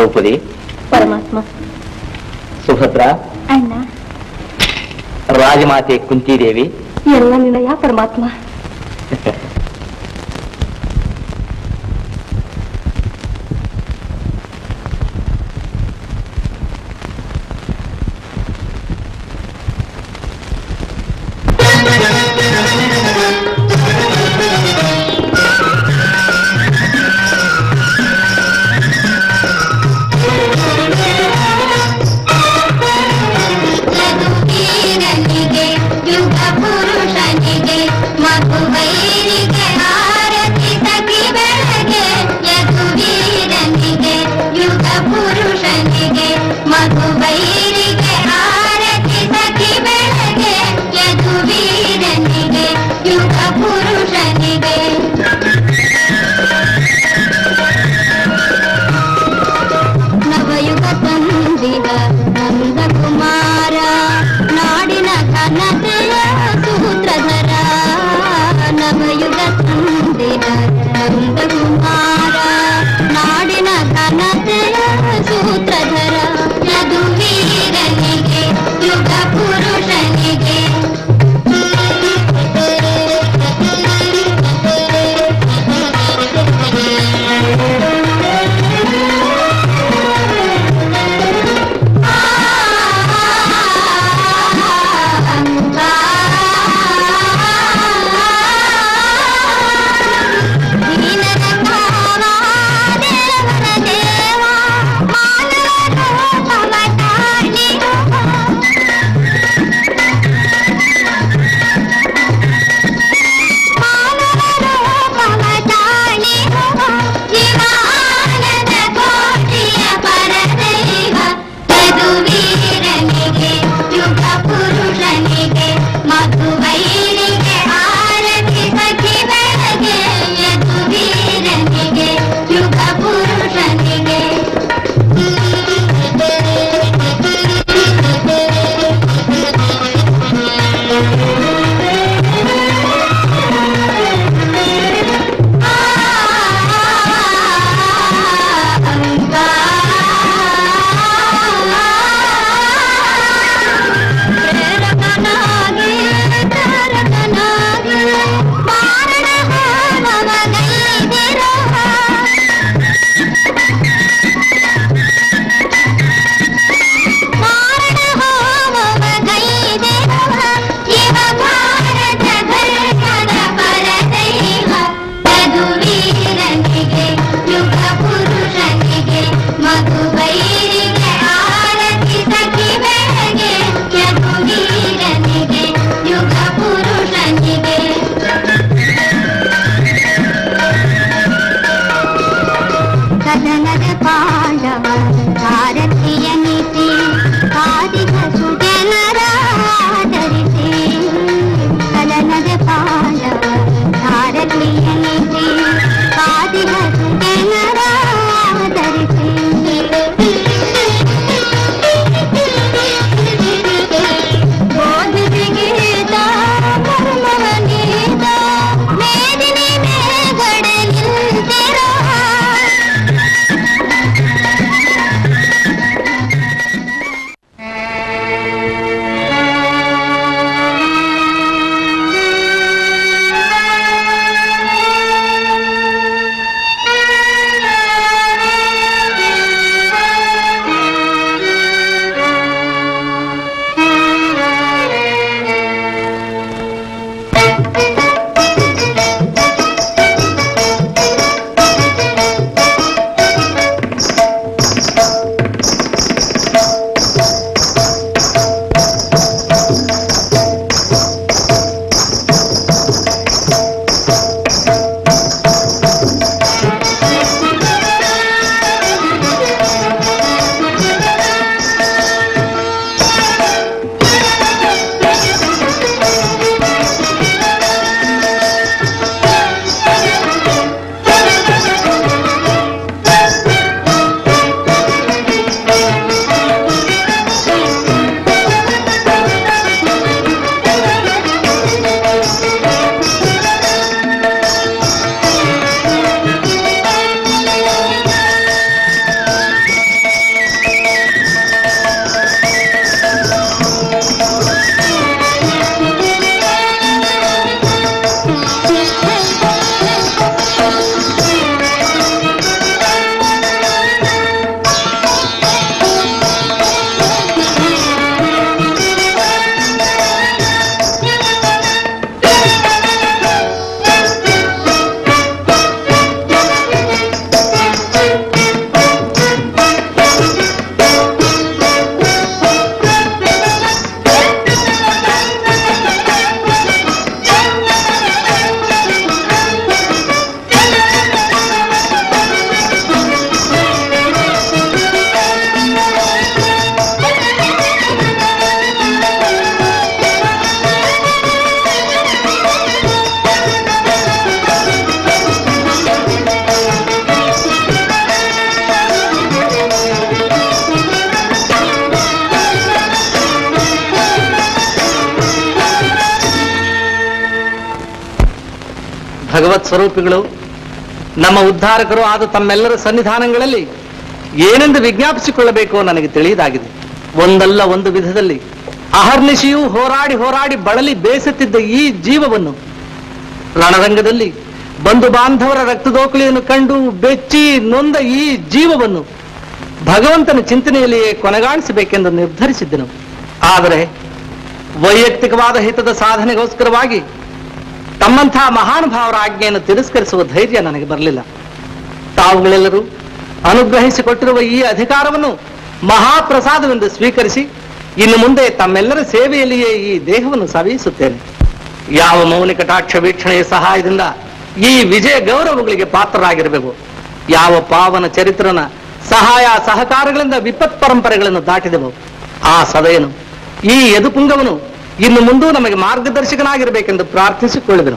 ದ್ರೌಪದಿ ಪರಮಾತ್ಮ ಸುಭದ್ರ ಅಣ್ಣ ರಾಜಮಾತೆ ಕುಂತಿದೇವಿ ಎಲ್ಲ ನಿನ್ನಯ ಪರಮಾತ್ಮ ಯದುವೀರನಿಗೆ ಯುಗ ಪುರುಷನಿಗೆ ಮಗುವೈರಿಗೆ ಆರತಿ ಸಖಿ ಬೆಳಗ್ಗೆ ಯದುವೀರನಿಗೆ ಯುಗ ಪುರುಷನಿಗೆ ಮಗುವೈರಿಗೆ ಆರತಿ ಸಖಿ ಬೆಳಗ್ಗೆ ಯದುವೀರನಿಗೆ ಯುಗ ಪುರುಷನಿಗೆ ನವಯುಗ ತಂದಿದ ನಂದ ಕುಮಾರ ನಾಡಿನ ಘನತೆಯ ಸೂತ್ರಧರ ನವಯುಗ ತಂದಿದ ನಂದ ಕುಮಾರ ನಾಡಿನ ಘನತೆಯ ಸೂತ್ರಧರ ಯದುವೀರನಿಗೆ ಯುಗ ಪುರುಷನಿಗೆ ದೀನರ ಭಗವತ್ ಸ್ವರೂಪಿಗಳು ನಮ್ಮ ಉದ್ಧಾರಕರು ಆದ ತಮ್ಮೆಲ್ಲರ ಸನ್ನಿಧಾನಗಳಲ್ಲಿ ಏನೆಂದು ವಿಜ್ಞಾಪಿಸಿಕೊಳ್ಳಬೇಕು ನನಗೆ ತಿಳಿಯದಾಗಿದೆ ಒಂದಲ್ಲ ಒಂದು ವಿಧದಲ್ಲಿ ಅಹರ್ನಿಶಿಯೂ ಹೋರಾಡಿ ಹೋರಾಡಿ ಬಳಲಿ ಬೇಸತ್ತಿದ್ದ ಈ ಜೀವವನ್ನು ರಣರಂಗದಲ್ಲಿ ಬಂಧು ಬಾಂಧವರ ರಕ್ತದೋಕಳಿಯನ್ನು ಕಂಡು ಬೆಚ್ಚಿ ನೊಂದ ಈ ಜೀವವನ್ನು ಭಗವಂತನ ಚಿಂತನೆಯಲ್ಲಿಯೇ ಕೊನೆಗಾಣಿಸಬೇಕೆಂದು ನಿರ್ಧರಿಸಿದ್ದೆನು ಆದರೆ ವೈಯಕ್ತಿಕವಾದ ಹಿತದ ಸಾಧನೆಗೋಸ್ಕರವಾಗಿ ತಮ್ಮಂತಹ ಮಹಾನುಭಾವರ ಆಜ್ಞೆಯನ್ನು ತಿರಸ್ಕರಿಸುವ ಧೈರ್ಯ ನನಗೆ ಬರಲಿಲ್ಲ ತಾವುಗಳೆಲ್ಲರೂ ಅನುಗ್ರಹಿಸಿಕೊಟ್ಟಿರುವ ಈ ಅಧಿಕಾರವನ್ನು ಮಹಾಪ್ರಸಾದವೆಂದು ಸ್ವೀಕರಿಸಿ ಇನ್ನು ಮುಂದೆ ತಮ್ಮೆಲ್ಲರ ಸೇವೆಯಲ್ಲಿಯೇ ಈ ದೇಹವನ್ನು ಸವಿಸುತ್ತೇನೆ ಯಾವ ಮೌನಿ ಕಟಾಕ್ಷ ವೀಕ್ಷಣೆಯ ಸಹಾಯದಿಂದ ಈ ವಿಜಯ ಗೌರವಗಳಿಗೆ ಪಾತ್ರರಾಗಿರಬೇಕು ಯಾವ ಪಾವನ ಚರಿತ್ರನ ಸಹಾಯ ಸಹಕಾರಗಳಿಂದ ವಿಪತ್ ಪರಂಪರೆಗಳನ್ನು ದಾಟಿದೆವು ಆ ಸದಯನು ಈ ಯದುಪುಂಗವನು ಇನ್ನು ಮುಂದೂ ನಮಗೆ ಮಾರ್ಗದರ್ಶಕನಾಗಿರಬೇಕೆಂದು ಪ್ರಾರ್ಥಿಸಿಕೊಳ್ಳುವೆನು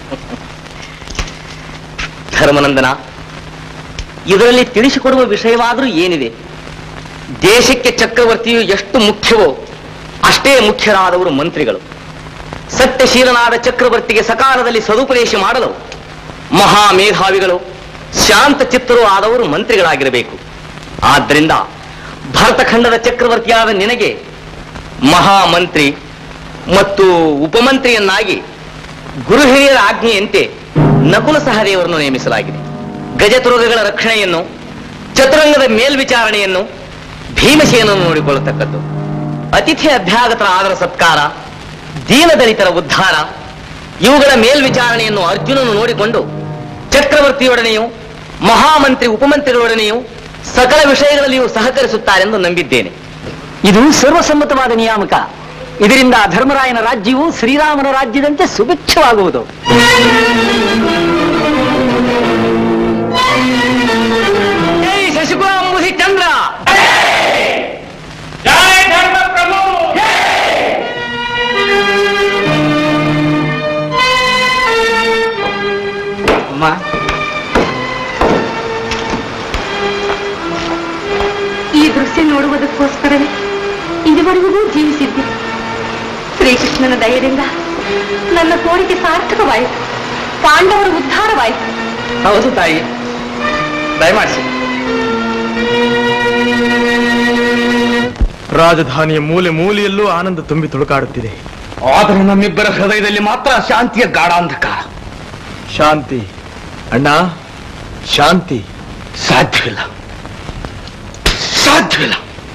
ಧರ್ಮನಂದನ ಇದರಲ್ಲಿ ತಿಳಿಸಿಕೊಡುವ ವಿಷಯವಾದರೂ ಏನಿದೆ ದೇಶಕ್ಕೆ ಚಕ್ರವರ್ತಿಯು ಎಷ್ಟು ಮುಖ್ಯವೋ ಅಷ್ಟೇ ಮುಖ್ಯರಾದವರು ಮಂತ್ರಿಗಳು ಸತ್ಯಶೀಲನಾದ ಚಕ್ರವರ್ತಿಗೆ ಸಕಾಲದಲ್ಲಿ ಸದುಪದೇಶ ಮಾಡಲು ಮಹಾ ಮೇಧಾವಿಗಳು ಶಾಂತ ಚಿತ್ತರು ಆದವರು ಮಂತ್ರಿಗಳಾಗಿರಬೇಕು ಆದ್ದರಿಂದ ಭರತಖಂಡದ ಚಕ್ರವರ್ತಿಯಾದ ನಿನಗೆ ಮಹಾಮಂತ್ರಿ ಮತ್ತು ಉಪಮಂತ್ರಿಯನ್ನಾಗಿ ಗುರು ಹಿರಿಯರ ಆಜ್ಞೆಯಂತೆ ನಕುಲ ಸಹದೇವರನ್ನು ನೇಮಿಸಲಾಗಿದೆ ಗಜತುರಗಗಳ ರಕ್ಷಣೆಯನ್ನು ಚತುರಂಗದ ಮೇಲ್ವಿಚಾರಣೆಯನ್ನು ಭೀಮಸೇನನ್ನು ನೋಡಿಕೊಳ್ಳತಕ್ಕದ್ದು ಅತಿಥಿ ಅಭ್ಯಾಗತರ ಆದರ ಸತ್ಕಾರ ದೀನದಲಿತರ ಉದ್ಧಾರ ಇವುಗಳ ಮೇಲ್ವಿಚಾರಣೆಯನ್ನು ಅರ್ಜುನನು ನೋಡಿಕೊಂಡು ಚಕ್ರವರ್ತಿಯೊಡನೆಯೂ ಮಹಾಮಂತ್ರಿ ಉಪಮಂತ್ರಿಗಳೊಡನೆಯೂ ಸಕಲ ವಿಷಯಗಳಲ್ಲಿಯೂ ಸಹಕರಿಸುತ್ತಾರೆಂದು ನಂಬಿದ್ದೇನೆ ಇದು ಸರ್ವಸಮ್ಮತವಾದ ನಿಯಾಮಕ ಇದರಿಂದ ಧರ್ಮರಾಯನ ರಾಜ್ಯವು ಶ್ರೀರಾಮನ ರಾಜ್ಯದಂತೆ ಸುಭಿಕ್ಷವಾಗುವುದು ಜೈ ಶಶಿಕುಲಾಂಬುಧಿ ಚಂದ್ರ ಅಮ್ಮ ಈ ದೃಶ್ಯ ನೋಡುವುದಕ್ಕೋಸ್ಕರವೇ ಇದುವರೆಗೂ ಜೀವಿಸಿದ್ದೆ ಶ್ರೀಕೃಷ್ಣನ ದಯದಿಂದ ನನ್ನ ಕೋರಿಕೆ ಸಾರ್ಥಕವಾಯಿತು ಪಾಂಡವರ ಉದ್ಧಾರವಾಯಿತು ಹೌದು ತಾಯಿ ದಯಮಾಡಿಸಿ ರಾಜಧಾನಿಯ ಮೂಲೆ ಮೂಲೆಯಲ್ಲೂ ಆನಂದ ತುಂಬಿ ತುಳುಕಾಡುತ್ತಿದೆ ಆದರೆ ನಮ್ಮಿಬ್ಬರ ಹೃದಯದಲ್ಲಿ ಮಾತ್ರ ಶಾಂತಿಯ ಗಾಢಾಂಧಕಾರ ಶಾಂತಿ ಅಣ್ಣ ಶಾಂತಿ ಸಾಧ್ಯವಿಲ್ಲ ಸಾಧ್ಯವಿಲ್ಲ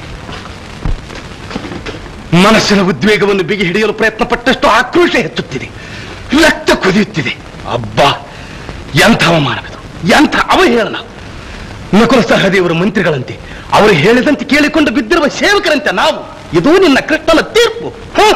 ಮನಸ್ಸಿನ ಉದ್ವೇಗವನ್ನು ಬಿಗಿ ಹಿಡಿಯಲು ಪ್ರಯತ್ನ ಪಟ್ಟಷ್ಟು ಆಕ್ರೋಶ ಹೆಚ್ಚುತ್ತಿದೆ ರಕ್ತ ಕುದಿಯುತ್ತಿದೆ ಅಬ್ಬಾ ಎಂಥ ಅವಮಾನವಿದು ಎಂಥ ಅವಹೇಳನ ನಕುಲ ಸಹದೇವರು ಮಂತ್ರಿಗಳಂತೆ ಅವರು ಹೇಳಿದಂತೆ ಕೇಳಿಕೊಂಡು ಬಿದ್ದಿರುವ ಸೇವಕರಂತೆ ನಾವು ಇದು ನಿನ್ನ ಕೃಷ್ಣನ ತೀರ್ಪು ಹ್ಮ್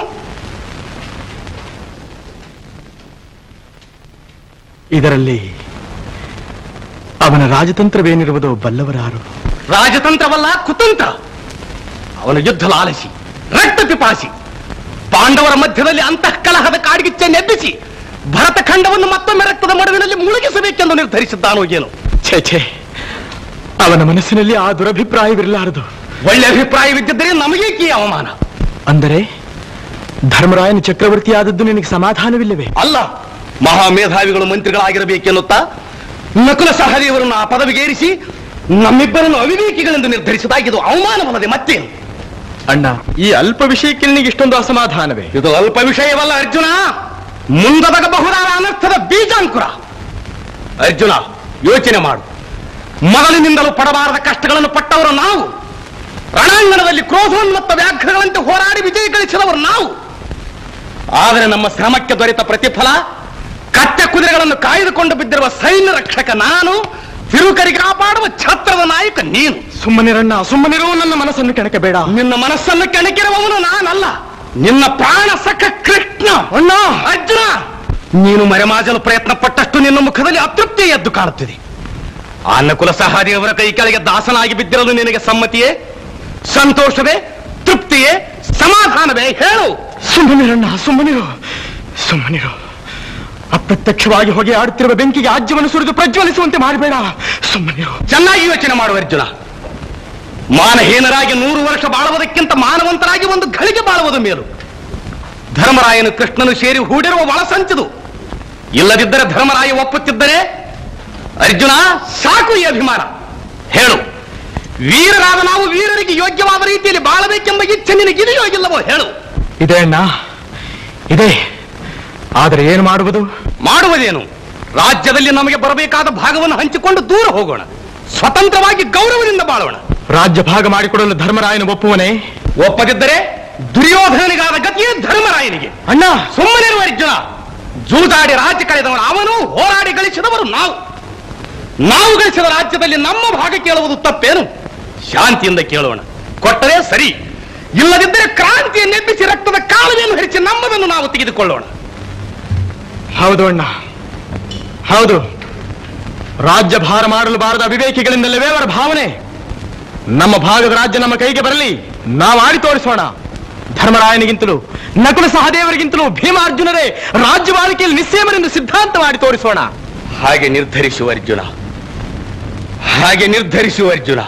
ಇದರಲ್ಲಿ ಅವನ ರಾಜತಂತ್ರವೇನಿರುವುದೋ ಬಲ್ಲವರಾರು ರಾಜತಂತ್ರವಲ್ಲ ಕುತಂತ್ರ ಅವನ ಯುದ್ಧ ಲಾಲಸಿ ರಕ್ತ ಪಿಪಾಸಿ ಪಾಂಡವರ ಮಧ್ಯದಲ್ಲಿ ಅಂತಃಕಲಹದ ಕಾಡ್ಗಿಚ್ಚನ್ನೆಬ್ಬಿಸಿ ಭರತ ಖಂಡವನ್ನು ಮತ್ತೊಮ್ಮೆ ರಕ್ತದ ಮಡುವಿನಲ್ಲಿ ಮುಳುಗಿಸಬೇಕೆಂದು ನಿರ್ಧರಿಸಿದ್ದಾನೋ ಏನು ಛೇ ಛೇ ಅವನ ಮನಸ್ಸಿನಲ್ಲಿ ಆ ದುರಭಿಪ್ರಾಯವಿರಲಾರದು ಒಳ್ಳೆ ಅಭಿಪ್ರಾಯವಿದ್ದರೆ ನಮಗೇಕೆ ಈ ಅವಮಾನ ಅಂದರೆ ಧರ್ಮರಾಯನ ಚಕ್ರವರ್ತಿಯಾದದ್ದು ನಿನಗೆ ಸಮಾಧಾನವಿಲ್ಲವೇ ಅಲ್ಲ ಮಹಾಮೇಧಾವಿಗಳು ಮಂತ್ರಿಗಳಾಗಿರಬೇಕೆನ್ನುತ್ತಾ ನಕುಲ ಸಹದೇವರನ್ನು ಆ ಪದವಿಗೇರಿಸಿ ನಮ್ಮಿಬ್ಬರನ್ನು ಅವಿವೇಕಿಗಳೆಂದು ನಿರ್ಧರಿಸಿದಾಗಿದು ಅವಮಾನವಲ್ಲದೆ ಮತ್ತೇನು ಅಣ್ಣ ಈ ಅಲ್ಪ ವಿಷಯಕ್ಕೆ ನಿನಗೆ ಇಷ್ಟೊಂದು ಅಸಮಾಧಾನವೇ ಇದು ಅಲ್ಪ ವಿಷಯವಲ್ಲ ಅರ್ಜುನ ಮುಂದೊದಗಬಹುದಾದ ಅನರ್ಥದ ಬೀಜಾಂಕುರ ಅರ್ಜುನ ಯೋಚನೆ ಮಾಡು ಮೊದಲಿನಿಂದಲೂ ಪಡಬಾರದ ಕಷ್ಟಗಳನ್ನು ಪಟ್ಟವರು ನಾವು ರಣಾಂಗಣದಲ್ಲಿ ಕ್ರೋಧೋನ್ಮತ್ತ ವ್ಯಾಘ್ರಗಳಂತೆ ಹೋರಾಡಿ ವಿಜಯ ಗಳಿಸಿದವರು ನಾವು ಆದರೆ ನಮ್ಮ ಶ್ರಮಕ್ಕೆ ದೊರೆತ ಪ್ರತಿಫಲ ಕಟ್ಟೆ ಕುದುರೆಗಳನ್ನು ಕಾಯ್ದುಕೊಂಡು ಬಿದ್ದಿರುವ ಸೈನ್ಯ ರಕ್ಷಕ ನಾನು ತಿರುಕರಿಗೆ ಕಾಪಾಡುವ ಛತ್ರದ ನಾಯಕ ನೀನು ಸುಮ್ಮನಿರಣ್ಣ ಸುಮ್ಮನಿರುವ ನನ್ನ ಮನಸ್ಸನ್ನು ಕೆಣಕಬೇಡ ನಿನ್ನ ಮನಸ್ಸನ್ನು ಕೆಣಕಿರುವವನು ನಾನಲ್ಲ ನಿನ್ನ ಪ್ರಾಣ ಸಖ ಕೃಷ್ಣ ಅಣ್ಣ ಅರ್ಜುನ ನೀನು ಮರೆಮಾಜಲು ಪ್ರಯತ್ನ ಪಟ್ಟಷ್ಟು ನಿನ್ನ ಮುಖದಲ್ಲಿ ಅತೃಪ್ತಿ ಎದ್ದು ಕಾಣುತ್ತಿದೆ ಆ ನಕುಲ ಸಹಾದೇವರ ಕೈ ಕೆಳಗೆ ದಾಸನಾಗಿ ಬಿದ್ದಿರಲು ನಿನಗೆ ಸಮ್ಮತಿಯೇ ಸಂತೋಷವೇ ತೃಪ್ತಿಯೇ ಸಮಾಧಾನವೇ ಹೇಳು ಸುಮ್ಮನಿರಣ್ಣ ಸುಮ್ಮನಿರು ಸುಮ್ಮನಿರು ಅಪ್ರತ್ಯಕ್ಷವಾಗಿ ಹೊಗೆ ಆಡುತ್ತಿರುವ ಬೆಂಕಿಗೆ ಆಜ್ಯವನ್ನು ಸುರಿದು ಪ್ರಜ್ವಲಿಸುವಂತೆ ಮಾಡಬೇಡ ಸುಮ್ಮನಿರು ಚೆನ್ನಾಗಿ ಯೋಚನೆ ಮಾಡುವ ಅರ್ಜುನ ಮಾನಹೀನರಾಗಿ ನೂರು ವರ್ಷ ಬಾಳುವುದಕ್ಕಿಂತ ಮಾನವಂತರಾಗಿ ಒಂದು ಘಳಿಗೆ ಬಾಳುವುದು ಮೇಲು ಧರ್ಮರಾಯನು ಕೃಷ್ಣನು ಸೇರಿ ಹೂಡಿರುವ ಒಳಸಂಚದು ಇಲ್ಲದಿದ್ದರೆ ಧರ್ಮರಾಯ ಒಪ್ಪುತ್ತಿದ್ದರೆ ಅರ್ಜುನ ಸಾಕು ಈ ಅಭಿಮಾನ ಹೇಳು ವೀರರಾದ ನಾವು ವೀರರಿಗೆ ಯೋಗ್ಯವಾದ ರೀತಿಯಲ್ಲಿ ಬಾಳಬೇಕೆಂಬ ಇಚ್ಛೆ ನಿನಗಿದೆಯೋ ಇಲ್ಲವೋ ಹೇಳು ಇದೆ ಅಣ್ಣ ಇದೆ ಆದರೆ ಏನು ಮಾಡುವುದು ಮಾಡುವುದೇನು ರಾಜ್ಯದಲ್ಲಿ ನಮಗೆ ಬರಬೇಕಾದ ಭಾಗವನ್ನು ಹಂಚಿಕೊಂಡು ದೂರ ಹೋಗೋಣ ಸ್ವತಂತ್ರವಾಗಿ ಗೌರವದಿಂದ ಬಾಳೋಣ ರಾಜ್ಯ ಭಾಗ ಮಾಡಿಕೊಡಲು ಧರ್ಮರಾಯನ ಒಪ್ಪುವನೇ ಒಪ್ಪದಿದ್ದರೆ ದುರ್ಯೋಧನನಿಗಾದ ಗತಿಯೇ ಧರ್ಮರಾಯನಿಗೆ ಅಣ್ಣ ಸುಮ್ಮನಿರುವ ಅರ್ಜುನ ಜೂಜಾಡಿ ರಾಜ್ಯ ಕಳೆದವನು ಅವನು ಹೋರಾಡಿ ಗಳಿಸಿದವರು ನಾವು ನಾವು ಗಳಿಸಿದ ರಾಜ್ಯದಲ್ಲಿ ನಮ್ಮ ಭಾಗ ಕೇಳುವುದು ತಪ್ಪೇನು ಶಾಂತಿಯಿಂದ ಕೇಳೋಣ ಕೊಟ್ಟರೆ ಸರಿ ಇಲ್ಲದಿದ್ದರೆ ಕ್ರಾಂತಿಯನ್ನೆಬ್ಬಿಸಿ ರಕ್ತದ ಕಾಲುವೆಯನ್ನು ಹರಿಸಿ ನಮ್ಮದನ್ನು ನಾವು ತೆಗೆದುಕೊಳ್ಳೋಣ ಹೌದು ಅಣ್ಣ ಹೌದು ರಾಜ್ಯ ಭಾರ ಮಾಡಲು ಬಾರದ ಅವಿವೇಕಿಗಳಿಂದಲವೇ ಅವರ ಭಾವನೆ ನಮ್ಮ ಭಾಗದ ರಾಜ್ಯ ನಮ್ಮ ಕೈಗೆ ಬರಲಿ ನಾವು ಆಡಿ ತೋರಿಸೋಣ ಧರ್ಮರಾಯನಿಗಿಂತಲೂ ನಕುಲ ಸಹದೇವರಿಗಿಂತಲೂ ಭೀಮಾರ್ಜುನರೇ ರಾಜ್ಯವಾಳಿಕೆಯಲ್ಲಿ ನಿಸ್ಸೇಮರೆಂದು ಸಿದ್ಧಾಂತ ಮಾಡಿ ತೋರಿಸೋಣ ಹಾಗೆ ನಿರ್ಧರಿಸುವ ಅರ್ಜುನ ಹಾಗೆ ನಿರ್ಧರಿಸುವ ಅರ್ಜುನ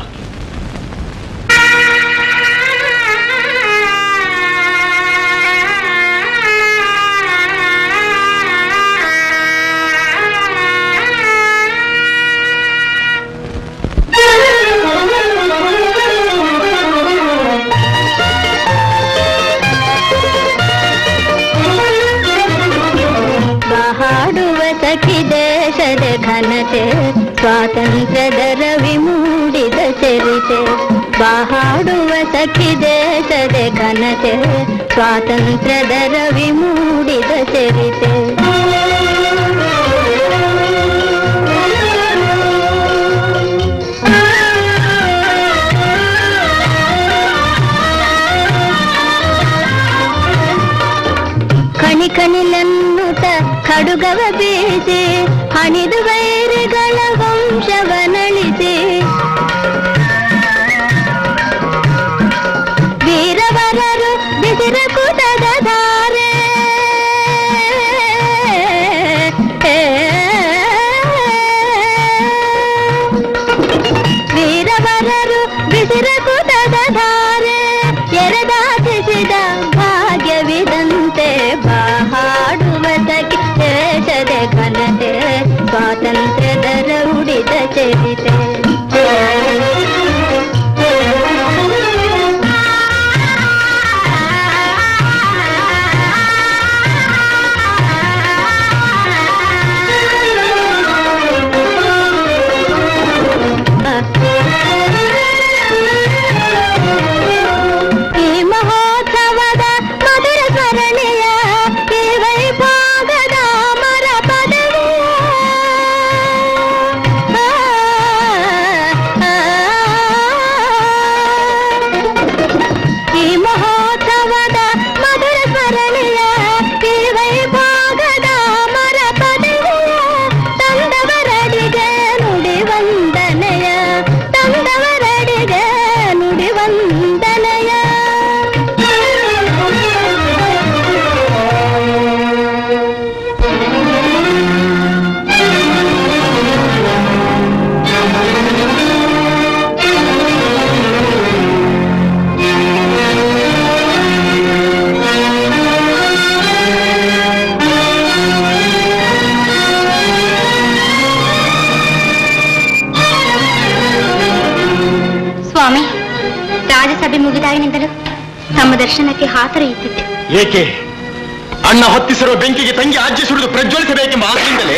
ಹಾಡುವ ಸಖಿ ದೇಶದ ಘನತೆ ಸ್ವಾತಂತ್ರ್ಯದ ರವಿ ಮೂಡಿದ ಚರಿತೆ ಬಾಹಾಡುವ ಸಖಿ ದೇಶದ ಘನತೆ ಸ್ವಾತಂತ್ರ್ಯದ ರವಿ ಮೂಡಿದ ಚರಿತೆ ಕಣಿ ಕಣಿಲನ್ನುತ ಖಡುಗವ ಬೀಸಿ ಹಣಿದು ವೈರಿಗಳ ವಂಶವನಳಿಸಿ ವೀರವರರು ಬಿಸಿರ ಕುತದ ಧಾರೆ ವೀರವರರು ಬಿಸಿರ ಕುತದ ಧಾರೆ ಎರೆದಾಟಿಸಿದ ಭಾಗ್ಯವಿದಂತೆ ಬಾಹಾಡುವ ಸಖಿ ದೇಶದ ಘನತೆ ಸ್ವಾತಂತ್ರ್ಯದ ರೌಡಿದ ಚರಿತೆ ಈ ಮಹೋತ್ಸವದ ಮಧುರ ಸ್ಮರಣೆಯ ಈ ವೈಭೋಗದ ಮರ ಪದವಿಯ ಈ ಮಹೋತ್ಸವದ ಮಧುರ ಸ್ಮರಣೆಯ ಈ ವೈಭೋಗದ ಮರ ಪದವಿಯ ತಂದವರಡಿಗೆ ನುಡಿ ವಂದನೆಯ ತಂದವರಡಿಗೆ ನುಡಿ ವಂದನೆಯ ಸ್ವಾಮಿ ರಾಜಸಭೆ ಮುಗಿದಾಗಿನಿಂದಲೂ ತಮ್ಮ ದರ್ಶನಕ್ಕೆ ಹಾತರ ಇತ್ತಿದ್ದೆ ಏಕೆ ಅಣ್ಣ ಹೊತ್ತಿಸಿರುವ ಬೆಂಕಿಗೆ ತಂಗಿ ಆಜ್ಯ ಸುರಿದು ಪ್ರಜ್ವಲಿಸಬೇಕೆಂಬ ಆಸೆಯಿಂದಲೇ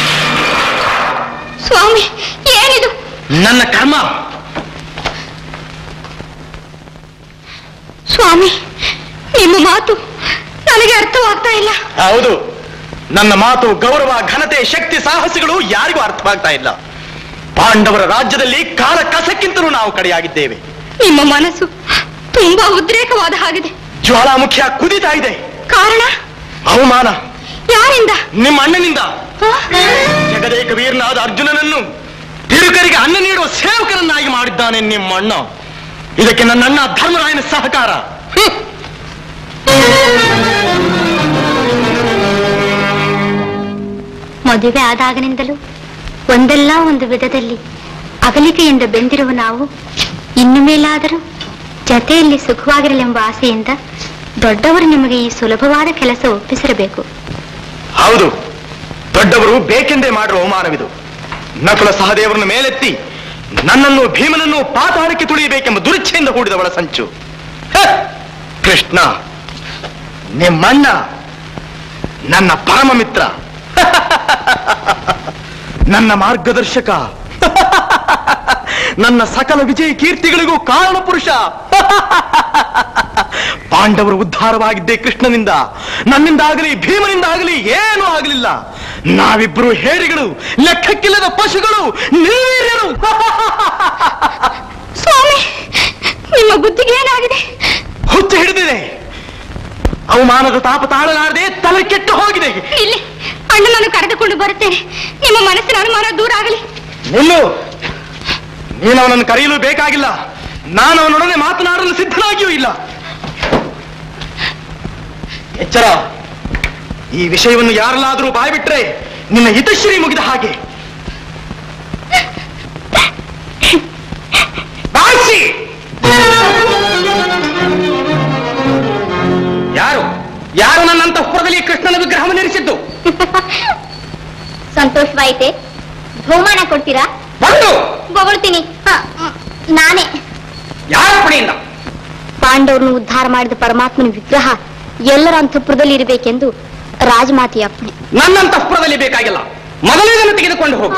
ಸ್ವಾಮಿ ಏನಿದು ನನ್ನ ಕರ್ಮ ಸ್ವಾಮಿ ನಿಮ್ಮ ಮಾತು ನನಗೆ ಅರ್ಥವಾಗ್ತಾ ಇಲ್ಲ ಹೌದು ನನ್ನ ಮಾತು ಗೌರವ ಘನತೆ ಶಕ್ತಿ ಸಾಹಸಗಳು ಯಾರಿಗೂ ಅರ್ಥವಾಗ್ತಾ ಇಲ್ಲ ಪಾಂಡವರ ರಾಜ್ಯದಲ್ಲಿ ಕಾಲ ಕಸಕ್ಕಿಂತಲೂ ನಾವು ಕಡೆಯಾಗಿದ್ದೇವೆ ನಿಮ್ಮ ಮನಸ್ಸು ತುಂಬಾ ಉದ್ರೇಕವಾದ ಹಾಗಿದೆ ಜ್ವಾಲಾಮುಖಿಯ ಕುದಿತಾ ಇದೆ ಕಾರಣ ಅವಮಾನ ಯಾರಿಂದ ನಿಮ್ಮ ಅಣ್ಣನಿಂದ ಆ? ಜಗದೇಕ ವೀರನಾದ ಅರ್ಜುನನನ್ನು ತಿರುಕರಿಗೆ ಅನ್ನ ನೀಡುವ ಸೇವಕರನ್ನಾಗಿ ಮಾಡಿದ್ದಾನೆ ನಿಮ್ಮ ಅಣ್ಣ ಇದಕ್ಕೆ ನನ್ನ ಅಣ್ಣ ಧರ್ಮರಾಯನ ಸಹಕಾರ ಹ್ಮ್. ಮದುವೆ ಆದಾಗನಿಂದಲೂ ಒಂದಲ್ಲ ಒಂದು ವಿಧದಲ್ಲಿ ಅಗಲಿಕೆಯಿಂದ ಬೆಂದಿರುವ ನಾವು ಇನ್ನು ಮೇಲಾದರೂ ಜತೆಯಲ್ಲಿ ಸುಖವಾಗಿರಲೆಂಬ ಆಸೆಯಿಂದ ದೊಡ್ಡವರು ನಿಮಗೆ ಈ ಸುಲಭವಾದ ಕೆಲಸ ಒಪ್ಪಿಸಿರಬೇಕು ಹೌದು ದೊಡ್ಡವರು ಬೇಕೆಂದೇ ಮಾಡಿರುವ ಅವಮಾನವಿದು ನಕುಲ ಸಹದೇವರನ್ನು ಮೇಲೆತ್ತಿ ನನ್ನನ್ನು ಭೀಮನನ್ನು ಪಾತಾಳಕ್ಕೆ ತುಳಿಯಬೇಕೆಂಬ ದುರಿಚ್ಛೆಯಿಂದ ಹೂಡಿದವಳ ಸಂಚು ಹ! ಕೃಷ್ಣ ನಿಮ್ಮಣ್ಣ ನನ್ನ ಪರಮ ಮಿತ್ರ ನನ್ನ ಮಾರ್ಗದರ್ಶಕ ನನ್ನ ಸಕಲ ವಿಜಯ ಕೀರ್ತಿಗಳಿಗೂ ಕಾರಣ ಪುರುಷ ಪಾಂಡವರು ಉದ್ಧಾರವಾಗಿದ್ದೇ ಕೃಷ್ಣನಿಂದ ನನ್ನಿಂದಾಗಲಿ ಭೀಮನಿಂದಾಗಲಿ ಏನೂ ಆಗಲಿಲ್ಲ ನಾವಿಬ್ಬರು ಹೇರಿಗಳು ಲೆಕ್ಕಕ್ಕಿಲ್ಲದ ಪಶುಗಳು ನಿರ್ವೀರ್ಯರು ಸ್ವಾಮಿ ನಿಮ್ಮ ಬುದ್ಧಿಗೆ ಏನಾಗಿದೆ ಹುಚ್ಚು ಹಿಡಿದಿದೆ ಅವಮಾನದ ತಾಪ ತಾಳಲಾರದೆ ತಲೆ ಕೆಟ್ಟು ಹೋಗಿದೆ ಇಲ್ಲಿ ಅಣ್ಣನನ್ನು ಕರೆದುಕೊಂಡು ಬರುತ್ತೇನೆ ನಿಮ್ಮ ಮನಸ್ಸಿನ ಅನುಮಾನ ದೂರ ಆಗಲಿ ನಿಲ್ಲು ನೀನು ಅವನನ್ನು ಕರೆಯಲು ಬೇಕಾಗಿಲ್ಲ ನಾನು ಅವನೊಡನೆ ಮಾತನಾಡಲು ಸಿದ್ಧನಾಗಿಯೂ ಇಲ್ಲ ಎಚ್ಚರ ಈ ವಿಷಯವನ್ನು ಯಾರಲ್ಲಾದರೂ ಬಾಯ್ಬಿಟ್ರೆ ನಿನ್ನ ಹಿತಶ್ರೀ ಮುಗಿದ ಹಾಗೆ ಬಾಯಿಸಿ! ಯಾರು ಯಾರು ನನ್ನ ಅಂತಃಪುರದಲ್ಲಿ ಕೃಷ್ಣನ ವಿಗ್ರಹವನ್ನು ಇರಿಸಿದ್ದು ಸಂತೋಷವಾಯಿತೆ ಬಹುಮಾನ ಕೊಡ್ತೀರಾ ಬಂದು ಬೊಗಳ್ತೀನಿ ಹ, ಮ್, ನಾನೇ ಯಾರ ಪಡೆಯಿಂದ ಪಾಂಡವರನ್ನು ಉದ್ಧಾರ ಮಾಡಿದ ಪರಮಾತ್ಮನ ವಿಗ್ರಹ ಎಲ್ಲರ ಅಂತಃಪುರದಲ್ಲಿ ಇರಬೇಕೆಂದು ರಾಜಮಾತೆಯ ಅಪ್ಪಣೆ ನನ್ನ ಅಂತಃಪುರದಲ್ಲಿ ಬೇಕಾಗಿಲ್ಲ ಮೊದಲೇ ಇದನ್ನು ತೆಗೆದುಕೊಂಡು ಹೋಗು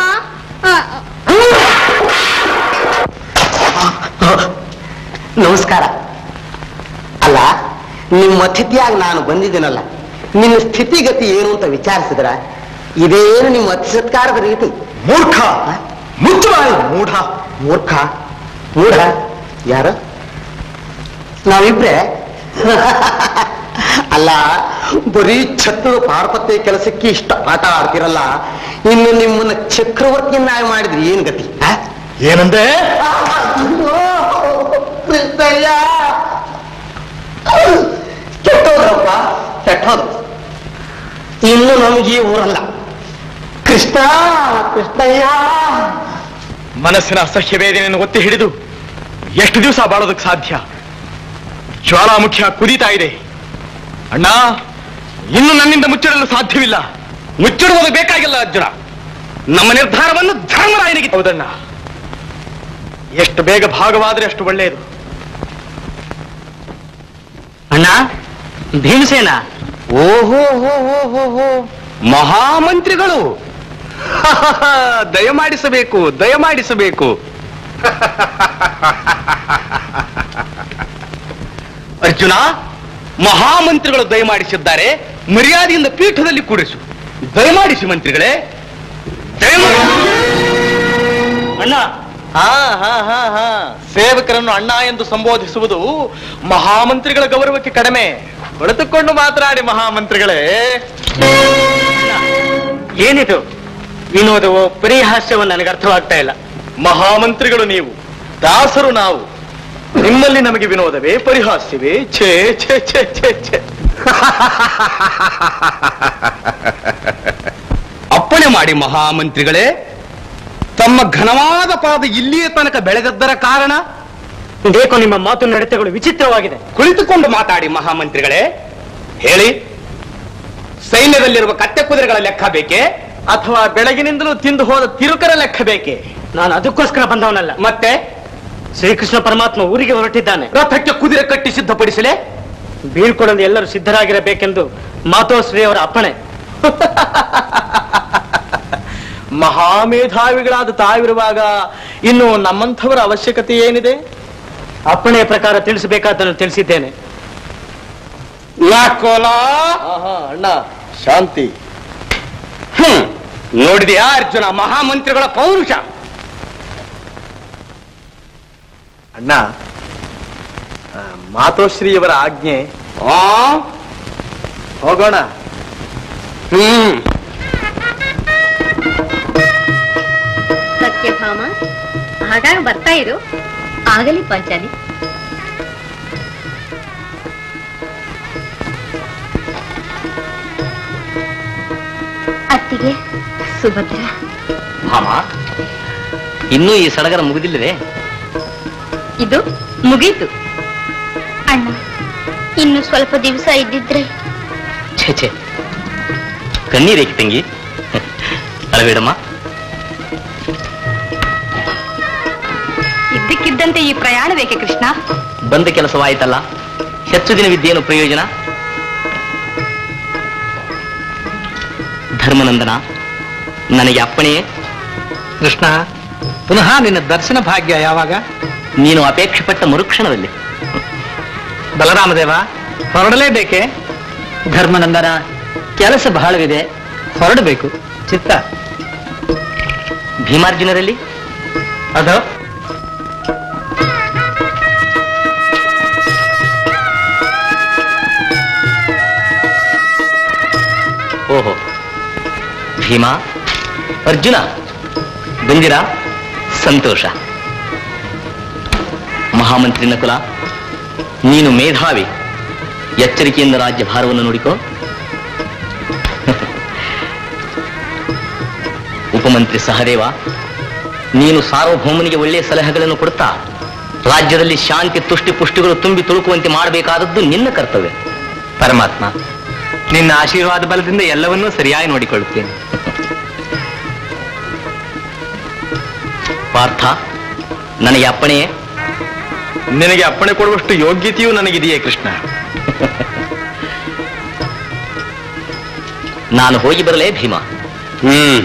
ನಮಸ್ಕಾರ ಅಲ್ಲ ನಿಮ್ಮ ಅತಿಥಿಯಾಗಿ ನಾನು ಬಂದಿದ್ದೀನಲ್ಲ ನಿನ್ನ ಸ್ಥಿತಿಗತಿ ಏನು ಅಂತ ವಿಚಾರಿಸಿದ್ರ ಇದೇನು ನಿಮ್ಮ ಅತಿ ಸತ್ಕಾರದ ರೀತಿ ಮೂರ್ಖ ಮುಚ್ಚುವಾಯಿ ಮೂಢ ಮೂರ್ಖ ಮೂಢ ಯಾರು ನಾವಿಬ್ರೆ ಅಲ್ಲ ಬರೀ ಛತ್ರದ ಪಾರ್ಪತ್ಯ ಕೆಲಸಕ್ಕೆ ಇಷ್ಟ ಆಟ ಆಡ್ತಿರಲ್ಲ ಇನ್ನು ನಿಮ್ಮನ್ನ ಚಕ್ರವರ್ತಿಯನ್ನಾಗಿ ಮಾಡಿದ್ರಿ ಏನ್ ಗತಿ ಆ? ಏನಂದೆ ಕೃಷ್ಣಯ್ಯ ಕೆಟ್ಟೋದ್ರಪ್ಪ ಕೆಟ್ಟೋದು ಇನ್ನು ನಮಗೆ ಈ ಊರಲ್ಲ ಕೃಷ್ಣ ಕೃಷ್ಣಯ್ಯ ಮನಸ್ಸಿನ ಅಸಹ್ಯ ವೇದನೆಯನ್ನು ಒತ್ತಿ ಹಿಡಿದು ಎಷ್ಟು ದಿವಸ ಬಾಳೋದಕ್ಕೆ ಸಾಧ್ಯ ಜ್ವಾಲಾಮುಖ್ಯ ಕುದೀತಾ ಇದೆ ಅಣ್ಣ ಇನ್ನು ನನ್ನಿಂದ ಮುಚ್ಚಿಡಲು ಸಾಧ್ಯವಿಲ್ಲ ಮುಚ್ಚಿಡುವುದು ಬೇಕಾಗಿಲ್ಲ ಅರ್ಜುನ ನಮ್ಮ ನಿರ್ಧಾರವನ್ನು ಧರ್ಮರಾಯನಿಗೆ ಹೌದಣ್ಣ ಎಷ್ಟು ಬೇಗ ಭಾಗವಾದರೆ ಅಷ್ಟು ಒಳ್ಳೆಯದು ಅಣ್ಣ ಭೀಮಸೇನ ಓಹೋ ಹೋ ಹೋ ಹೋ ಹೋ ಮಹಾಮಂತ್ರಿಗಳು ದಯಮಾಡಿಸಬೇಕು ದಯಮಾಡಿಸಬೇಕು ಅರ್ಜುನ ಮಹಾಮಂತ್ರಿಗಳು ದಯಮಾಡಿಸಿದ್ದಾರೆ ಮರ್ಯಾದೆಯಿಂದ ಪೀಠದಲ್ಲಿ ಕೂರಿಸು ದಯಮಾಡಿಸಿ ಮಂತ್ರಿಗಳೇ ದಯಮಾಡಿ ಅಣ್ಣ ಹಾ ಹಾ ಹಾ ಹಾ ಸೇವಕರನ್ನು ಅಣ್ಣ ಎಂದು ಸಂಬೋಧಿಸುವುದು ಮಹಾಮಂತ್ರಿಗಳ ಗೌರವಕ್ಕೆ ಕಡಿಮೆ ಕುಳಿತುಕೊಂಡು ಮಾತನಾಡಿ ಮಹಾಮಂತ್ರಿಗಳೇ ಏನಿದು ವಿನೋದವೋ ಪರಿಹಾಸ್ಯವೋ ನನಗೆ ಅರ್ಥವಾಗ್ತಾ ಇಲ್ಲ ಮಹಾಮಂತ್ರಿಗಳು ನೀವು ದಾಸರು ನಾವು ನಿಮ್ಮಲ್ಲಿ ನಮಗೆ ವಿನೋದವೇ ಪರಿಹಾಸ್ಯವೇ ಛೇ ಛೇ ಛೇ ಛೇ ಛೇ ಅಪ್ಪಣೆ ಮಾಡಿ ಮಹಾಮಂತ್ರಿಗಳೇ ತಮ್ಮ ಘನವಾದ ಪಾದ ಇಲ್ಲಿಯ ತನಕ ಬೆಳೆದದ್ದರ ಕಾರಣ ಬೇಕೋ ನಿಮ್ಮ ಮಾತು ನಡತೆಗಳು ವಿಚಿತ್ರವಾಗಿದೆ ಕುಳಿತುಕೊಂಡು ಮಾತಾಡಿ ಮಹಾಮಂತ್ರಿಗಳೇ ಹೇಳಿ ಸೈನ್ಯದಲ್ಲಿರುವ ಕತ್ತೆ ಕುದುರೆಗಳ ಲೆಕ್ಕ ಬೇಕೇ ಅಥವಾ ಬೆಳಗಿನಿಂದಲೂ ತಿಂದು ಹೋದ ತಿರುಕರ ಲೆಕ್ಕ ಬೇಕೇ ನಾನು ಅದಕ್ಕೋಸ್ಕರ ಬಂದವನಲ್ಲ ಮತ್ತೆ ಶ್ರೀಕೃಷ್ಣ ಪರಮಾತ್ಮ ಊರಿಗೆ ಹೊರಟಿದ್ದಾನೆ ರಥಕ್ಕೆ ಕುದುರೆ ಕಟ್ಟಿ ಸಿದ್ಧಪಡಿಸಲೇ ಬೀಳ್ಕೊಡಲು ಎಲ್ಲರೂ ಸಿದ್ಧರಾಗಿರಬೇಕೆಂದು ಮಾತೋಶ್ರೀ ಅವರ ಅಪ್ಪಣೆ ಮಹಾಮೇಧಾವಿಗಳಾದ ತಾವಿರುವಾಗ ಇನ್ನು ನಮ್ಮಂಥವರ ಅವಶ್ಯಕತೆ ಏನಿದೆ ಅಪ್ಪಣೆಯ ಪ್ರಕಾರ ತಿಳಿಸಬೇಕಾದನ್ನು ತಿಳಿಸಿದ್ದೇನೆ ಅಣ್ಣ ಶಾಂತಿ ಹ್ಮ್ ನೋಡಿದೆಯಾ ಅರ್ಜುನ ಮಹಾಮಂತ್ರಿಗಳ ಪೌರುಷ ಅಣ್ಣ ಆ, ಮಾತೋಶ್ರೀಯವರ ಆಜ್ಞೆ ಆ ಹೋಗೋಣ ಹ್ಮ್ ಸತ್ಯಭಾಮ ಹಾಗಾಗ ಬರ್ತಾ ಇರು ಆಗಲಿ ಪಂಚಾಲಿ ಅತ್ತಿಗೆ ಸುಭದ್ರ ಭಾಮ ಇನ್ನೂ ಈ ಸಡಗರ ಮುಗಿದಿಲ್ಲವೇ ಇದು ಮುಗೀತು ಅಣ್ಣ ಇನ್ನು ಸ್ವಲ್ಪ ದಿವಸ ಇದ್ದಿದ್ರೆ ಛೇ ಛೇ ಕಣ್ಣೀರೇಕೆ ತಂಗಿ ಅಳಬೇಡಮ್ಮ ಇದ್ದಕ್ಕಿದ್ದಂತೆ ಈ ಪ್ರಯಾಣ ಬೇಕೆ ಕೃಷ್ಣ ಬಂದ ಕೆಲಸವಾಯ್ತಲ್ಲ ಹೆಚ್ಚು ದಿನವಿದ್ದೇನು ಪ್ರಯೋಜನ ಧರ್ಮನಂದನ ನನಗೆ ಅಪ್ಪಣೆಯೇ ಕೃಷ್ಣ ಪುನಃ ನಿನ್ನ ದರ್ಶನ ಭಾಗ್ಯ ಯಾವಾಗ ನೀನು ಅಪೇಕ್ಷೆ ಪಟ್ಟ ಮರುಕ್ಷಣದಲ್ಲಿ ಬಲರಾಮದೇವ ಹೊರಡಲೇಬೇಕೆ ಧರ್ಮನಂದನ ಕೆಲಸ ಬಹಳವಿದೆ ಹೊರಡಬೇಕು ಚಿತ್ತ ಭೀಮಾರ್ಜುನರಲ್ಲಿ ಅದು ಓಹೋ ಭೀಮ ಅರ್ಜುನ ಬಂದಿರಾ ಸಂತೋಷ ಮಹಾಮಂತ್ರಿ ನಕುಲ ನೀನು ಮೇಧಾವಿ ಎಚ್ಚರಿಕೆಯಿಂದ ರಾಜ್ಯ ಭಾರವನ್ನು ನೋಡಿಕೋ ಉಪಮಂತ್ರಿ ಸಹದೇವ ನೀನು ಸಾರ್ವಭೌಮನಿಗೆ ಒಳ್ಳೆಯ ಸಲಹೆಗಳನ್ನು ಕೊಡುತ್ತಾ ರಾಜ್ಯದಲ್ಲಿ ಶಾಂತಿ ತುಷ್ಟಿ ಪುಷ್ಟಿಗಳು ತುಂಬಿ ತುಳುಕುವಂತೆ ಮಾಡಬೇಕಾದದ್ದು ನಿನ್ನ ಕರ್ತವ್ಯ ಪರಮಾತ್ಮ ನಿನ್ನ ಆಶೀರ್ವಾದ ಬಲದಿಂದ ಎಲ್ಲವನ್ನೂ ಸರಿಯಾಗಿ ನೋಡಿಕೊಳ್ಳುತ್ತೇನೆ ಪಾರ್ಥ ನನಗೆ ಅಪ್ಪಣೆಯೇ ನಿನಗೆ ಅಪ್ಪಣೆ ಕೊಡುವಷ್ಟು ಯೋಗ್ಯತೆಯೂ ನನಗಿದೆಯೇ ಕೃಷ್ಣ ನಾನು ಹೋಗಿ ಬರಲೇ ಭೀಮ ಹ್ಮ್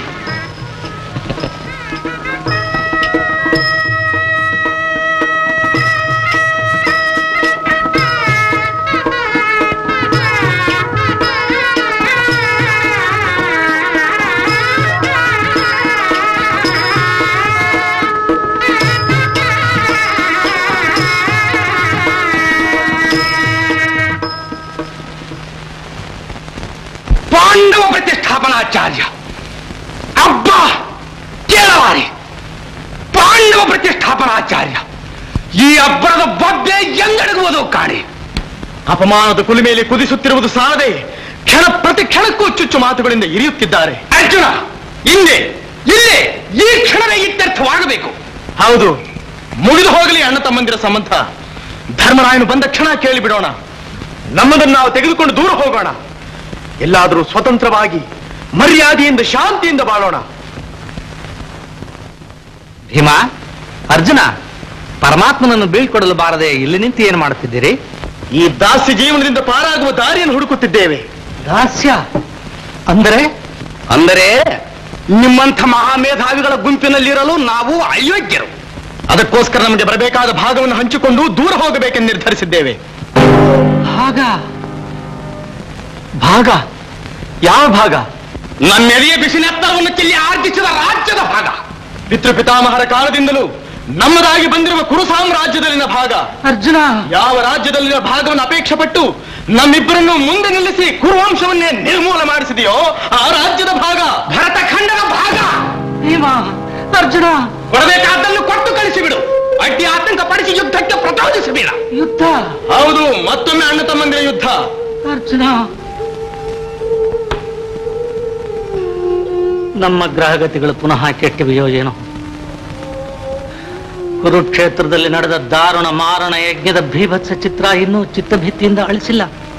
ಪಾಂಡವ ಪ್ರತಿಷ್ಠಾಪನಾಚಾರ್ಯ ಅಬ್ಬ ಕೇಳವಾರಿ ಪಾಂಡವ ಪ್ರತಿಷ್ಠಾಪನಾಚಾರ್ಯ ಈ ಅಬ್ಬರದ ಬೊಬ್ಬೆ ಎಂಗಡಗುವುದು ಕಾಣಿ ಅಪಮಾನದ ಕುಲಿಮೆಯಲ್ಲಿ ಕುದಿಸುತ್ತಿರುವುದು ಸಾಲದೆ ಕ್ಷಣ ಪ್ರತಿ ಕ್ಷಣಕ್ಕೂ ಚುಚ್ಚು ಮಾತುಗಳಿಂದ ಇರಿಯುತ್ತಿದ್ದಾರೆ ಅರ್ಜುನ ಹಿಂದೆ ಇಲ್ಲೇ ಈ ಕ್ಷಣವೇ ಇತ್ಯರ್ಥವಾಗಬೇಕು ಹೌದು ಮುಗಿದು ಹೋಗಲಿ ಅಣ್ಣ ತಮ್ಮಂದಿರ ಸಂಬಂಧ ಧರ್ಮರಾಯನು ಬಂದ ಕ್ಷಣ ಕೇಳಿಬಿಡೋಣ ನಮ್ಮದನ್ನು ನಾವು ತೆಗೆದುಕೊಂಡು ದೂರ ಹೋಗೋಣ ಎಲ್ಲಾದರೂ ಸ್ವತಂತ್ರವಾಗಿ ಮರ್ಯಾದೆಯಿಂದ ಶಾಂತಿಯಿಂದ ಬಾಳೋಣ ಭೀಮ ಅರ್ಜುನ ಪರಮಾತ್ಮನನ್ನು ಬೀಳ್ಕೊಡಲು ಬಾರದೆ ಇಲ್ಲಿ ನಿಂತು ಏನು ಮಾಡುತ್ತಿದ್ದೀರಿ ಈ ದಾಸ್ಯ ಜೀವನದಿಂದ ಪಾರಾಗುವ ದಾರಿಯನ್ನು ಹುಡುಕುತ್ತಿದ್ದೇವೆ ದಾಸ್ಯ ಅಂದರೆ ಅಂದರೆ ನಿಮ್ಮಂಥ ಮಹಾಮೇಧಾವಿಗಳ ಗುಂಪಿನಲ್ಲಿರಲು ನಾವು ಅಯೋಗ್ಯರು ಅದಕ್ಕೋಸ್ಕರ ನಮಗೆ ಬರಬೇಕಾದ ಭಾಗವನ್ನು ಹಂಚಿಕೊಂಡು ದೂರ ಹೋಗಬೇಕೆಂದು ನಿರ್ಧರಿಸಿದ್ದೇವೆ ಭಾಗ ಭಾಗ ಯಾವ ಭಾಗ ನಮ್ಮೆದೆಯ ಬಿಸಿನೆತ್ತರವನ್ನು ಚೆಲ್ಲಿ ಆರ್ಜಿಸಿದ ರಾಜ್ಯದ ಭಾಗ ಪಿತೃಪಿತಾಮಹರ ಕಾಲದಿಂದಲೂ ನಮ್ಮದಾಗಿ ಬಂದಿರುವ ಕುರು ಸಾಮ್ರಾಜ್ಯದಲ್ಲಿನ ಭಾಗ ಅರ್ಜುನ ಯಾವ ರಾಜ್ಯದಲ್ಲಿನ ಭಾಗವನ್ನು ಅಪೇಕ್ಷೆ ಪಟ್ಟು ನಮ್ಮಿಬ್ಬರನ್ನು ಮುಂದೆ ನಿಲ್ಲಿಸಿ ಕುರುವಂಶವನ್ನೇ ನಿರ್ಮೂಲ ಮಾಡಿಸಿದೆಯೋ ಆ ರಾಜ್ಯದ ಭಾಗ ಭರತ ಖಂಡದ ಭಾಗ ಭೀಮ ಅರ್ಜುನ ಕೊಡಬೇಕಾದ್ದನ್ನು ಕೊಟ್ಟು ಕಳಿಸಿಬಿಡು ಅಡ್ಡಿ ಆತಂಕ ಪಡಿಸಿ ಯುದ್ಧಕ್ಕೆ ಪ್ರಚೋದಿಸಬೇಡ ಯುದ್ಧ ಹೌದು ಮತ್ತೊಮ್ಮೆ ಅಣ್ಣ ತಮ್ಮಂದಿರ ಯುದ್ಧ ಅರ್ಜುನ ನಮ್ಮ ಗ್ರಹಗತಿಗಳು ಪುನಃ ಕೆಟ್ಟಿವೆಯೋ ಏನೋ ಕುರುಕ್ಷೇತ್ರದಲ್ಲಿ ನಡೆದ ದಾರುಣ ಮಾರಣ ಯಜ್ಞದ ಭೀಭತ್ಸ ಚಿತ್ರ ಇನ್ನೂ ಚಿತ್ತಭಿತ್ತಿಯಿಂದ ಅಳಿಸಿಲ್ಲ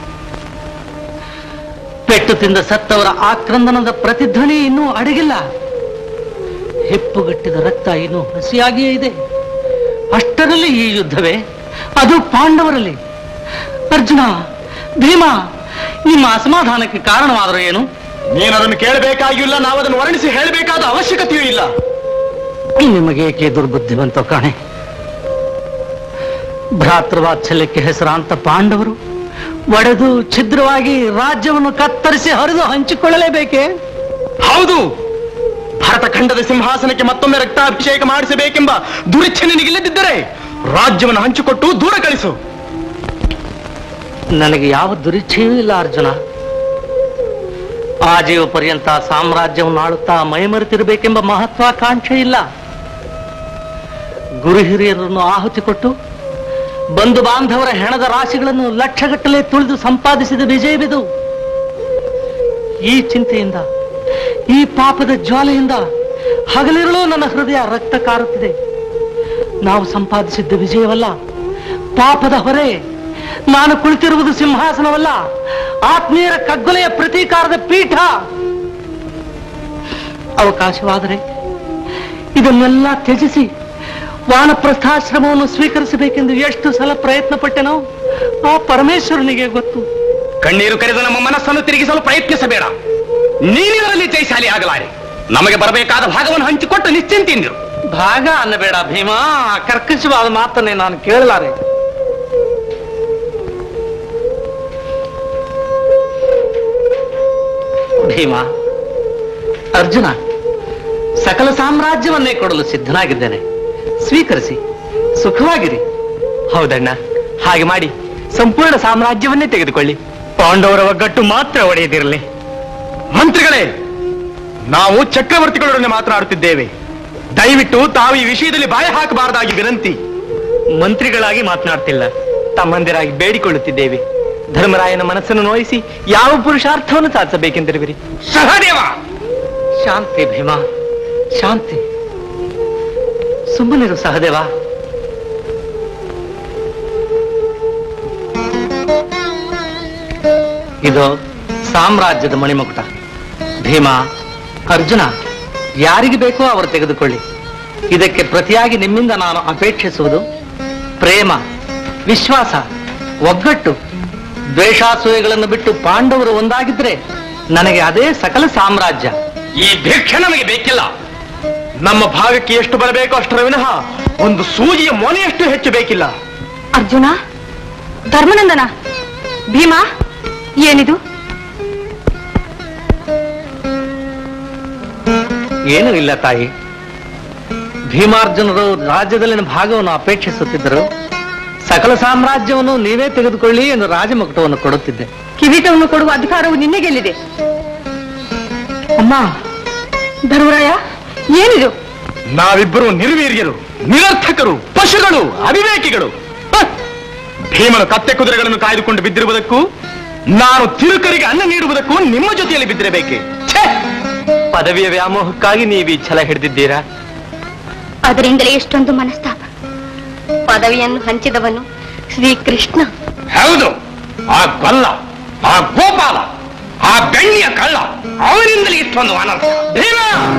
ಪೆಟ್ಟು ತಿಂದ ಸತ್ತವರ ಆಕ್ರಂದನದ ಪ್ರತಿಧ್ವನಿ ಇನ್ನೂ ಅಡಗಿಲ್ಲ ಹೆಪ್ಪುಗಟ್ಟಿದ ರಕ್ತ ಇನ್ನೂ ಹಸಿಯಾಗಿಯೇ ಇದೆ ಅಷ್ಟರಲ್ಲಿ ಈ ಯುದ್ಧವೇ ಅದು ಪಾಂಡವರಲ್ಲಿ ಅರ್ಜುನ ಭೀಮ ನಿಮ್ಮ ಅಸಮಾಧಾನಕ್ಕೆ ಕಾರಣವಾದರೂ ಏನು ನೀನು ಅದನ್ನು ಕೇಳಬೇಕಾಗಿಲ್ಲ ನಾವು ಅದನ್ನು ವರ್ಣಿಸಿ ಹೇಳಬೇಕಾದ ಅವಶ್ಯಕತೆಯೂ ಇಲ್ಲ ನಿಮಗೇಕೆ ದುರ್ಬುದ್ಧಿವಂತ ಕಾಣೆ ಭ್ರಾತೃವಾತ್ಸಲ್ಯಕ್ಕೆ ಹೆಸರಾಂತ ಪಾಂಡವರು ಒಡೆದು ಛಿದ್ರವಾಗಿ ರಾಜ್ಯವನ್ನು ಕತ್ತರಿಸಿ ಹರಿದು ಹಂಚಿಕೊಳ್ಳಲೇಬೇಕೆ ಹೌದು ಭಾರತ ಖಂಡದ ಸಿಂಹಾಸನಕ್ಕೆ ಮತ್ತೊಮ್ಮೆ ರಕ್ತಾಭಿಷೇಕ ಮಾಡಿಸಬೇಕೆಂಬ ದುರಿಚ್ಛೆ ನಿನಗಿಲ್ಲದಿದ್ದರೆ ರಾಜ್ಯವನ್ನು ಹಂಚಿಕೊಟ್ಟು ದೂರ ಕಳಿಸು ನನಗೆ ಯಾವ ದುರಿಚ್ಛೆಯೂ ಇಲ್ಲ ಅರ್ಜುನ ಆಜೀವ ಪರ್ಯಂತ ಸಾಮ್ರಾಜ್ಯವನ್ನು ಆಳುತ್ತಾ ಮೈಮರೆತಿರಬೇಕೆಂಬ ಮಹತ್ವಾಕಾಂಕ್ಷೆ ಇಲ್ಲ ಗುರು ಹಿರಿಯರನ್ನು ಆಹುತಿ ಕೊಟ್ಟು ಬಂಧು ಬಾಂಧವರ ಹೆಣದ ರಾಶಿಗಳನ್ನು ಲಕ್ಷಗಟ್ಟಲೆ ತುಳಿದು ಸಂಪಾದಿಸಿದ ವಿಜಯವಿದು ಈ ಚಿಂತೆಯಿಂದ ಈ ಪಾಪದ ಜ್ವಾಲೆಯಿಂದ ಹಗಲಿರುಳು ನನ್ನ ಹೃದಯ ರಕ್ತ ಕಾರುತ್ತಿದೆ ನಾವು ಸಂಪಾದಿಸಿದ್ದ ವಿಜಯವಲ್ಲ ಪಾಪದ ಹೊರೆ ನಾನು ಕುಳಿತಿರುವುದು ಸಿಂಹಾಸನವಲ್ಲ ಆತ್ಮೀಯರ ಕಗ್ಗೊಲೆಯ ಪ್ರತೀಕಾರದ ಪೀಠ ಅವಕಾಶವಾದರೆ ಇದನ್ನೆಲ್ಲ ತ್ಯಜಿಸಿ ವಾನಪ್ರಸ್ಥಾಶ್ರಮವನ್ನು ಸ್ವೀಕರಿಸಬೇಕೆಂದು ಎಷ್ಟು ಸಲ ಪ್ರಯತ್ನ ಪಟ್ಟೆನೋ ಆ ಪರಮೇಶ್ವರನಿಗೆ ಗೊತ್ತು ಕಣ್ಣೀರು ಕರೆದು ನಮ್ಮ ಮನಸ್ಸನ್ನು ತಿರುಗಿಸಲು ಪ್ರಯತ್ನಿಸಬೇಡ ನೀನಿದರಲ್ಲಿ ಜಯಶಾಲಿ ಆಗಲಾರೆ ನಮಗೆ ಬರಬೇಕಾದ ಭಾಗವನ್ನು ಹಂಚಿಕೊಟ್ಟು ನಿಶ್ಚಿಂತಿಂದಿರು ಭಾಗ ಅನ್ನಬೇಡ ಭೀಮಾ ಆ ಕರ್ಕಶವಾದ ಮಾತನ್ನೇ ನಾನು ಕೇಳಲಾರೆ ಭೀಮ ಅರ್ಜುನ ಸಕಲ ಸಾಮ್ರಾಜ್ಯವನ್ನೇ ಕೊಡಲು ಸಿದ್ಧನಾಗಿದ್ದೇನೆ ಸ್ವೀಕರಿಸಿ ಸುಖವಾಗಿರಿ ಹೌದಣ್ಣ ಹಾಗೆ ಮಾಡಿ ಸಂಪೂರ್ಣ ಸಾಮ್ರಾಜ್ಯವನ್ನೇ ತೆಗೆದುಕೊಳ್ಳಿ ಪಾಂಡವರ ಒಗ್ಗಟ್ಟು ಮಾತ್ರ ಒಡೆಯದಿರಲಿ ಮಂತ್ರಿಗಳೇ ನಾವು ಚಕ್ರವರ್ತಿಗಳೊಡನೆ ಮಾತನಾಡುತ್ತಿದ್ದೇವೆ ದಯವಿಟ್ಟು ತಾವು ಈ ವಿಷಯದಲ್ಲಿ ಬಾಯ ಹಾಕಬಾರದಾಗಿ ವಿನಂತಿ ಮಂತ್ರಿಗಳಾಗಿ ಮಾತನಾಡ್ತಿಲ್ಲ ತಮ್ಮಂದಿರಾಗಿ ಬೇಡಿಕೊಳ್ಳುತ್ತಿದ್ದೇವೆ ಧರ್ಮರಾಯನ ಮನಸ್ಸನ್ನು ನೋಯಿಸಿ ಯಾವ ಪುರುಷಾರ್ಥವನ್ನು ಸಾಧಿಸಬೇಕೆಂದಿರುವಿರಿ ಸಹದೇವ ಶಾಂತಿ ಭೀಮ ಶಾಂತಿ ಸುಮ್ಮನಿರು ಸಹದೇವ ಇದು ಸಾಮ್ರಾಜ್ಯದ ಮಣಿಮುಕುಟ ಭೀಮ ಅರ್ಜುನ ಯಾರಿಗೆ ಬೇಕೋ ಅವರು ತೆಗೆದುಕೊಳ್ಳಿ ಇದಕ್ಕೆ ಪ್ರತಿಯಾಗಿ ನಿಮ್ಮಿಂದ ನಾನು ಅಪೇಕ್ಷಿಸುವುದು ಪ್ರೇಮ ವಿಶ್ವಾಸ ಒಗ್ಗಟ್ಟು ದ್ವೇಷಾಸೂಯೆಗಳನ್ನು ಬಿಟ್ಟು ಪಾಂಡವರು ಒಂದಾಗಿದ್ರೆ ನನಗೆ ಅದೇ ಸಕಲ ಸಾಮ್ರಾಜ್ಯ ಈ ಭಿಕ್ಷೆ ನಮಗೆ ಬೇಕಿಲ್ಲ ನಮ್ಮ ಭಾಗಕ್ಕೆ ಎಷ್ಟು ಬರಬೇಕೋ ಅಷ್ಟರ ವಿನಃ ಒಂದು ಸೂಜಿಯ ಮೊನೆಯಷ್ಟು ಹೆಚ್ಚು ಬೇಕಿಲ್ಲ ಅರ್ಜುನ ಧರ್ಮನಂದನ ಭೀಮಾ ಏನಿದು ಏನೂ ಇಲ್ಲ ತಾಯಿ ಭೀಮಾರ್ಜುನರು ರಾಜ್ಯದಲ್ಲಿನ ಭಾಗವನ್ನು ಅಪೇಕ್ಷಿಸುತ್ತಿದ್ದರು ಸಕಲ ಸಾಮ್ರಾಜ್ಯವನ್ನು ನೀವೇ ತೆಗೆದುಕೊಳ್ಳಿ ಎಂದು ರಾಜಮುಕುಟವನ್ನು ಕೊಡುತ್ತಿದ್ದೆ ಕಿರೀಟವನ್ನು ಕೊಡುವ ಅಧಿಕಾರವು ನಿನ್ನೆಗೆಲ್ಲಿದೆ ಅಮ್ಮ ಧರ್ಮರಾಯ ಏನಿದು ನಾವಿಬ್ಬರು ನಿರ್ವೀರ್ಯರು ನಿರರ್ಥಕರು ಪಶುಗಳು ಅವಿವೇಕಿಗಳು ಹ! ಭೀಮನು ಕತ್ತೆ ಕುದುರೆಗಳನ್ನು ಕಾಯ್ದುಕೊಂಡು ಬಿದ್ದಿರುವುದಕ್ಕೂ ನಾನು ತಿರುಕರಿಗೆ ಅನ್ನ ನೀಡುವುದಕ್ಕೂ ನಿಮ್ಮ ಜೊತೆಯಲ್ಲಿ ಬಿದ್ದಿರಬೇಕೆ ಛೇ! ಪದವಿಯ ವ್ಯಾಮೋಹಕ್ಕಾಗಿ ನೀವು ಈ ಛಲ ಹಿಡಿದಿದ್ದೀರಾ ಅದರಿಂದಲೇ ಎಷ್ಟೊಂದು ಮನಸ್ತಾಪ ಪದವಿಯನ್ನು ಹಂಚಿದವನು ಶ್ರೀಕೃಷ್ಣ ಹೌದು ಆ ಗೊಲ್ಲ ಆ ಗೋಪಾಲ ಆ ಬೆಳ್ಳಿಯ ಕಳ್ಳ ಅವನಿಂದಲೇ ಇಷ್ಟೊಂದು ಅನರ್ಥ ಭೀಮ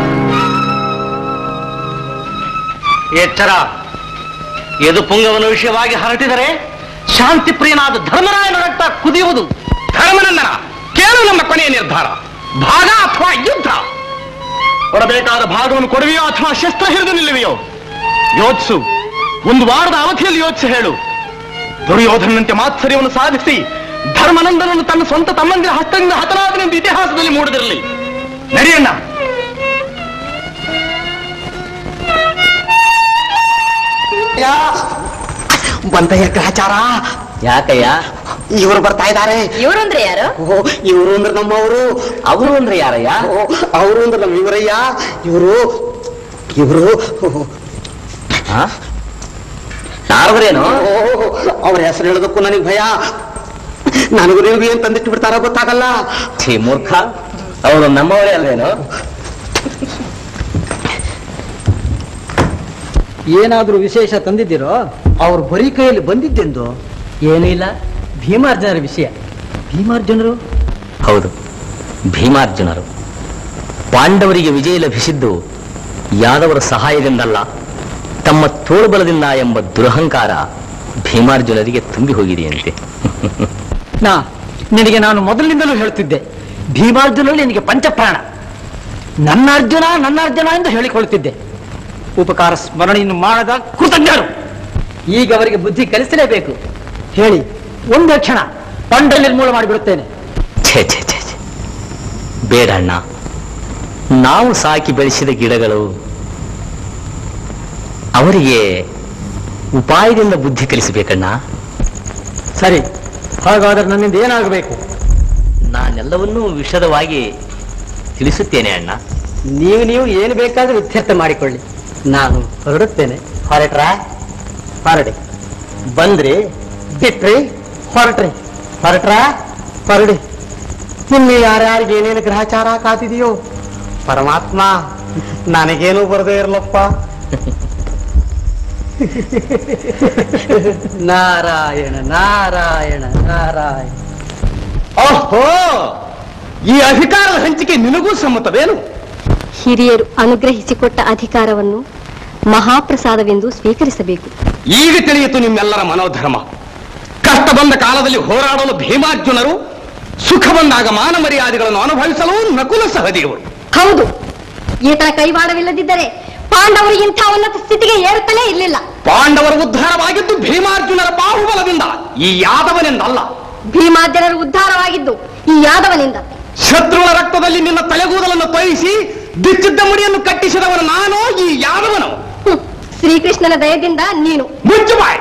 ಎಚ್ಚರ ಎದು ಪುಂಗವನ ವಿಷಯವಾಗಿ ಹರಟಿದರೆ ಶಾಂತಿ ಪ್ರಿಯನಾದ ಧರ್ಮರಾಯನ ರಕ್ತ ಕುದಿಯುವುದು ಧರ್ಮನಂದನ ಕೇಳು ನಮ್ಮ ಕೊನೆಯ ನಿರ್ಧಾರ ಭಾಗ ಅಥವಾ ಯುದ್ಧ ಕೊಡಬೇಕಾದ ಭಾಗವನ್ನು ಕೊಡುವೆಯೋ ಅಥವಾ ಶಸ್ತ್ರ ಹಿಡಿದು ನಿಲ್ಲುವೆಯೋ ಯೋಚಿಸು ಒಂದು ವಾರದ ಅವಧಿಯಲ್ಲಿ ಯೋಚಿಸಿ ಹೇಳು ದುರ್ಯೋಧನಂತೆ ಮಾತ್ಸರ್ಯವನ್ನು ಸಾಧಿಸಿ ಧರ್ಮನಂದನನ್ನು ತನ್ನ ಸ್ವಂತ ತಮ್ಮಂದಿರ ಹಸ್ತದಿಂದ ಹತನಾದನೆಂದು ಇತಿಹಾಸದಲ್ಲಿ ಮೂಡಿದಿರಲಿ ನಡಿಯಣ್ಣ ಬಂದಯ್ಯ ಗ್ರಹಚಾರ ಯಾಕಯ್ಯ ಇವರು ಬರ್ತಾ ಇದ್ದಾರೆ ಇವರು ಅಂದ್ರೆ ಯಾರು ಓ ಇವರು ಅಂದ್ರೆ ನಮ್ಮವರು ಅವರು ಅಂದ್ರೆ ಯಾರಯ್ಯ ಓ ಅವರು ಅಂದ್ರೆ ನಮ್ಮ ಇವರಯ್ಯ ಇವರು ಇವರು ನಾರದರೇನು ಅವ್ರ ಹೆಸರು ಹೇಳೋದಕ್ಕೂ ನನಗೆ ಭಯ ನನಗೂ ನೀವು ಏನ್ ತಂದಿಟ್ಟು ಬಿಡ್ತಾರೋ ಗೊತ್ತಾಗಲ್ಲ ಛೀ ಮೂರ್ಖ ಅವರು ನಮ್ಮವರೇ ಅಲ್ವೇನು ಏನಾದ್ರೂ ವಿಶೇಷ ತಂದಿದ್ದೀರೋ ಅವ್ರು ಬರೀ ಕೈಯಲ್ಲಿ ಬಂದಿದ್ದೆಂದು ಏನೂ ಇಲ್ಲ ಭೀಮಾರ್ಜುನರ ವಿಷಯ ಭೀಮಾರ್ಜುನರು ಹೌದು ಭೀಮಾರ್ಜುನರು ಪಾಂಡವರಿಗೆ ವಿಜಯ ಲಭಿಸಿದ್ದು ಯಾದವರ ಸಹಾಯದಿಂದಲ್ಲ ತಮ್ಮ ತೋಳುಬಲದಿಂದ ಎಂಬ ದುರಹಂಕಾರ ಭೀಮಾರ್ಜುನರಿಗೆ ತುಂಬಿ ಹೋಗಿದೆಯಂತೆ ನಾ ನಿನಗೆ ನಾನು ಮೊದಲಿನಿಂದಲೂ ಹೇಳ್ತಿದ್ದೆ ಭೀಮಾರ್ಜುನರು ನಿನಗೆ ಪಂಚಪ್ರಾಣ ನನ್ನ ಅರ್ಜುನ ನನ್ನ ಅರ್ಜುನ ಎಂದು ಹೇಳಿಕೊಳ್ಳುತ್ತಿದ್ದೆ ಉಪಕಾರ ಸ್ಮರಣೆಯನ್ನು ಮಾಡದ ಕೃತಜ್ಞರು ಈಗ ಅವರಿಗೆ ಬುದ್ಧಿ ಕಲಿಸಲೇಬೇಕು ಹೇಳಿ ಒಂದು ಕ್ಷಣ ಪಂಡ ನಿರ್ಮೂಲ ಮಾಡಿಬಿಡುತ್ತೇನೆ ಛೇ ಛೇ ಛೇ ಛೇ ಬೇಡ ಅಣ್ಣ ನಾವು ಸಾಕಿ ಬೆಳೆಸಿದ ಗಿಡಗಳು ಅವರಿಗೆ ಉಪಾಯದಿಂದ ಬುದ್ಧಿ ಕಲಿಸಬೇಕಣ್ಣ ಸರಿ ಹಾಗಾದ್ರೆ ನನ್ನಿಂದ ಏನಾಗಬೇಕು ನಾನೆಲ್ಲವನ್ನೂ ವಿಶದವಾಗಿ ತಿಳಿಸುತ್ತೇನೆ ಅಣ್ಣ ನೀವು ನೀವು ಏನು ಬೇಕಾದ್ರೂ ಇತ್ಯರ್ಥ ಮಾಡಿಕೊಳ್ಳಿ ನಾನು ಹೊರಡುತ್ತೇನೆ ಹೊರಟ್ರ ಹೊರಡಿ ಬಂದ್ರಿ ಬಿಟ್ರಿ ಹೊರಟ್ರಿ ಹೊರಟ್ರ ಹೊರಡಿ ಇನ್ನು ಯಾರ್ಯಾರಿಗೆ ಏನೇನು ಗ್ರಹಚಾರ ಕಾತಿದೆಯೋ ಪರಮಾತ್ಮ ನನಗೇನು ಬರದೇ ಇರಲಪ್ಪ ನಾರಾಯಣ ನಾರಾಯಣ ನಾರಾಯಣ ಓಹೋ ಈ ಅಧಿಕಾರದ ಹಂಚಿಕೆ ನಿನಗೂ ಸಮ್ಮತವೇನು ಹಿರಿಯರು ಅನುಗ್ರಹಿಸಿಕೊಟ್ಟ ಅಧಿಕಾರವನ್ನು ಮಹಾಪ್ರಸಾದವೆಂದು ಸ್ವೀಕರಿಸಬೇಕು ಈಗ ತಿಳಿಯಿತು ನಿಮ್ಮೆಲ್ಲರ ಮನೋಧರ್ಮ ಕಷ್ಟ ಬಂದ ಕಾಲದಲ್ಲಿ ಹೋರಾಡಲು ಭೀಮಾರ್ಜುನರು ಸುಖ ಬಂದಾಗ ಮಾನ ಮರ್ಯಾದೆಗಳನ್ನು ಅನುಭವಿಸಲು ನಕುಲ ಸಹದೇವರು ಹೌದು ಈತನ ಕೈವಾಡವಿಲ್ಲದಿದ್ದರೆ ಪಾಂಡವರು ಇಂಥ ಉನ್ನತ ಸ್ಥಿತಿಗೆ ಏರುತ್ತಲೇ ಇರಲಿಲ್ಲ ಪಾಂಡವರ ಉದ್ಧಾರವಾಗಿದ್ದು ಭೀಮಾರ್ಜುನರ ಬಾಹುಬಲದಿಂದ ಈ ಯಾದವನೆಂದಲ್ಲ ಭೀಮಾದ್ಯರ ಉದ್ಧಾರವಾಗಿದ್ದು ಈ ಯಾದವನಿಂದ ಶತ್ರುಗಳ ರಕ್ತದಲ್ಲಿ ನಿನ್ನ ತಲೆಗೂದಲನ್ನು ತೊಯಿಸಿ ಬಿಚ್ಚಿದ್ದ ಮುಡಿಯನ್ನು ಕಟ್ಟಿಸಿದವನು ನಾನು ಈ ಯಾದವನು ಹ್ಮ್. ಶ್ರೀಕೃಷ್ಣನ ದಯದಿಂದ ನೀನು ಮುಚ್ಚು ಬಾಯ್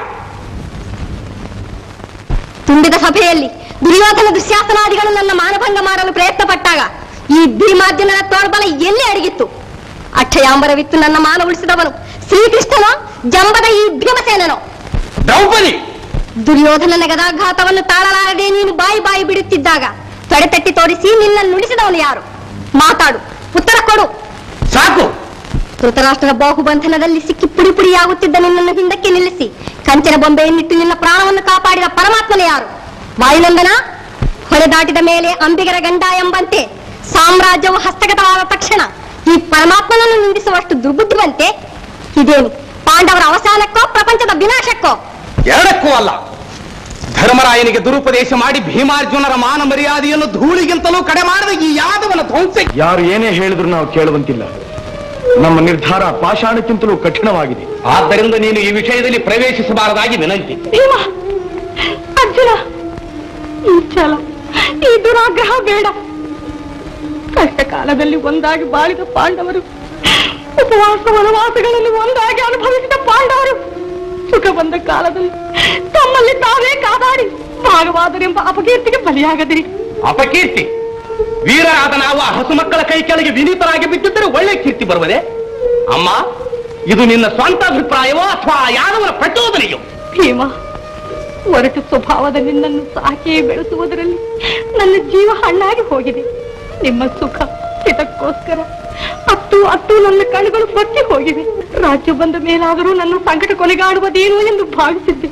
ತುಂಬಿದ ಸಭೆಯಲ್ಲಿ ದುರ್ಯೋಧನ ದುಶ್ಯಾಸನಾದಿಗಳು ನನ್ನ ಮಾನಭಂಗ ಮಾಡಲು ಪ್ರಯತ್ನ ಪಟ್ಟಾಗ ಈ ಭೀಮಾರ್ಜುನನ ತೋಳ್ಬಲ ಎಲ್ಲಿ ಅಡಗಿತ್ತು ಅಕ್ಷಯಾಂಬರವಿತ್ತು ನನ್ನ ಮಾನ ಉಳಿಸಿದವನು ಶ್ರೀಕೃಷ್ಣನೋ ಜಂಬದ ಈ ಭೀಮಸೇನನೋ ದ್ರೌಪದಿ ದುರ್ಯೋಧನನ ಗದಾಘಾತವನ್ನು ತಾಳಲಾರದೆ ನೀನು ಬಾಯಿ ಬಾಯಿ ಬಿಡುತ್ತಿದ್ದಾಗ ತಡೆತಟ್ಟಿ ತೋರಿಸಿ ನಿನ್ನ ನುಡಿಸಿದವನು ಯಾರು ಮಾತಾಡು ಉತ್ತರ ಕೊಡು ಸಾಕು ಧೃತರಾಷ್ಟ್ರನ ಬಾಹುಬಂಧನದಲ್ಲಿ ಸಿಕ್ಕಿ ಪುಡಿ ಪುಡಿಯಾಗುತ್ತಿದ್ದ ನಿನ್ನನ್ನು ಹಿಂದಕ್ಕೆ ನಿಲ್ಲಿಸಿ ಕಂಚಿನ ಬೊಂಬೆಯನ್ನಿಟ್ಟು ನಿನ್ನ ಪ್ರಾಣವನ್ನು ಕಾಪಾಡಿದ ಪರಮಾತ್ಮನ ಯಾರು ವಾಯುನಂದನ ಹೊಳೆ ದಾಟಿದ ಮೇಲೆ ಅಂಬಿಗರ ಗಂಡ ಎಂಬಂತೆ ಸಾಮ್ರಾಜ್ಯವು ಹಸ್ತಗತವಾದ ತಕ್ಷಣ ಈ ಪರಮಾತ್ಮನನ್ನು ನಿಂದಿಸುವಷ್ಟು ದುರ್ಬುದ್ಧಿವಂತೆ ಇದೇನು ಪಾಂಡವರ ಅವಸಾನಕ್ಕೋ ಪ್ರಪಂಚದ ವಿನಾಶಕ್ಕೋ ಎರಡಕ್ಕೂ ಅಲ್ಲ ಧರ್ಮರಾಯನಿಗೆ ದುರುಪದೇಶ ಮಾಡಿ ಭೀಮಾರ್ಜುನರ ಮಾನ ಮರ್ಯಾದೆಯನ್ನು ಧೂಳಿಗಿಂತಲೂ ಕಡೆ ಮಾಡಿದ ಈ ಯಾದವನ ಧ್ವಂಸ ಯಾರು ಏನೇ ಹೇಳಿದ್ರು ನಾವು ಕೇಳುವಂತಿಲ್ಲ ನಮ್ಮ ನಿರ್ಧಾರ ಪಾಷಾಣಕ್ಕಿಂತಲೂ ಕಠಿಣವಾಗಿದೆ ಆದ್ದರಿಂದ ನೀನು ಈ ವಿಷಯದಲ್ಲಿ ಪ್ರವೇಶಿಸಬಾರದಾಗಿ ವಿನಂತಿ ಭೀಮ ಅರ್ಜುನ ಈ ಛಲ ಈ ದುರಾಗ್ರಹ ಬೇಡ ಕಷ್ಟ ಕಾಲದಲ್ಲಿ ಒಂದಾಗಿ ಬಾಳಿದ ಪಾಂಡವರು ಉಪವಾಸ ವನವಾಸಗಳಲ್ಲಿ ಒಂದಾಗಿ ಅನುಭವಿಸಿದ ಪಾಂಡವರು ಸುಖ ಬಂದ ಕಾಲದಲ್ಲಿ ತಮ್ಮಲ್ಲಿ ತಾವೇ ಕಾದಾಡಿ ಭಾಗವಾದರೆಂಬ ಅಪಕೀರ್ತಿಗೆ ಬಲಿಯಾಗದಿರಿ ಅಪಕೀರ್ತಿ ವೀರರಾದ ನಾವು ಆ ಹಸು ಮಕ್ಕಳ ಕೈ ಕೆಳಗೆ ವಿನೀತರಾಗಿ ಬಿದ್ದಿದ್ದರೆ ಒಳ್ಳೆ ಕೀರ್ತಿ ಬರುವುದೇ ಅಮ್ಮ ಇದು ನಿನ್ನ ಸ್ವಂತ ಅಭಿಪ್ರಾಯವೋ ಅಥವಾ ಯಾದವರ ಪ್ರಚೋದನೆಯೋ ಭೀಮ ಒರಟು ಸ್ವಭಾವದ ನಿನ್ನನ್ನು ಸಾಕಿ ಬೆಳೆಸುವುದರಲ್ಲಿ ನನ್ನ ಜೀವ ಹಣ್ಣಾಗಿ ಹೋಗಿದೆ ನಿಮ್ಮ ಸುಖ ಇದಕ್ಕೋಸ್ಕರ ಅತ್ತು ಅತ್ತು ನನ್ನ ಕಣ್ಣುಗಳು ಬತ್ತಿ ಹೋಗಿವೆ ರಾಜ್ಯ ಬಂದ ಮೇಲಾದರೂ ನನ್ನ ಸಂಕಟ ಕೊನೆಗಾಡುವುದೇನು ಎಂದು ಭಾವಿಸಿದ್ದೆ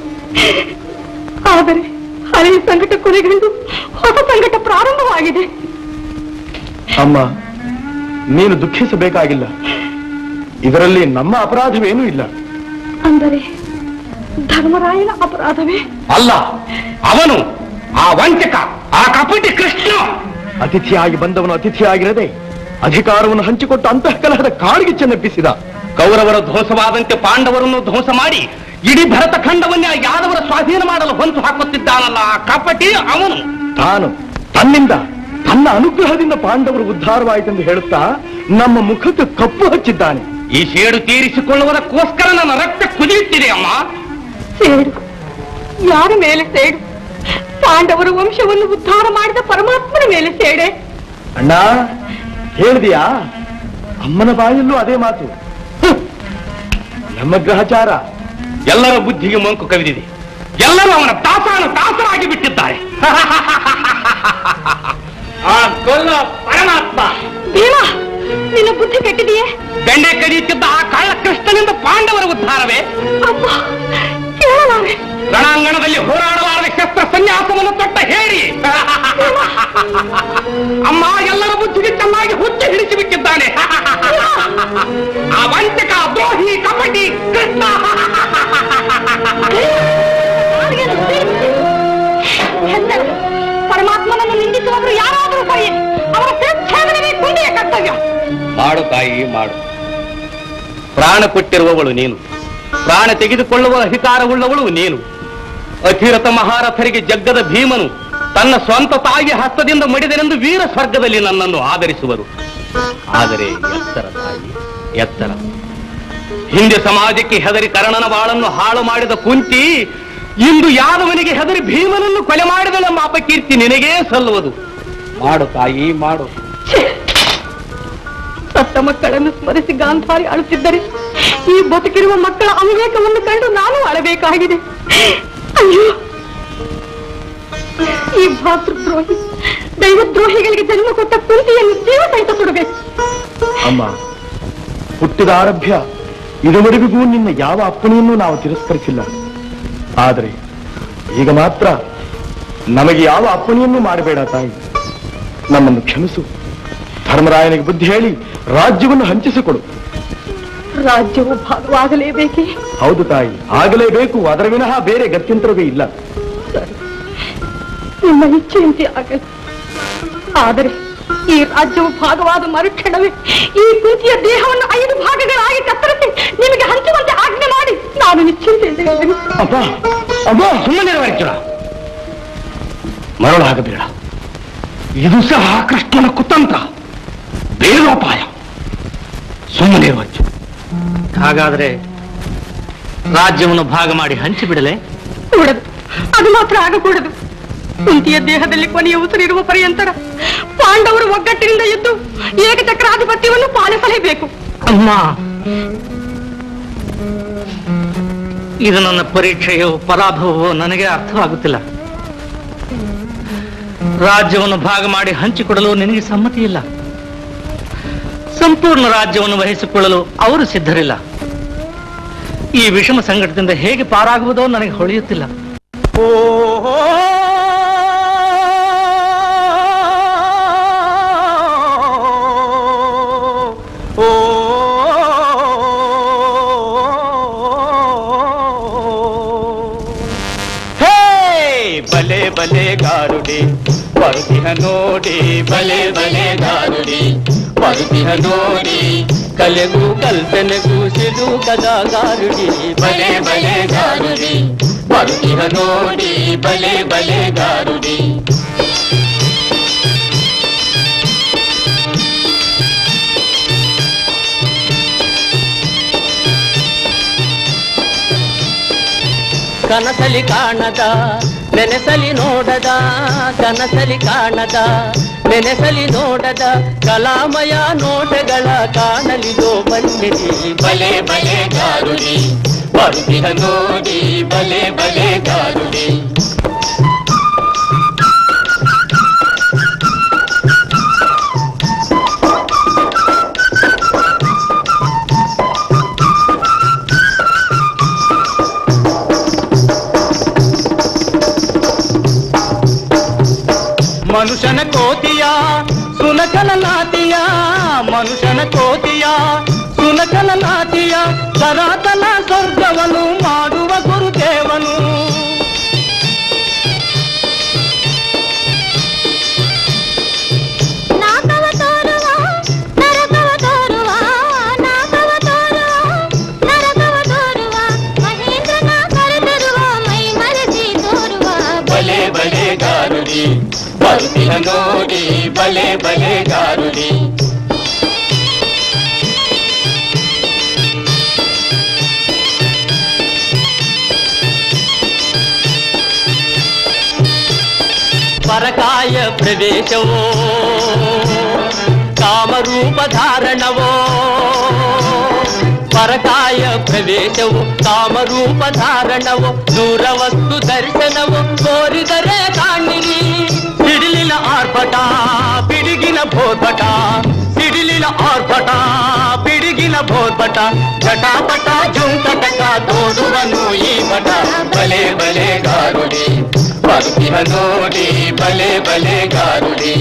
ಆದರೆ ಹಳೆಯ ಸಂಕಟ ಕೊನೆಗಂಡು ಹೊಸ ಸಂಕಟ ಪ್ರಾರಂಭವಾಗಿದೆ ಅಮ್ಮ ನೀನು ದುಃಖಿಸಬೇಕಾಗಿಲ್ಲ ಇದರಲ್ಲಿ ನಮ್ಮ ಅಪರಾಧವೇನೂ ಇಲ್ಲ ಅಂದರೆ ಧರ್ಮರಾಯನ ಅಪರಾಧವೇ ಅಲ್ಲ ಅವನು ಆ ವಂಚಕ ಆ ಕಪಟಿ ಕೃಷ್ಣ ಅತಿಥಿಯಾಗಿ ಬಂದವನು ಅತಿಥಿಯಾಗಿರದೆ ಅಧಿಕಾರವನ್ನು ಹಂಚಿಕೊಟ್ಟು ಅಂತಃಕಲಹದ ಕಾಡಿಗೆ ಚೆನ್ನಪ್ಪಿಸಿದ ಕೌರವರ ಧ್ವಂಸವಾದಂತೆ ಪಾಂಡವರನ್ನು ಧ್ವಂಸ ಮಾಡಿ ಇಡೀ ಭರತ ಖಂಡವನ್ನೇ ಆ ಯಾದವರ ಸ್ವಾಧೀನ ಮಾಡಲು ಹೊಂಚು ಹಾಕುತ್ತಿದ್ದಾನಲ್ಲ ಆ ಕಪಟಿ ಅವನು ತಾನು ತನ್ನಿಂದ ತನ್ನ ಅನುಗ್ರಹದಿಂದ ಪಾಂಡವರು ಉದ್ಧಾರವಾಯಿತೆಂದು ಹೇಳುತ್ತಾ ನಮ್ಮ ಮುಖಕ್ಕೆ ಕಪ್ಪು ಹಚ್ಚಿದ್ದಾನೆ ಈ ಸೇಡು ತೀರಿಸಿಕೊಳ್ಳುವುದಕ್ಕೋಸ್ಕರ ನನ್ನ ರಕ್ತ ಕುದಿಯುತ್ತಿದೆ ಅಮ್ಮ ಸೇಡು ಯಾರ ಮೇಲೆ ಸೇಡು ಪಾಂಡವರ ವಂಶವನ್ನು ಉದ್ಧಾರ ಮಾಡಿದ ಪರಮಾತ್ಮನ ಮೇಲೆ ಸೇಡೆ ಅಣ್ಣ ಹೇಳಿದೆಯಾ ಅಮ್ಮನ ಬಾಯಲ್ಲೂ ಅದೇ ಮಾತು ಹ್ಮ್. ನಮ್ಮ ಗ್ರಹಚಾರ ಎಲ್ಲರ ಬುದ್ಧಿಗೆ ಮಂಕು ಕವಿದಿದೆ ಎಲ್ಲರೂ ಅವನ ದಾಸಾನು ದಾಸರಾಗಿ ಬಿಟ್ಟಿದ್ದಾರೆ ಆ ಕೊಲ್ಲ ಪರಮಾತ್ಮ ಭೀಮ ನಿನ್ನ ಬುದ್ಧಿ ಕೆಟ್ಟಿದೆಯೇ ಬೆಣ್ಣೆ ಕಡಿಯುತ್ತಿದ್ದ ಆ ಕಳ್ಳ ಕೃಷ್ಣನಿಂದ ಪಾಂಡವರ ಉದ್ಧಾರವೇ ಅಪ್ಪ ಕೇಳಲಾರೆ ರಣಾಂಗಣದಲ್ಲಿ ಹೋರಾಡಲಾರದ ಶಸ್ತ್ರ ಸನ್ಯಾಸವನ್ನು ತೊಟ್ಟ ಹೇಳಿ ಅಮ್ಮ ಎಲ್ಲರ ಬುದ್ಧಿಗೆ ಚೆನ್ನಾಗಿ ಹುಚ್ಚಿ ಹಿಡಿಸಿ ಬಿಟ್ಟಿದ್ದಾನೆ ಆ ವಂಚಕ ದ್ರೋಹಿ ಕಪಟಿ ಕೃಷ್ಣ ಹೆಸರು ಪರಮಾತ್ಮನನ್ನು ನಿಂದಿಸುವವರು ಯಾರಾದರೂ ಸರಿ ಅವರ ಶಿರಚ್ಛೇದನವೇ ಗುಂಡಿಯ ಕರ್ತವ್ಯ ಮಾಡು ತಾಯಿ ಮಾಡು ಪ್ರಾಣ ಕೊಟ್ಟಿರುವವಳು ನೀನು ಪ್ರಾಣ ತೆಗೆದುಕೊಳ್ಳುವ ಅಧಿಕಾರವುಳ್ಳವಳು ನೀನು ಅಧಿರಥ ಮಹಾರಥರಿಗೆ ಜಗ್ಗದ ಭೀಮನು ತನ್ನ ಸ್ವಂತ ತಾಯಿಯ ಹಸ್ತದಿಂದ ಮಡಿದನೆಂದು ವೀರ ಸ್ವರ್ಗದಲ್ಲಿ ನನ್ನನ್ನು ಆದರಿಸುವರು ಆದರೆ ಎತ್ತರ ತಾಯಿ ಎತ್ತರ ಹಿಂದೆ ಸಮಾಜಕ್ಕೆ ಹೆದರಿ ಕರ್ಣನ ಬಾಳನ್ನು ಹಾಳು ಮಾಡಿದ ಕುಂತಿ ಇಂದು ಯಾದವನಿಗೆ ಹೆದರಿ ಭೀಮನನ್ನು ಕೊಲೆ ಮಾಡಿದಳೆಂಬ ಅಪಕೀರ್ತಿ ನಿನಗೇ ಸಲ್ಲುವುದು ಮಾಡು ತಾಯಿ ಮಾಡು ಸತ್ತ ಮಕ್ಕಳನ್ನು ಸ್ಮರಿಸಿ ಗಾಂಧಾರಿ ಅಳುತ್ತಿದ್ದರೆ ಈ ಬದುಕಿರುವ ಮಕ್ಕಳ ಅವಿವೇಕವನ್ನು ಕಂಡು ನಾನು ಅಳಬೇಕಾಗಿದೆ ಅಯ್ಯೋ ಈ ಭಾತೃದ್ರೋಹಿ ದೈವದ್ರೋಹಿಗಳಿಗೆ ಜನ್ಮ ಕೊಟ್ಟ ಕುಂತಿಯನ್ನು ಜೀವ ಸಹಿತ ಸುಡಬೇಕು ಅಮ್ಮ ಹುಟ್ಟಿದ ಆರಭ್ಯ ಇದುವರೆಗೂ ನಿನ್ನ ಯಾವ ಅಪ್ಪಣೆಯನ್ನು ನಾವು ತಿರಸ್ಕರಿಸಿಲ್ಲ ಆದರೆ ಈಗ ಮಾತ್ರ ನಮಗೆ ಯಾವ ಅಪ್ಪಣೆಯನ್ನು ಮಾಡಬೇಡ ತಾಯಿ ನಮ್ಮನ್ನು ಕ್ಷಮಿಸು ಧರ್ಮರಾಯನಿಗೆ ಬುದ್ಧಿ ಹೇಳಿ ರಾಜ್ಯವನ್ನು ಹಂಚಿಸಿಕೊಡು ರಾಜ್ಯವು ಭಾಗವಾಗಲೇಬೇಕೇ ಹೌದು ತಾಯಿ ಆಗಲೇಬೇಕು ಅದರ ವಿನಃ ಬೇರೆ ಗತ್ಯಂತರವೇ ಇಲ್ಲ ನಿಮ್ಮ ಇಚ್ಛೆಯಂತೆ ಆಗಲಿ ಆದರೆ ಈ ರಾಜ್ಯವು ಭಾಗವಾದ ಮರುಕ್ಷಣವೇ ಈ ಕುಂತಿಯ ದೇಹವನ್ನು ಐದು ಭಾಗಗಳಾಗಿ ಕತ್ತರಿಸಿ ನಿಮಗೆ ಹಂಚುವಂತೆ ಆಜ್ಞೆ ಮಾಡಿ ನಾನು ನಿಶ್ಚಿಂತೆಯಿಂದ ಇರುವೆನು. ಅಬ್ಬಾ ಅಬ್ಬಾ ಸುಮ್ಮನೆ ಅರ್ಜುನ ಮರಳಾಗಬೇಡ ಇದು ಸಹ ಕೃಷ್ಣನ ಕುತಂತ್ರ ಬೇರೋಪಾಯ ಸುಮ್ಮನೆ ಅರ್ಜುನ ಹಾಗಾದ್ರೆ ರಾಜ್ಯವನ್ನು ಭಾಗ ಮಾಡಿ ಹಂಚಿಬಿಡಲೆ ಕೂಡದು ಅದು ಮಾತ್ರ ಆಗಕೂಡದು ಕುಂತಿಯ ದೇಹದಲ್ಲಿ ಕೊನೆಯ ಉಸಿರಿರುವ ಪರ್ಯಂತರ ಪಾಂಡವರು ಒಗ್ಗಟ್ಟಿನಿಂದ ಎದ್ದು ಏಕಚಕ್ರಾಧಿಪತ್ಯವನ್ನು ಪಾಲಿಸಲೇಬೇಕು ಅಮ್ಮ ಇದು ನನ್ನ ಪರೀಕ್ಷೆಯೋ ಪರಾಭವವೋ ನನಗೆ ಅರ್ಥವಾಗುತ್ತಿಲ್ಲ ರಾಜ್ಯವನ್ನು ಭಾಗ ಮಾಡಿ ಹಂಚಿಕೊಡಲು ನಿನಗೆ ಸಮ್ಮತಿ ಇಲ್ಲ ಸಂಪೂರ್ಣ ರಾಜ್ಯವನ್ನು ವಹಿಸಿಕೊಳ್ಳಲು ಅವರು ಸಿದ್ಧರಿಲ್ಲ ಈ ವಿಷಮ ಸಂಕಟದಿಂದ ಹೇಗೆ ಪಾರಾಗುವುದೋ ನನಗೆ ಹೊಳೆಯುತ್ತಿಲ್ಲ ಹೇ ಬಲೆ ಬಲೆ ಗಾರುಡಿ ಬರುತಿಹ ನೋಡಿ ಬಲೆ ಬಲೆ ಗಾರುಡಿ ಬರುತಿಹ ನೋಡಿ ಕಲೆಗೂ ಕಲ್ಪನೆಗೂ ಸಿಡು ಕದ ಗಾರುಡಿ ಬಲೆ ಬಲೆ ಗಾರುಡಿ ಬರುತಿಹ ನೋಡಿ ಬಲೆ ಬಲೆ ಗಾರುಡಿ ಕನಸಲಿ ಕಾಣದ ನೆನೆಸಲಿ ನೋಡದ ಕನಸಲಿ ಕಾಣದ ನೆನೆಸಲಿ ನೋಡದ ಕಲಾಮಯ ನೋಟಗಳ ಕಾಣಲಿದೋ ಬನ್ನಿರಿ ಬಲೆ ಬಲೆ ಗಾರುಡಿ ಬರುತ್ತಿಹ ನೋಡಿ ಬಲೆ ಬಲೆ ಗಾರುಡಿ ಮನುಷ್ಯನ ಕೋತಿಯ ಸುನಕನ ನಾತಿಯ ಮನುಷ್ಯನ ಕೋತಿಯ ಸುನಕನ ನಾತಿಯ ಸನಾತನ ಸ್ವರ್ಗವನ್ನು ಮಾಡುವ ಗುರುದೇವನು ನಾಕವ ತೋರುವ ನರಕವ ತೋರುವ ನಾಕವ ತೋರುವ ನರಕವ ತೋರುವ ಮಹೇಂದ್ರನ ಕರೆತರುವ ಮೈ ಮರೆಸಿ ತೋರುವ ಬಲೆ ಬಲೆ ಗಾರುಡಿ ಬರುತ್ತಿಹ ನೋಡಿ ಬಲೆ ಬಲೆ ಗಾರುಡಿ ಪರಕಾಯ ಪ್ರವೇಶವೋ ಕಾಮರೂಪ ಧಾರಣವೋ ಪರಕಾಯ ಪ್ರವೇಶವು ಕಾಮರೂಪ ಧಾರಣವು ದೂರ ವಸ್ತು ದರ್ಶನವು ಕೋರಿದರೆ ಕಾಣಿರಿ ಸಿಡಿಲಿನ ಆರ್ಭಟ ಪಿಡಿಗಿನ ಭೋರ್ಭಟ ಸಿಡಿಲಿನ ಆರ್ಭಟ ಪಿಡಿಗಿನ ಭೋರ್ಭಟ ಜಟಾಪಟ ಜುಂಕಟಕ ತೋರುವನು ಈ ಮಠ ಬಲೆ ಬಲೆ ಗಾರುಡಿ ಬರ್ತಿಹ ನೋಡಿ ಬಲೆ ಬಲೆ ಗಾರುಡಿ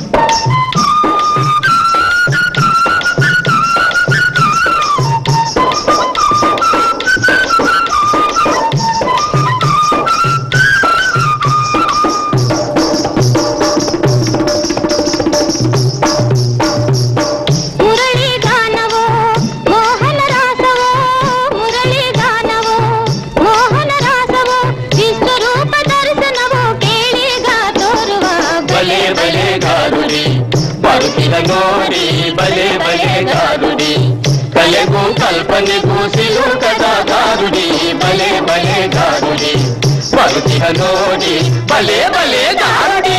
ಮುರಳಿ ಗಾನವೋ ಮೋಹನ ರಾಸವೋ ಮುರಳಿ ಗಾನವೋ ಮೋಹನ ರಾಸವೋ ವಿಶ್ವರೂಪ ದರ್ಶನವೋ ಕೇಳಿಗ ತೋರುವ ಬಲೆ ಬಲೆ ಗಾರುಡಿ ಬರುತ್ತಿಹ ನೋಡಿ ಬಲೆ ಬಲೆ ಗಾರುಡಿ ಕಲೆಗೂ ಕಲ್ಪನೆಗೂ ಸಿಲುಕದ ಗಾರುಡಿ ಬಲೆ ಬಲೆ ಗಾರುಡಿ ಬರುತ್ತಿಹ ನೋಡಿ ಬಲೆ ಬಲೆ ಗಾರುಡಿ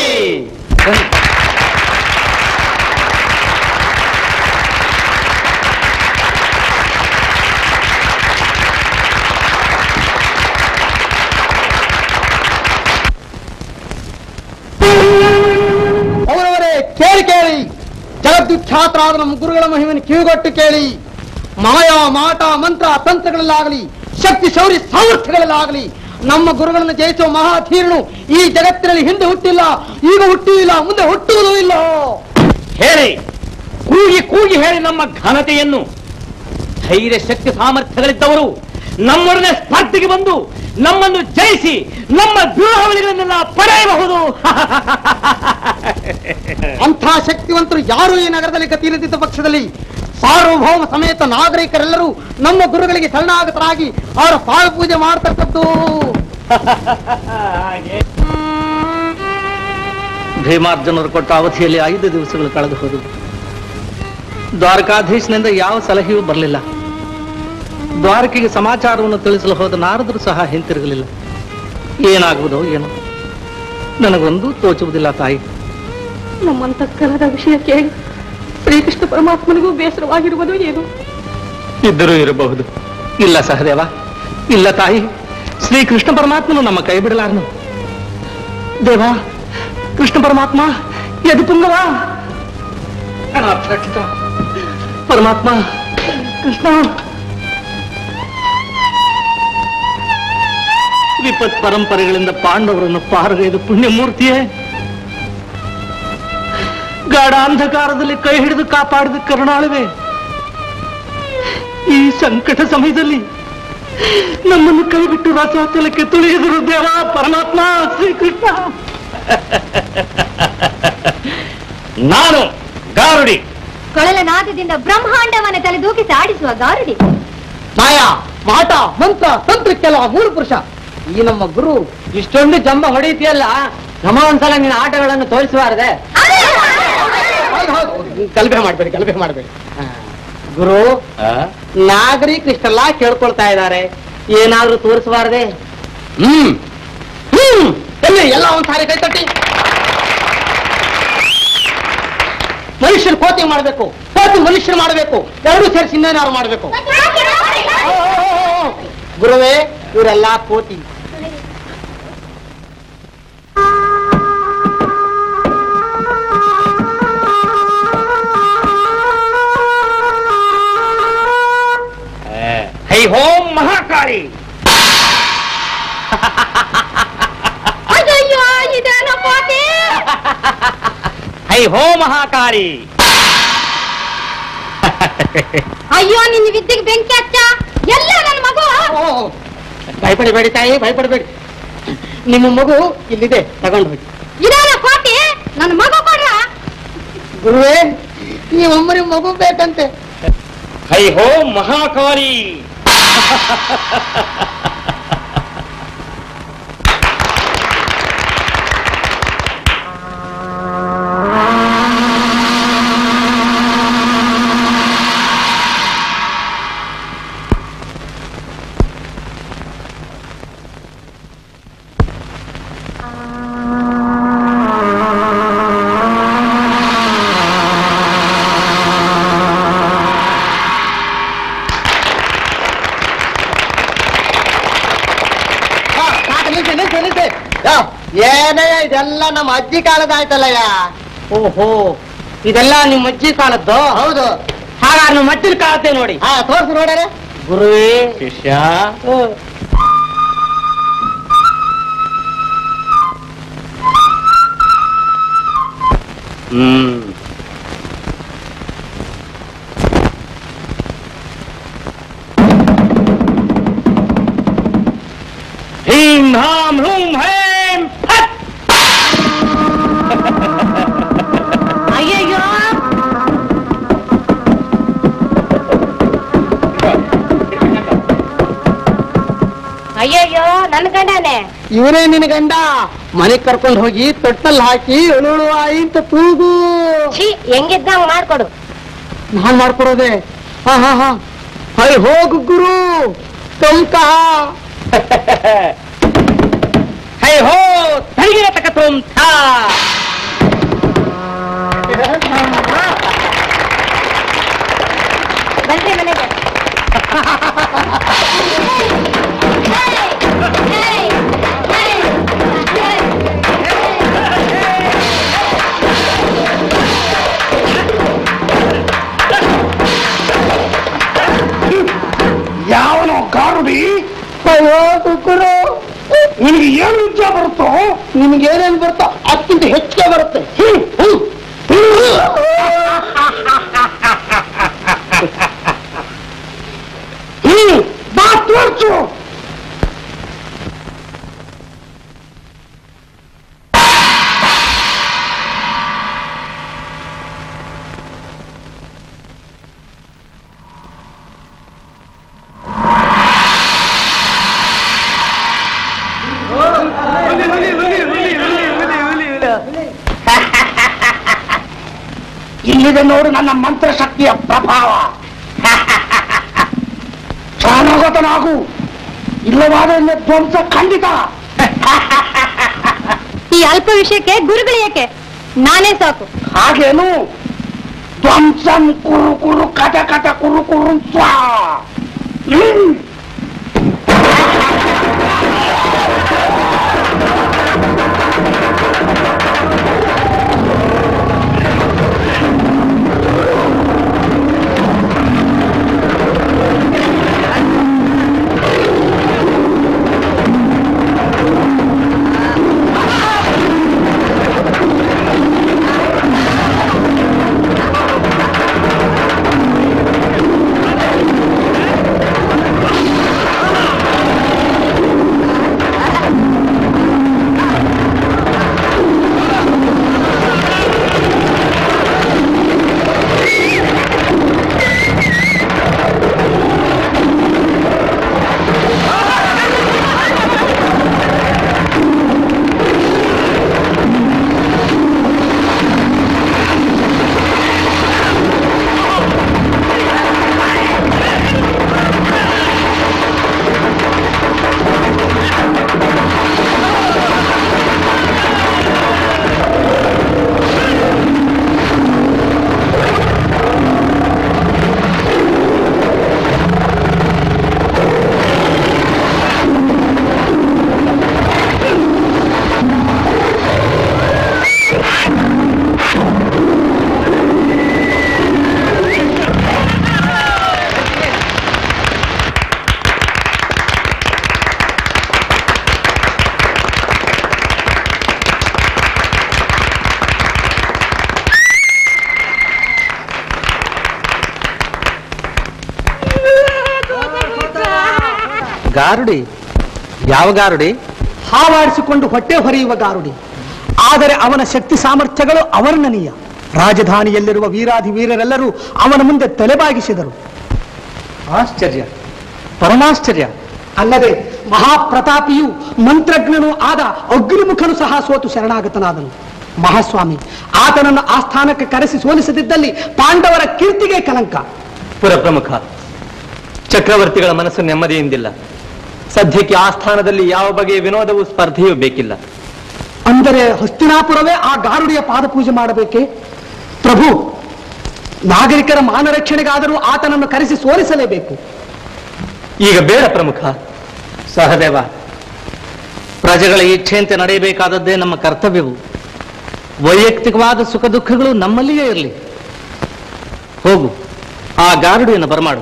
ಅವರವರೇ ಕೇಳಿ ಕೇಳಿ ಜಗದ್ವಿಖ್ಯಾತರಾದ ನಮ್ಮ ಗುರುಗಳ ಮಹಿಮೆಯನ್ನು ಕಿವಿಗೊಟ್ಟು ಕೇಳಿ ಮಾಯಾ ಮಾಟ ಮಂತ್ರ ತಂತ್ರಗಳಲ್ಲಾಗಲಿ ಶಕ್ತಿ ಶೌರ್ಯ ಸಾಮರ್ಥ್ಯಗಳಲ್ಲಾಗಲಿ ನಮ್ಮ ಗುರುಗಳನ್ನು ಜಯಿಸುವ ಮಹಾಧೀರನು ಈ ಜಗತ್ತಿನಲ್ಲಿ ಹಿಂದೆ ಹುಟ್ಟಿಲ್ಲ ಈಗ ಹುಟ್ಟಿಲ್ಲ ಮುಂದೆ ಹುಟ್ಟುವುದೂ ಇಲ್ಲ ಹೇಳಿ ಕೂಗಿ ಕೂಗಿ ಹೇಳಿ ನಮ್ಮ ಘನತೆಯನ್ನು ಧೈರ್ಯ ಶಕ್ತಿ ಸಾಮರ್ಥ್ಯಗಳಿದ್ದವರು ನಮ್ಮೊಡನೆ ಸ್ಪರ್ಧೆಗೆ ಬಂದು ನಮ್ಮನ್ನು ಜಯಿಸಿ ನಮ್ಮ ವ್ಯೂಹಗಳನ್ನೆಲ್ಲ ಪಡೆಯಬಹುದು ಅಂಥ ಶಕ್ತಿವಂತರು ಯಾರು ಈ ನಗರದಲ್ಲಿ ಗತಿ ಇಲ್ಲದಿದ್ದ ಪಕ್ಷದಲ್ಲಿ ಸಾರ್ವಭೌಮ ಸಮೇತ ನಾಗರಿಕರೆಲ್ಲರೂ ನಮ್ಮ ಗುರುಗಳಿಗೆ ಶರಣಾಗತರಾಗಿ ಅವರ ಪಾದ ಪೂಜೆ ಮಾಡ್ತಕ್ಕದ್ದು ಭೀಮಾರ್ಜುನರು ಕೊಟ್ಟ ಅವಧಿಯಲ್ಲಿ ಐದು ದಿವಸಗಳು ಕಳೆದು ಹೋದವು ದ್ವಾರಕಾಧೀಶನಿಂದ ಯಾವ ಸಲಹೆಯೂ ಬರಲಿಲ್ಲ ದ್ವಾರಕೆಗೆ ಸಮಾಚಾರವನ್ನು ತಿಳಿಸಲು ಹೋದ ನಾರದರು ಸಹ ಹಿಂತಿರುಗಲಿಲ್ಲ ಏನಾಗುವುದೋ ಏನೋ ನನಗೊಂದೂ ತೋಚುವುದಿಲ್ಲ ತಾಯಿ ನಮ್ಮಂತಕ್ಕರದ ವಿಷಯ ಕೇಳಿ ಶ್ರೀಕೃಷ್ಣ ಪರಮಾತ್ಮನಿಗೂ ಬೇಸರವಾಗಿರುವುದು ಏನು ಇದ್ದರೂ ಇರಬಹುದು ಇಲ್ಲ ಸಹದೇವ ಇಲ್ಲ ತಾಯಿ ಶ್ರೀಕೃಷ್ಣ ಪರಮಾತ್ಮನು ನಮ್ಮ ಕೈ ಬಿಡಲಾರನು ದೇವ ಕೃಷ್ಣ ಪರಮಾತ್ಮ ಎದು ಪುಂಗವ ಅನಾಥರಕ್ಷಿತ ಪರಮಾತ್ಮ ಕೃಷ್ಣ ವಿಪತ್ ಪರಂಪರೆಗಳಿಂದ ಪಾಂಡವರನ್ನು ಪಾರಗೈದು ಪುಣ್ಯಮೂರ್ತಿಯೇ ಗಾಢ ಅಂಧಕಾರದಲ್ಲಿ ಕೈ ಹಿಡಿದು ಕಾಪಾಡಿದ ಕರುಣಾಳುವೆ ಈ ಸಂಕಟ ಸಮಯದಲ್ಲಿ ನಮ್ಮನ್ನು ಕೈ ಬಿಟ್ಟು ರಥಾಚಲಕ್ಕೆ ತುಳಿಯಿದರು ದೇವ ಪರಮಾತ್ಮ ಶ್ರೀಕೃಷ್ಣ ನಾನು ಗಾರುಡಿ ಕೊಳಲ ನಾದದಿಂದ ಬ್ರಹ್ಮಾಂಡವನ್ನು ತಲೆದೂಗಿಸಿ ಆಡಿಸುವ ಗಾರುಡಿ ಮಾಯ ಮಾಟ ಮಂತ್ರ ತಂತ್ರಕ್ಕೆಲ್ಲ ಮೂರು ಪುರುಷ ಈ ನಮ್ಮ ಗುರು ಇಷ್ಟೊಂದು ಜಂಬ ಹೊಡೆಯುತ್ತಿಯಲ್ಲ ನಮ್ಮ ಒಂದ್ಸಲ ನಿನ್ನ ಆಟಗಳನ್ನು ತೋರಿಸಬಾರದೆ ಹೌದು ಹೌದು ಗಲಭೆ ಮಾಡ್ಬೇಡಿ ಗಲಭೆ ಮಾಡ್ಬೇಡಿ ಆ, ಗುರು ನಾಗರಿಕ ಇಷ್ಟೆಲ್ಲ ಕೇಳ್ಕೊಳ್ತಾ ಇದ್ದಾರೆ ಏನಾದ್ರೂ ತೋರಿಸಬಾರದೆ ಹ್ಮ್ ಹ್ಮ್ ಎಲ್ಲಿ ಎಲ್ಲ ಒಂದ್ ಸಾರಿ ಕೈ ತಟ್ಟಿ ಮನುಷ್ಯರು ಕೋತಿ ಮಾಡ್ಬೇಕು ಕೋತಿ ಮನುಷ್ಯರು ಮಾಡ್ಬೇಕು ಎರಡೂ ಸೇರಿಸಿ ಇನ್ನೇನಾದ್ರು ಮಾಡ್ಬೇಕು ಗುರುವೇ ಇವರೆಲ್ಲ ಕೋತಿ ಹೈ ಹೋಂ ಮಹಾಕಾಳಿ ಅಯ್ಯಯ್ಯೋ ಇದೇನೋ ಕೋತಿ ಹೈ ಹೋ ಮಹಾಕಾಳಿ ಅಯ್ಯೋ ನಿನ್ನ ವಿದ್ಯೆಗೆ ಬೆಂಕಿ ಹಚ್ಚ ಎಲ್ಲ ನನ್ನ ಮಗು ಓ, ಭಯಪಡಬೇಡಿ ತಾಯಿ ಭಯಪಡಬೇಡಿ ನಿಮ್ಮ ಮಗು ಇಲ್ಲಿದೆ ತಗೊಂಡು ಹೋಗಿ ಇದೇನೋ ಕೋತಿ ನನ್ನ ಮಗು ಕೊಡ್ರ ಗುರುವೇ ನೀವೊಮ್ಮರಿ ಮಗು ಬೇಕಂತೆ ಹೈ ಹೋ ಮಹಾಕಾಳಿ ಆ, ಸಾಕು, ನಿಲ್ಸಿ, ನಿಲ್ಸಿ, ನಿಲ್ಸಿ. ಯಾ, ಏನಯ್ಯ ಇದೆಲ್ಲ ನಮ್ಮ ಅಜ್ಜಿ ಕಾಲದ ಆಯ್ತಲ್ಲಯ್ಯ ಓಹೋ ಇದೆಲ್ಲ ನಿಮ್ಮ ಅಜ್ಜಿ ಕಾಲದ್ದು ಹೌದು ಹಾಗಾದ್ರೆ ನಮ್ಮ ಅಜ್ಜಿನ ಕಾಲತ್ತೆ ನೋಡಿ ಹಾ ತೋರ್ಸು ನೋಡರೆ ಗುರುವೇ ಶಿಷ್ಯ ಹ್ಮ್ ಹೀಂ ಹಾಂ ಹೂಂ ಹೇಂ ಫಟ್ ಅಯ್ಯಯ್ಯೋ ಅಯ್ಯಯ್ಯೋ ನನ್ನ ಗಂಡನೇ ಇವನೇ ನಿನ್ನ ಗಂಡ ಮನೆಗ್ ಕರ್ಕೊಂಡು ಹೋಗಿ ತೊಟ್ಟಲ್ಲಿ ಹಾಕಿ ಅಳುಳು ಆಯಿ ಅಂತ ತೂಗು ಛೀ ಹೆಂಗಿದ್ದಂಗ ಮಾಡ್ಕೊಡು ನಾನ್ ಮಾಡ್ಕೊಡೋದೆ ಹಾ ಹಾ ಹಾ ಹೈ ಹೋಗು ಗುರು ಕಂಕ ಹೈ ಹೋ ತೈಗಿರ ತಕತೋಂ ಥಾ ಬನ್ರಿ ಮನೆಗೆ ಯಾವನೋ ಗಾರುಡಿ ಅಯ್ಯೋ ಕುಕ್ಕರು ನಿನಗೆ ಏನು ವಿದ್ಯೆ ಬರುತ್ತೋ ನಿಮ್ಗೆ ಏನೇನು ಬರುತ್ತೋ ಅದಕ್ಕಿಂತ ಹೆಚ್ಚಿಗೆ ಬರುತ್ತೆ ಹ್ಮ್ ಹ್ಮ್ ಹ್ಮ್ ಹ್ಮ್ ಬಾ ತೋರ್ಸು ಇಲ್ಲಿದೆ ನೋಡು ನನ್ನ ಮಂತ್ರ ಶಕ್ತಿಯ ಪ್ರಭಾವ ಪ್ರಾಣಾಗತನಾಗು ಇಲ್ಲವಾದ ಧ್ವಂಸ ಖಂಡಿತ ಈ ಅಲ್ಪ ವಿಷಯಕ್ಕೆ ಗುರುಗಳು ಏಕೆ ನಾನೇ ಸಾಕು ಹಾಗೇನು ಧ್ವಂಸಂ ಕುರು ಕುರು ಕಟ ಕಟ ಕುರು ಕುರು ಸ್ವಾ ಹ್ಮ್. ಗಾರುಡಿ ಯಾವ ಗಾರುಡಿ ಹಾವಾಡಿಸಿಕೊಂಡು ಹೊಟ್ಟೆ ಹೊರೆಯುವ ಗಾರುಡಿ ಆದರೆ ಅವನ ಶಕ್ತಿ ಸಾಮರ್ಥ್ಯಗಳು ಅವರ್ಣನೀಯ ರಾಜಧಾನಿಯಲ್ಲಿರುವ ವೀರಾಧಿ ವೀರರೆಲ್ಲರೂ ಅವನ ಮುಂದೆ ತಲೆಬಾಗಿಸಿದರು ಆಶ್ಚರ್ಯ ಪರಮಾಶ್ಚರ್ಯ ಅಲ್ಲದೆ ಮಹಾಪ್ರತಾಪಿಯು ಮಂತ್ರಜ್ಞನೂ ಆದ ಅಗ್ನಿಮುಖನು ಸಹ ಸೋತು ಶರಣಾಗತನಾದನು ಮಹಾಸ್ವಾಮಿ ಆತನನ್ನು ಆಸ್ಥಾನಕ್ಕೆ ಕರೆಸಿ ಸೋಲಿಸದಿದ್ದಲ್ಲಿ ಪಾಂಡವರ ಕೀರ್ತಿಗೆ ಕಲಂಕ ಪುರಪ್ರಮುಖ ಚಕ್ರವರ್ತಿಗಳ ಮನಸ್ಸು ನೆಮ್ಮದಿಯಿಂದಿಲ್ಲ ಸದ್ಯಕ್ಕೆ ಆ ಸ್ಥಾನದಲ್ಲಿ ಯಾವ ಬಗೆಯ ವಿನೋದವೂ ಸ್ಪರ್ಧೆಯೂ ಬೇಕಿಲ್ಲ ಅಂದರೆ ಹಸ್ತಿನಾಪುರವೇ ಆ ಗಾರುಡಿಯ ಪಾದಪೂಜೆ ಮಾಡಬೇಕೆ ಪ್ರಭು ನಾಗರಿಕರ ಮಾನರಕ್ಷಣೆಗಾದರೂ ಆತನನ್ನು ಕರೆಸಿ ಸೋಲಿಸಲೇಬೇಕು ಈಗ ಬೇಡ ಪ್ರಮುಖ ಸಹದೇವ ಪ್ರಜೆಗಳ ಇಚ್ಛೆಯಂತೆ ನಡೆಯಬೇಕಾದದ್ದೇ ನಮ್ಮ ಕರ್ತವ್ಯವು ವೈಯಕ್ತಿಕವಾದ ಸುಖ ದುಃಖಗಳು ನಮ್ಮಲ್ಲಿಯೇ ಇರಲಿ ಹೋಗು ಆ ಗಾರುಡಿಯನ್ನು ಬರಮಾಡು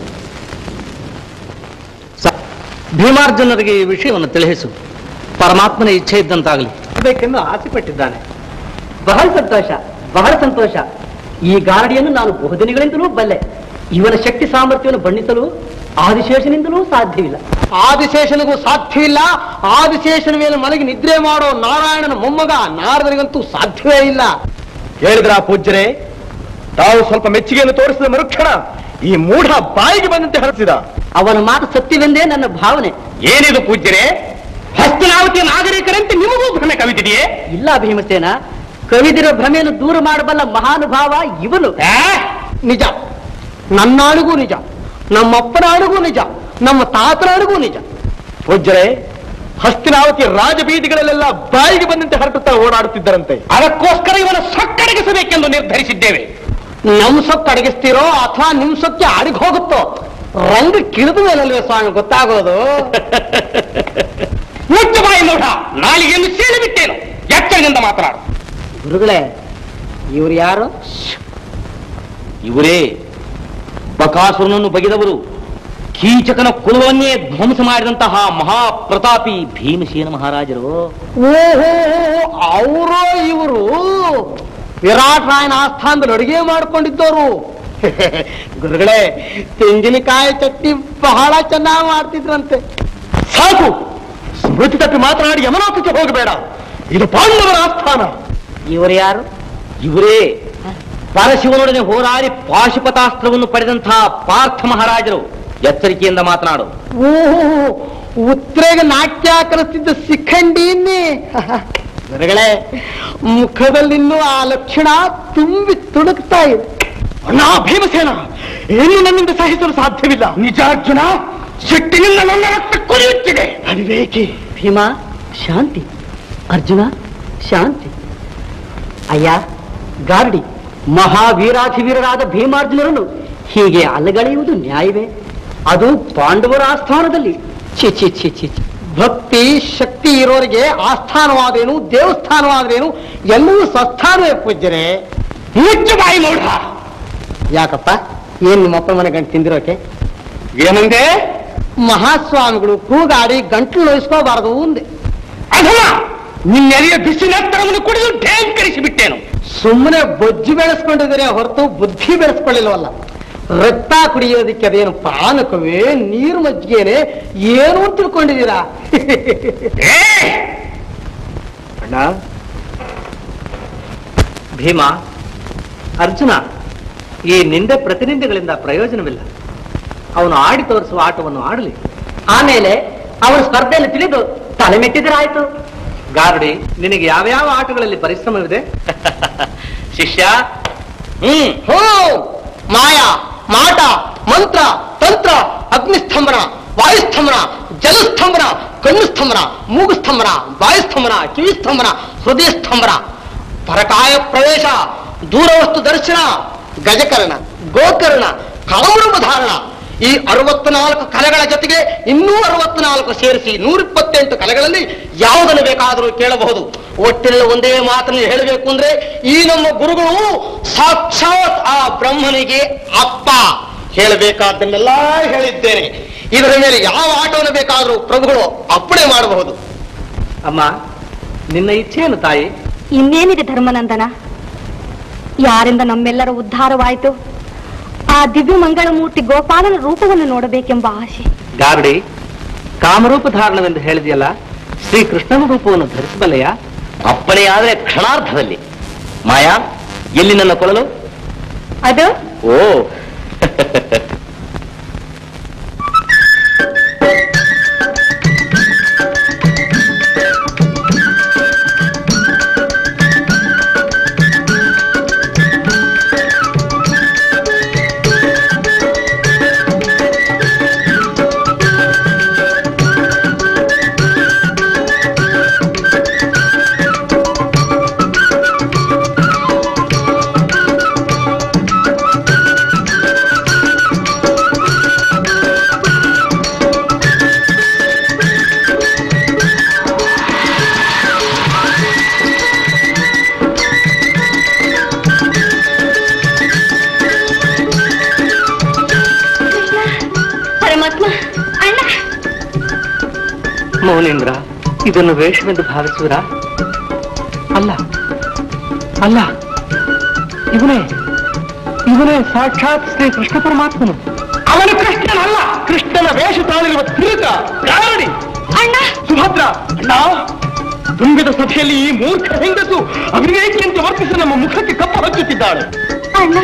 ಸ- ಭೀಮಾರ್ಜುನರಿಗೆ ಈ ವಿಷಯವನ್ನು ತಿಳಿಸು ಪರಮಾತ್ಮನ ಇಚ್ಛೆ ಇದ್ದಂತಾಗಲಿ ಬೇಕೆಂದು ಆಸೆ ಪಟ್ಟಿದ್ದಾನೆ ಬಹಳ ಸಂತೋಷ ಬಹಳ ಸಂತೋಷ ಈ ಗಾರಡಿಯನ್ನು ನಾನು ಬಹುದಿನಗಳಿಂದಲೂ ಬಲ್ಲೆ ಇವನ ಶಕ್ತಿ ಸಾಮರ್ಥ್ಯವನ್ನು ಬಣ್ಣಿಸಲು ಆದಿಶೇಷನಿಂದಲೂ ಸಾಧ್ಯವಿಲ್ಲ ಆದಿಶೇಷನಿಗೂ ಸಾಧ್ಯವಿಲ್ಲ ಆದಿಶೇಷನ ಮೇಲೆ ಮಲಗಿ ನಿದ್ರೆ ಮಾಡೋ ನಾರಾಯಣನ ಮೊಮ್ಮಗ ನಾರದನಿಗಂತೂ ಸಾಧ್ಯವೇ ಇಲ್ಲ ಹೇಳಿದ್ರ ಪೂಜ್ಯರೇ ತಾವು ಸ್ವಲ್ಪ ಮೆಚ್ಚುಗೆಯನ್ನು ತೋರಿಸಿದ ಮರುಕ್ಷಣ ಈ ಮೂಢ ಬಾಯಿಗೆ ಬಂದಂತೆ ಹರಸಿದ ಅವನ ಮಾತು ಸತ್ಯವೆಂದೇ ನನ್ನ ಭಾವನೆ ಏನಿದು ಪೂಜ್ಯರೇ ಹಸ್ತನಾವತಿಯ ನಾಗರಿಕರಂತೆ ನಿಮಗೂ ಭ್ರಮೆ ಕವಿತಿದೆಯೇ ಇಲ್ಲ ಭೀಮಸೇನ ಕವಿದಿರೋ ಭ್ರಮೆಯನ್ನು ದೂರ ಮಾಡಬಲ್ಲ ಮಹಾನುಭಾವ ಇವನು ಆ? ನಿಜ ನನ್ನಾಣಿಗೂ ನಿಜ ನಮ್ಮಪ್ಪನಾಣಿಗೂ ನಿಜ ನಮ್ಮ ತಾತನಾಣಿಗೂ ನಿಜ ಪೂಜ್ಯರೇ ಹಸ್ತಿನಾವತಿ ರಾಜಬೀದಿಗಳಲ್ಲೆಲ್ಲ ಬಾಯಿಗೆ ಬಂದಂತೆ ಹರಟುತ್ತಾ ಓಡಾಡುತ್ತಿದ್ದರಂತೆ ಅದಕ್ಕೋಸ್ಕರ ಇವನ ಸೊಕ್ಕಡಗಿಸಬೇಕೆಂದು ನಿರ್ಧರಿಸಿದ್ದೇವೆ ನಮ್ ಸೊತ್ತು ಅಡಗಿಸ್ತೀರೋ ಅಥವಾ ನಿಮ್ ಸೊಕ್ಕೆ ಅಡಗಿ ಹೋಗುತ್ತೋ ರಂಗ ಕಿಳಿದ ಮೇಲಲ್ವೇ ಸ್ವಾಮಿ ಗೊತ್ತಾಗೋದು ಮುಚ್ಚ ಬಾಯಿ ನೋಡ ನಾಲಿಗೆಯನ್ನು ಸೀಳಿ ಬಿಟ್ಟೇನು ಎಚ್ಚರದಿಂದ ಮಾತನಾಡು ಗುರುಗಳೇ ಇವ್ರು ಯಾರು ಇವರೇ ಬಕಾಸುರನನ್ನು ಬಗೆದವರು ಕೀಚಕನ ಕುಲವನ್ನೇ ಧ್ವಂಸ ಮಾಡಿದಂತಹ ಮಹಾಪ್ರತಾಪಿ ಭೀಮಸೇನ ಮಹಾರಾಜರು ಓಹೋ ಅವರೋ ಇವರು ವಿರಾಟ್ ರಾಯನ ಆಸ್ಥಾನದಲ್ಲಿ ಅಡುಗೆ ಮಾಡ್ಕೊಂಡಿದ್ದವರು ಗುರುಗಳೇ ತೆಂಗಿನಕಾಯಿ ಚಟ್ನಿ ಬಹಳ ಚೆನ್ನಾಗಿ ಮಾಡ್ತಿದ್ರಂತೆ ಸಾಕು ಸ್ಮೃತಿ ತಪ್ಪಿ ಮಾತನಾಡಿ ಯಮಲೋಕಕ್ಕೆ ಹೋಗಬೇಡ ಇದು ಪಾಂಡವರ ಆಸ್ಥಾನ ಇವರು ಯಾರು ಇವರೇ ಪರಶಿವನೊಡನೆ ಹೋರಾಡಿ ಪಾಶುಪತಾಸ್ತ್ರವನ್ನು ಪಡೆದಂತಹ ಪಾರ್ಥ ಮಹಾರಾಜರು ಎಚ್ಚರಿಕೆಯಿಂದ ಮಾತನಾಡು ಓಹೋ ಉತ್ತರೆಗೆ ನಾಟ್ಯ ಕಲಿಸ್ತಿದ್ದ ಶಿಖಂಡಿಯನ್ನೇ ಗುರುಗಳೇ ಮುಖದಲ್ಲಿನ್ನೂ ಆ ಲಕ್ಷಣ ತುಂಬಿ ತುಡುಕ್ತಾ ಇದೆ ಅಣ್ಣ ಭೀಮಸೇನ ಏನು ನನ್ನಿಂದ ಸಹಿಸಲು ಸಾಧ್ಯವಿಲ್ಲ ನಿಜ ಅರ್ಜುನ ಸಿಟ್ಟಿನಿಂದ ನನ್ನ ರಕ್ತ ಕುರಿಯುತ್ತಿದೆ ಅವಿವೇಕಿ ಭೀಮ ಶಾಂತಿ ಅರ್ಜುನ ಶಾಂತಿ ಅಯ್ಯ ಗಾರ್ಡಿ ಮಹಾವೀರಾಧಿವೀರರಾದ ಭೀಮಾರ್ಜುನರನ್ನು ಹೀಗೆ ಅಲಗಳೆಯುವುದು ನ್ಯಾಯವೇ ಅದು ಪಾಂಡವರ ಆಸ್ಥಾನದಲ್ಲಿ ಛಿ ಛಿ ಛಿ ಛಿ ಛಿ. ಭಕ್ತಿ ಶಕ್ತಿ ಇರೋರಿಗೆ ಆಸ್ಥಾನವಾದೇನು ದೇವಸ್ಥಾನವಾದ್ರೇನು ಎಲ್ಲವೂ ಸ್ವಸ್ಥಾನವೇ ಪೂಜ್ಯರೇ ಮುಚ್ಚು ಬಾಯಿ ಮೌಢ ಯಾಕಪ್ಪ ಏನ್ ನಿಮ್ಮಪ್ಪ ಮನೆ ಗಂಟು ತಿಂದಿರೋಕೆ ಏನಂದೆ ಮಹಾಸ್ವಾಮಿಗಳು ಕೂಗಾಡಿ ಗಂಟ್ಲು ನೋಯಿಸ್ಕೋಬಾರದು ಒಂದೇ ಅಧಮ ನಿನ್ನೆಲೆಯ ಬಿಸಿನೆತ್ತರವನ್ನು ಕುಡಿದು ಢೇಂಕರಿಸಿ ಬಿಟ್ಟೇನು ಸುಮ್ಮನೆ ಬೊಜ್ಜು ಬೆಳೆಸ್ಕೊಂಡಿದ್ರೆ ಹೊರತು ಬುದ್ಧಿ ಬೆಳೆಸ್ಕೊಳ್ಳಿಲ್ವಲ್ಲ ರಕ್ತ ಕುಡಿಯೋದಕ್ಕೆ ಅದೇನು ಪಾನಕವೇ ನೀರು ಮಜ್ಜಿಗೆನೆ ಏನು ಅಂತ ತಿಳ್ಕೊಂಡಿದ್ದೀರಾ ಅಣ್ಣ ಭೀಮ ಅರ್ಜುನ ಈ ನಿಂದೆ ಪ್ರತಿನಿಧಿಗಳಿಂದ ಪ್ರಯೋಜನವಿಲ್ಲ ಅವನು ಆಡಿ ತೋರಿಸುವ ಆಟವನ್ನು ಆಡಲಿ ಆಮೇಲೆ ಅವನು ಸ್ಪರ್ಧೆಯಲ್ಲಿ ತಿಳಿದು ತಲೆ ಮೆಟ್ಟಿದರಾಯ್ತು ಗಾರುಡಿ ನಿನಗೆ ಯಾವ್ಯಾವ ಆಟಗಳಲ್ಲಿ ಪರಿಶ್ರಮವಿದೆ ಶಿಷ್ಯ ಹ್ಮ್ ಹೋ ಮಾಯ ಮಾಟ ಮಂತ್ರ ತಂತ್ರ ಅಗ್ನಿಸ್ತಂಭನ ವಾಯುಸ್ತಂಭನ ಜಲಸ್ತಂಭನ ಕಣ್ಣು ಸ್ತಂಭನ ಮೂಗು ಸ್ತಂಭನ ವಾಯುಸ್ತಂಭನ ಕಿವಿ ಸ್ತಂಭನ ಹೃದಯ ಸ್ತಂಭನ ಪರಕಾಯ ಪ್ರವೇಶ ದೂರವಸ್ತು ದರ್ಶನ ಗಜಕರ್ಣ ಗೋಕರ್ಣ ಕಳಮೃಗ ಧಾರಣ ಈ ಅರವತ್ನಾಲ್ಕು ಕಲೆಗಳ ಜೊತೆಗೆ ಇನ್ನೂ ಅರವತ್ನಾಲ್ಕು ಸೇರಿಸಿ ನೂರಿಪ್ಪತ್ತೆಂಟು ಕಲೆಗಳಲ್ಲಿ ಯಾವುದನ್ನು ಬೇಕಾದರೂ ಕೇಳಬಹುದು ಒಟ್ಟಿನಲ್ಲಿ ಒಂದೇ ಮಾತನ್ನು ಹೇಳಬೇಕು ಅಂದ್ರೆ ಈ ನಮ್ಮ ಗುರುಗಳು ಸಾಕ್ಷಾತ್ ಆ ಬ್ರಹ್ಮನಿಗೆ ಅಪ್ಪ ಹೇಳಬೇಕಾದ್ದನ್ನೆಲ್ಲ ಹೇಳಿದ್ದೇನೆ ಇದರ ಮೇಲೆ ಯಾವ ಆಟವನ್ನು ಬೇಕಾದರೂ ಪ್ರಭುಗಳು ಅಪ್ಪಣೆ ಮಾಡಬಹುದು ಅಮ್ಮ ನಿನ್ನ ಇಚ್ಛೆಯನ್ನು ತಾಯಿ ಇನ್ನೇನಿದೆ ಧರ್ಮನಂದನ ಯಾರಿಂದ ನಮ್ಮೆಲ್ಲರ ಉದ್ಧಾರವಾಯಿತು ಆ ದಿವ್ಯ ಮಂಗಳಮೂರ್ತಿ ಗೋಪಾಲನ ರೂಪವನ್ನು ನೋಡಬೇಕೆಂಬ ಆಶೆ ಗಾರುಡಿ ಕಾಮರೂಪ ಧಾರಣವೆಂದು ಹೇಳಿದೆಯಲ್ಲ ಶ್ರೀ ಕೃಷ್ಣನ ರೂಪವನ್ನು ಧರಿಸಬಲ್ಲೆಯಾ ಅಪ್ಪಣೆ ಆದ್ರೆ ಕ್ಷಣಾರ್ಧದಲ್ಲಿ ಮಾಯಾ ಎಲ್ಲಿ ನನ್ನ ಕೊಳಲು ಅದು ಓ ಪರಮಾತ್ಮ ಅಣ್ಣ ಮೌನೇಂದ್ರ ಇದನ್ನು ವೇಷವೆಂದು ಭಾವಿಸುವಿರಾ ಅಲ್ಲ ಅಲ್ಲ ಇವನೇ ಇವನೇ ಸಾಕ್ಷಾತ್ ಶ್ರೀ ಕೃಷ್ಣ ಪರಮಾತ್ಮನು ಅವನು ಕೃಷ್ಣನಲ್ಲ ಕೃಷ್ಣನ ವೇಷ ತಾಳಿರುವ ತಿರುಗ ಗಾರಡಿ ಅಣ್ಣ ಸುಭದ್ರ ಅಣ್ಣ ತುಂಬಿದ ಸಭೆಯಲ್ಲಿ ಈ ಮೂರ್ಖ ಹೆಂಗಸು ಅವಿವೇಕಿಯಂತೆ ವರ್ತಿಸಿ ನಮ್ಮ ಮುಖಕ್ಕೆ ಕಪ್ಪು ಹಚ್ಚುತ್ತಿದ್ದಾಳೆ ಅಣ್ಣ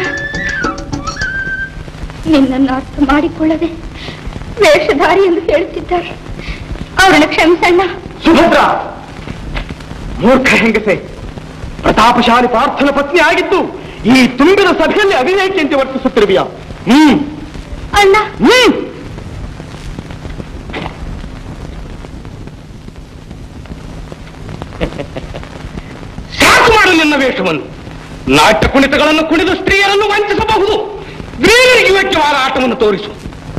ನಿನ್ನನ್ನು ಅರ್ಥ ಮಾಡಿಕೊಳ್ಳದೆ ವೇಷಧಾರಿ ಎಂದು ಹೇಳುತ್ತಿದ್ದಾರೆ ಅವರನ್ನು ಕ್ಷಮಿಸಣ್ಣ ಸುಭದ್ರ ಮೂರ್ಖ ಹೆಂಗಸೆ ಪ್ರತಾಪಶಾಲಿ ಪಾರ್ಥನ ಪತ್ನಿ ಆಗಿದ್ದು ಈ ತುಂಬಿದ ಸಭೆಯಲ್ಲಿ ಅವಿವೇಕಿಯಂತೆ ವರ್ತಿಸುತ್ತಿರುವಿಯಾ ಹ್ಮ್ ಅಣ್ಣ ಹ್ಮ್ ಸಾಕು ಮಾಡು ನಿನ್ನ ವೇಷವನ್ನು ನಾಟ್ಯ ಕುಣಿತಗಳನ್ನು ಕುಣಿದು ಸ್ತ್ರೀಯರನ್ನು ವಂಚಿಸಬಹುದು ವೀರರಿಗೆ ಯೋಗ್ಯವಾದ ಆಟವನ್ನು ತೋರಿಸು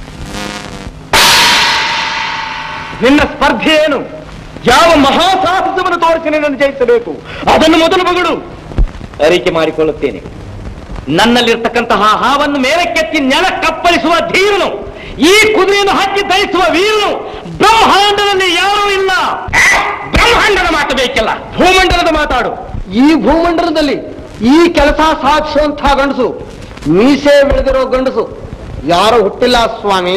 ನಿನ್ನ ಸ್ಪರ್ಧೆ ಏನು ಯಾವ ಮಹಾಸಾಹಸವನ್ನು ತೋರಿಸಿ ನಿನ್ನನ್ನು ಜಯಿಸಬೇಕು ಅದನ್ನು ಮೊದಲು ಮಗಳು ಅರಿಕೆ ಮಾಡಿಕೊಳ್ಳುತ್ತೇನೆ ನನ್ನಲ್ಲಿರ್ತಕ್ಕಂತಹ ಹಾವನ್ನು ಮೇಲಕ್ಕೆತ್ತಿ ನೆಲ ಕಪ್ಪಳಿಸುವ ಧೀರನು ಈ ಕುದುರೆಯನ್ನು ಹಚ್ಚಿ ಧರಿಸುವ ವೀರನು ಬ್ರಹ್ಮಾಂಡದಲ್ಲಿ ಯಾರೂ ಇಲ್ಲ ಬ್ರಹ್ಮಾಂಡದ ಮಾತು ಬೇಕಿಲ್ಲ ಭೂಮಂಡಲದ ಮಾತಾಡು ಈ ಭೂಮಂಡಲದಲ್ಲಿ ಈ ಕೆಲಸ ಸಾಧಿಸುವಂತ ಗಂಡಸು ಮೀಸೆ ಬೆಳೆದಿರೋ ಗಂಡಸು ಯಾರು ಹುಟ್ಟಿಲ್ಲ ಸ್ವಾಮಿ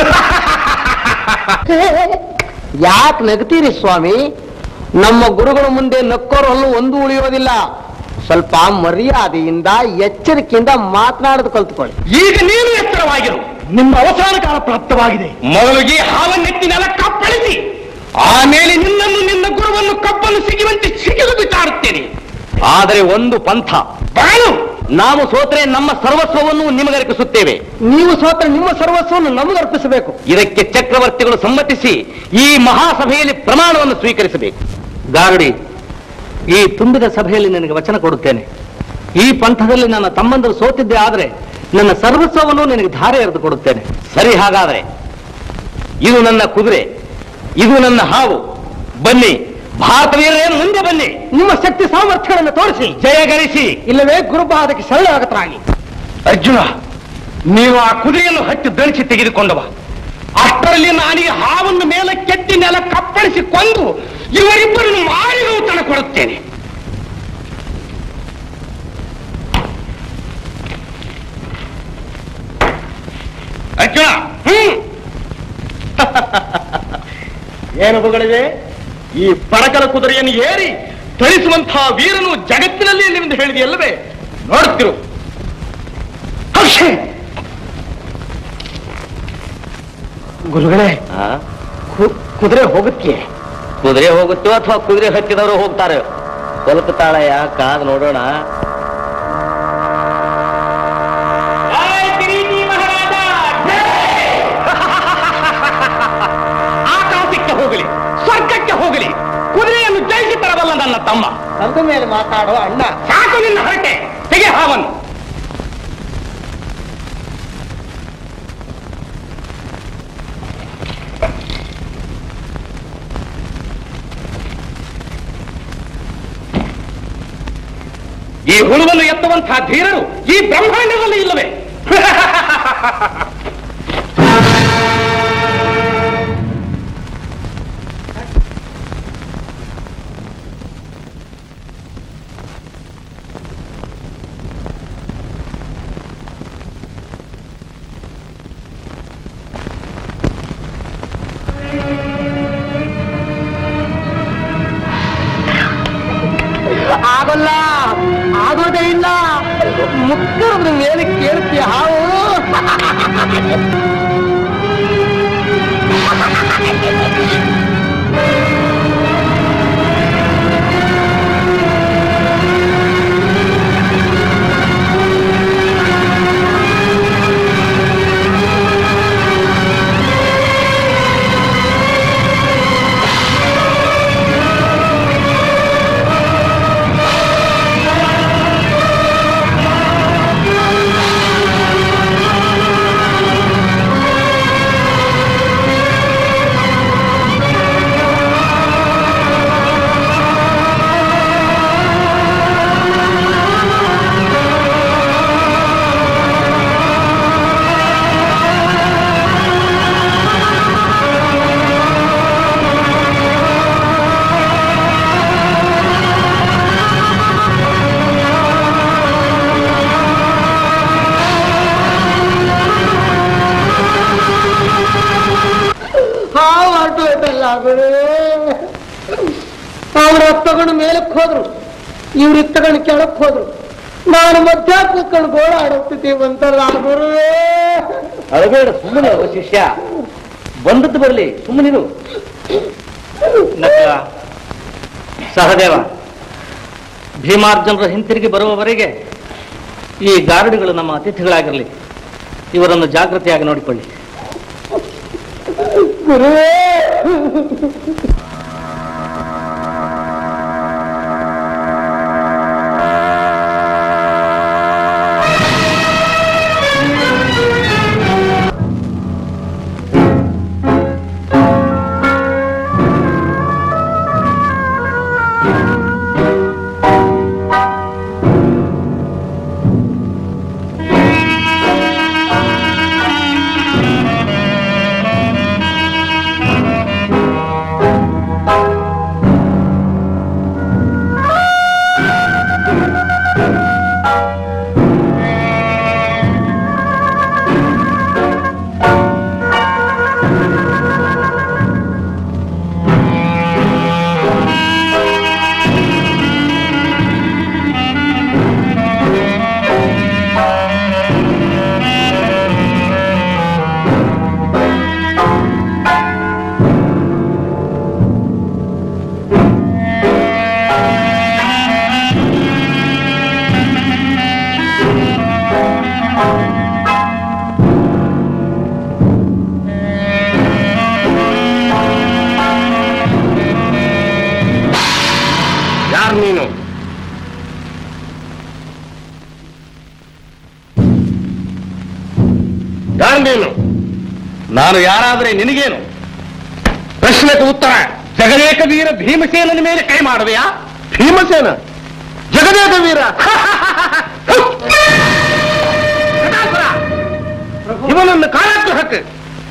ಯಾಕೆ ನಗ್ತೀರಿ ಸ್ವಾಮಿ ನಮ್ಮ ಗುರುಗಳ ಮುಂದೆ ನಕ್ಕೋರಲ್ಲೂ ಒಂದು ಉಳಿಯೋದಿಲ್ಲ ಸ್ವಲ್ಪ ಮರ್ಯಾದೆಯಿಂದ ಎಚ್ಚರಿಕೆಯಿಂದ ಮಾತನಾಡೋದು ಕಲ್ತ್ಕೊಳ್ಳಿ ಈಗ ನೀನು ಎತ್ತರವಾಗಿರು ನಿಮ್ಮ ಅವಸಾನ ಕಾಲ ಪ್ರಾಪ್ತವಾಗಿದೆ ಮೊದಲು ಈ ಹಾವನ್ನೆತ್ತಿನೆಲ್ಲ ಕಪ್ಪಳಿಸಿ ಆಮೇಲೆ ನಿನ್ನನ್ನು ನಿನ್ನ ಗುರುವನ್ನು ಕಪ್ಪನ್ನು ಸಿಗುವಂತೆ ಸಿಗಿದು ಬಿಸಾಡುತ್ತೇನೆ ಆದರೆ ಒಂದು ಪಂಥ ಬಾಳು ನಾವು ಸೋತ್ರೆ ನಮ್ಮ ಸರ್ವಸ್ವವನ್ನು ನಿಮಗರ್ಪಿಸುತ್ತೇವೆ ನೀವು ಸೋತ್ರ ನಿಮ್ಮ ಸರ್ವಸ್ವವನ್ನು ನಮಗೆ ಅರ್ಪಿಸಬೇಕು ಇದಕ್ಕೆ ಚಕ್ರವರ್ತಿಗಳು ಸಮ್ಮತಿಸಿ ಈ ಮಹಾಸಭೆಯಲ್ಲಿ ಪ್ರಮಾಣವನ್ನು ಸ್ವೀಕರಿಸಬೇಕು ಗಾರುಡಿ ಈ ತುಂಬಿದ ಸಭೆಯಲ್ಲಿ ನಿನಗೆ ವಚನ ಕೊಡುತ್ತೇನೆ ಈ ಪಂಥದಲ್ಲಿ ನನ್ನ ತಮ್ಮಂದರು ಸೋತಿದ್ದೆ ಆದರೆ ನನ್ನ ಸರ್ವಸ್ವವನ್ನು ನಿನಗೆ ಧಾರೆ ಎರೆದು ಕೊಡುತ್ತೇನೆ ಸರಿ ಹಾಗಾದರೆ ಇದು ನನ್ನ ಕುದುರೆ ಇದು ನನ್ನ ಹಾವು ಬನ್ನಿ ಭಾರತ ವೀರರೇ ಮುಂದೆ ಬನ್ನಿ ನಿಮ್ಮ ಶಕ್ತಿ ಸಾಮರ್ಥ್ಯಗಳನ್ನು ತೋರಿಸಿ ಜಯ ಗಳಿಸಿ ಇಲ್ಲವೇ ಗುರುಪಾದಕ್ಕೆ ಶರಣಾಗತರಾಗಿ ಅರ್ಜುನ ನೀವು ಆ ಕುದುರೆಯನ್ನು ಹತ್ತಿ ಧರಿಸಿ ತೆಗೆದುಕೊಂಡವ ಅಷ್ಟರಲ್ಲಿ ನಾನೀಗ ಹಾವನ್ನು ಮೇಲೆ ಕೆತ್ತಿ ನೆಲ ಕಪ್ಪಳಿಸಿ ಕೊಂದು ಇವರಿಬ್ಬರನ್ನು ಮಾರಿಗೂ ತನ ಕೊಡುತ್ತೇನೆ ಅರ್ಜುನ ಹ್ಮ್ ಏನು ಬಗಳಿವೆ ಈ ಪಡಕಲ ಕುದುರೆಯನ್ನು ಏರಿ ಧರಿಸುವಂತಹ ವೀರನು ಜಗತ್ತಿನಲ್ಲಿ ನಿಮ್ದು ಹೇಳಿದೆಯಲ್ಲವೇ ನೋಡುತ್ತಿರು ಹರ್ಷೆ ಗುರುಗಳೇ ಕು- ಕುದುರೆ ಹೋಗುತ್ತೆ ಕುದುರೆ ಹೋಗುತ್ತೋ ಅಥವಾ ಕುದುರೆ ಹತ್ತಿದವರು ಹೋಗ್ತಾರೆ ಸ್ವಲ್ಪ ತಾಳಯ್ಯ ಕಾದ್ ನೋಡೋಣ ಆಕಾಶಕ್ಕೆ ಹೋಗಲಿ ಸ್ವರ್ಗಕ್ಕೆ ಹೋಗಲಿ ಕುದುರೆಯನ್ನು ಜಯಿಸಿ ತರಬಲ್ಲ ನನ್ನ ತಮ್ಮ ಅಂದ ಮೇಲೆ ಮಾತಾಡೋ ಅಣ್ಣ ಸಾಕು ನಿನ್ನ ಹರಟೆ ತೆಗೆ ಹಾವನ್ನು ಈ ಹುಳುವನ್ನು ಎತ್ತುವಂತಹ ಧೀರರು ಈ ಬ್ರಹ್ಮಾಂಡದಲ್ಲಿ ಇಲ್ಲವೇ ಆಗೋಲ್ಲ ಆಗೋದೇ ಇಲ್ಲ ಮುಕ್ಕರದ ಮೇಲೆ ಕೇಳ್ತೀಯ ಹಾವು ಹಾವು ಹೊರಟು ಹೋಯ್ತಲ್ಲ ಗುರು ಅವ್ರು ತಗೊಂಡು ಮೇಲಕ್ಕೆ ಹೋದ್ರು ಇವ್ರು ತಗೊಂಡು ಕೆಳಕ್ ಹೋದ್ರು ನಾನು ಮಧ್ಯ ಕೂತ್ಕೊಂಡು ಗೋಳ ಆಡುತ್ತಿದ್ದೀವಂತಲ್ಲ ಗುರುವೇ ಅಳಬೇಡ ಸುಮ್ಮನೆ ಶಿಷ್ಯ ಬಂದದ್ದು ಬರಲಿ ಸುಮ್ಮನಿರು ನಕಲ ಸಹದೇವ ಭೀಮಾರ್ಜುನರ ಹಿಂತಿರುಗಿ ಬರುವವರೆಗೆ ಈ ಗಾರುಡಿಗಳು ನಮ್ಮ ಅತಿಥಿಗಳಾಗಿರಲಿ ಇವರನ್ನು ಜಾಗೃತಿಯಾಗಿ ನೋಡಿಕೊಳ್ಳಿ ಗುರುವೇ ಆ ನಾನು ಯಾರಾದರೆ ನಿನಗೇನು ಪ್ರಶ್ನೆಗೆ ಉತ್ತರ ಜಗದೇಕ ವೀರ ಭೀಮಸೇನನ ಮೇಲೆ ಕೈ ಮಾಡುವೆಯಾ ಭೀಮಸೇನ ಜಗದೇಕ ವೀರ ಜಟಾಸುರ, ಇವನನ್ನು ಕಾರಾಗೃಹಕ್ಕೆ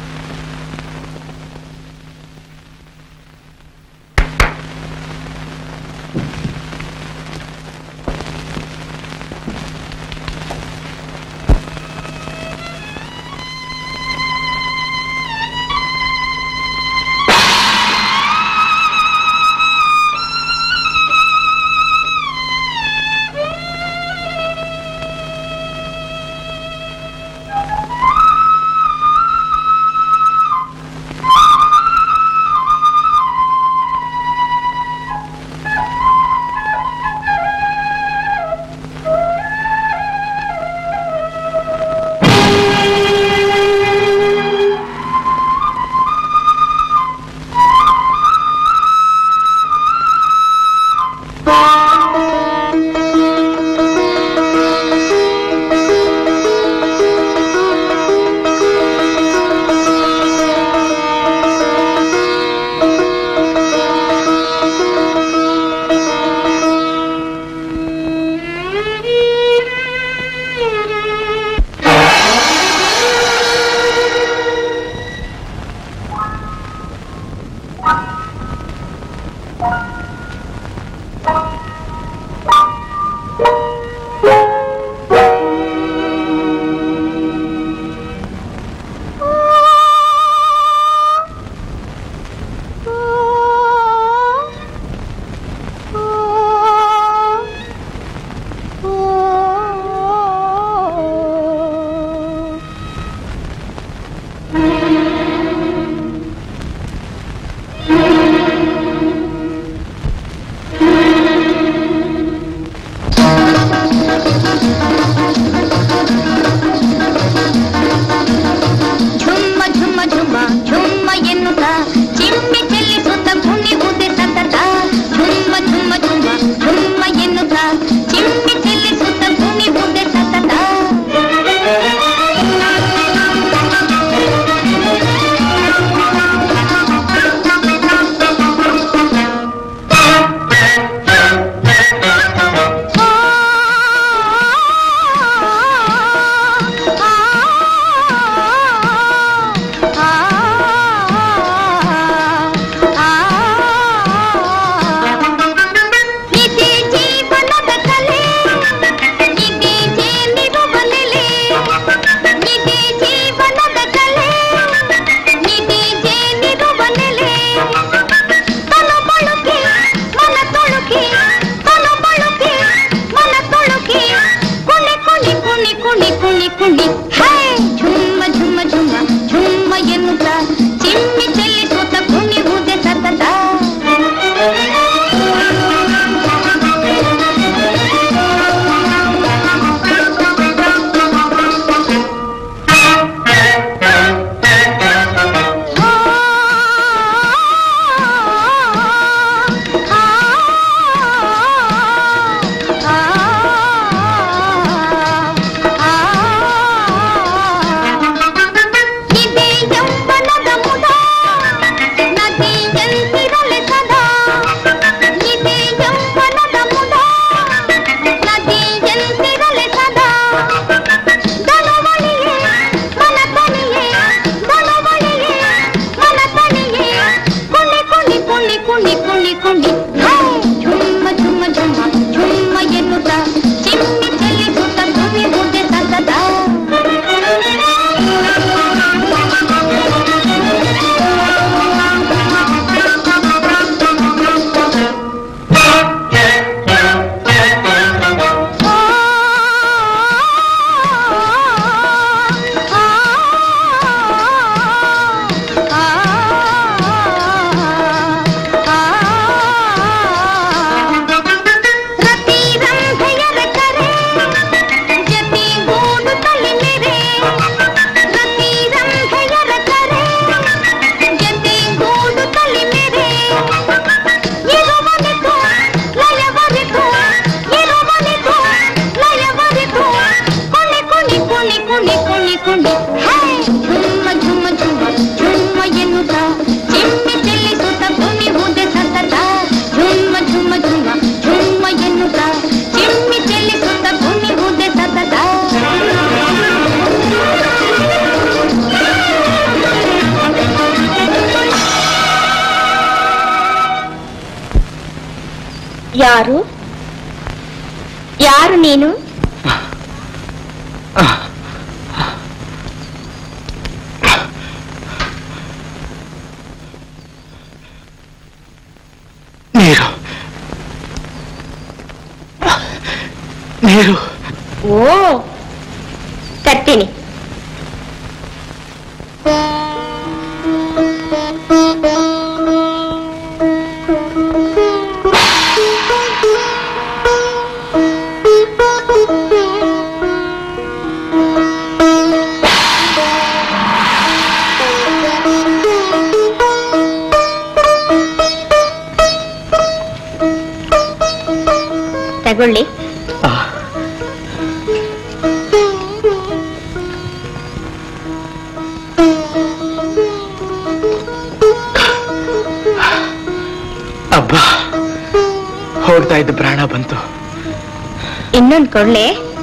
ಝುಮ್ಮ ಝುಮ್ಮ ಝುಮ್ಮ ಝುಮ್ಮ ಎನ್ನುತ್ತ ಚಿಮ್ಮಿ ಚೆಲ್ಲಿಸುತ್ತ ಕುಣಿವುದೇ ಸತತ ಝುಮ್ಮ ಝುಮ್ಮ ಝುಮ್ಮ ಝುಮ್ಮ ಎನ್ನುತ್ತ ಚಿಮ್ಮಿ ಚೆಲ್ಲಿಸುತ್ತ ಕುಣಿವುದೇ ಸತತ ಇದೇ ಜೀವನದ ಕಲೆ ಇದೇ ಜೇನಿರುವ ನೆಲೆ ಇದೇ ಜೀವನದ ಕಲೆ ಇದೇ ಜೇನಿರುವ ನೆಲೆ ತನು ಬಳುಕಿ ಮನ ತೊಳುಕಿ ತನು ಬಳುಕಿ ಮನ ತೊಳುಕಿ ಕುಣಿ ಕುಣಿ ಕುಣಿ ಕುಣಿ ಕುಣಿ ಕುಣಿ ಹೇ ಝುಮ್ಮ ಝುಮ್ಮ ಝುಮ್ಮ ಝುಮ್ಮ ಎನ್ನುತ್ತ ಚಿಮ್ಮಿ ಚೆಲ್ಲಿಸುತ್ತ ಕುಣಿವುದೇ ಸತತ ಇದೇ ಯೌವನದ ಯಾರು ಯಾರು ನೀನು ನೀರು ನೀರು ಓ ತರ್ತೀನಿ ತಗೊಳ್ಳಿ ಅಬ್ಬ ಹೋಗ್ತಾ ಇದ್ದ ಪ್ರಾಣ ಬಂತು ಇನ್ನೊಂದು ಕೊಡ್ಲೆ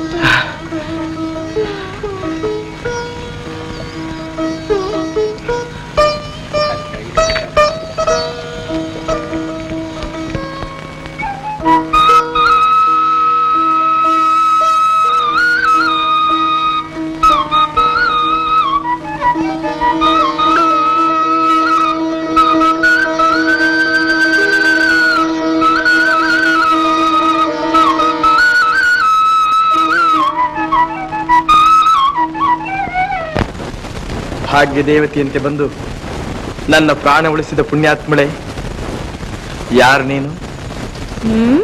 ಭಾಗ್ಯ ದೇವತೆಯಂತೆ ಬಂದು ನನ್ನ ಪ್ರಾಣ ಉಳಿಸಿದ ಪುಣ್ಯಾತ್ಮಳೆ ಯಾರು ನೀನು ಹ್ಮ್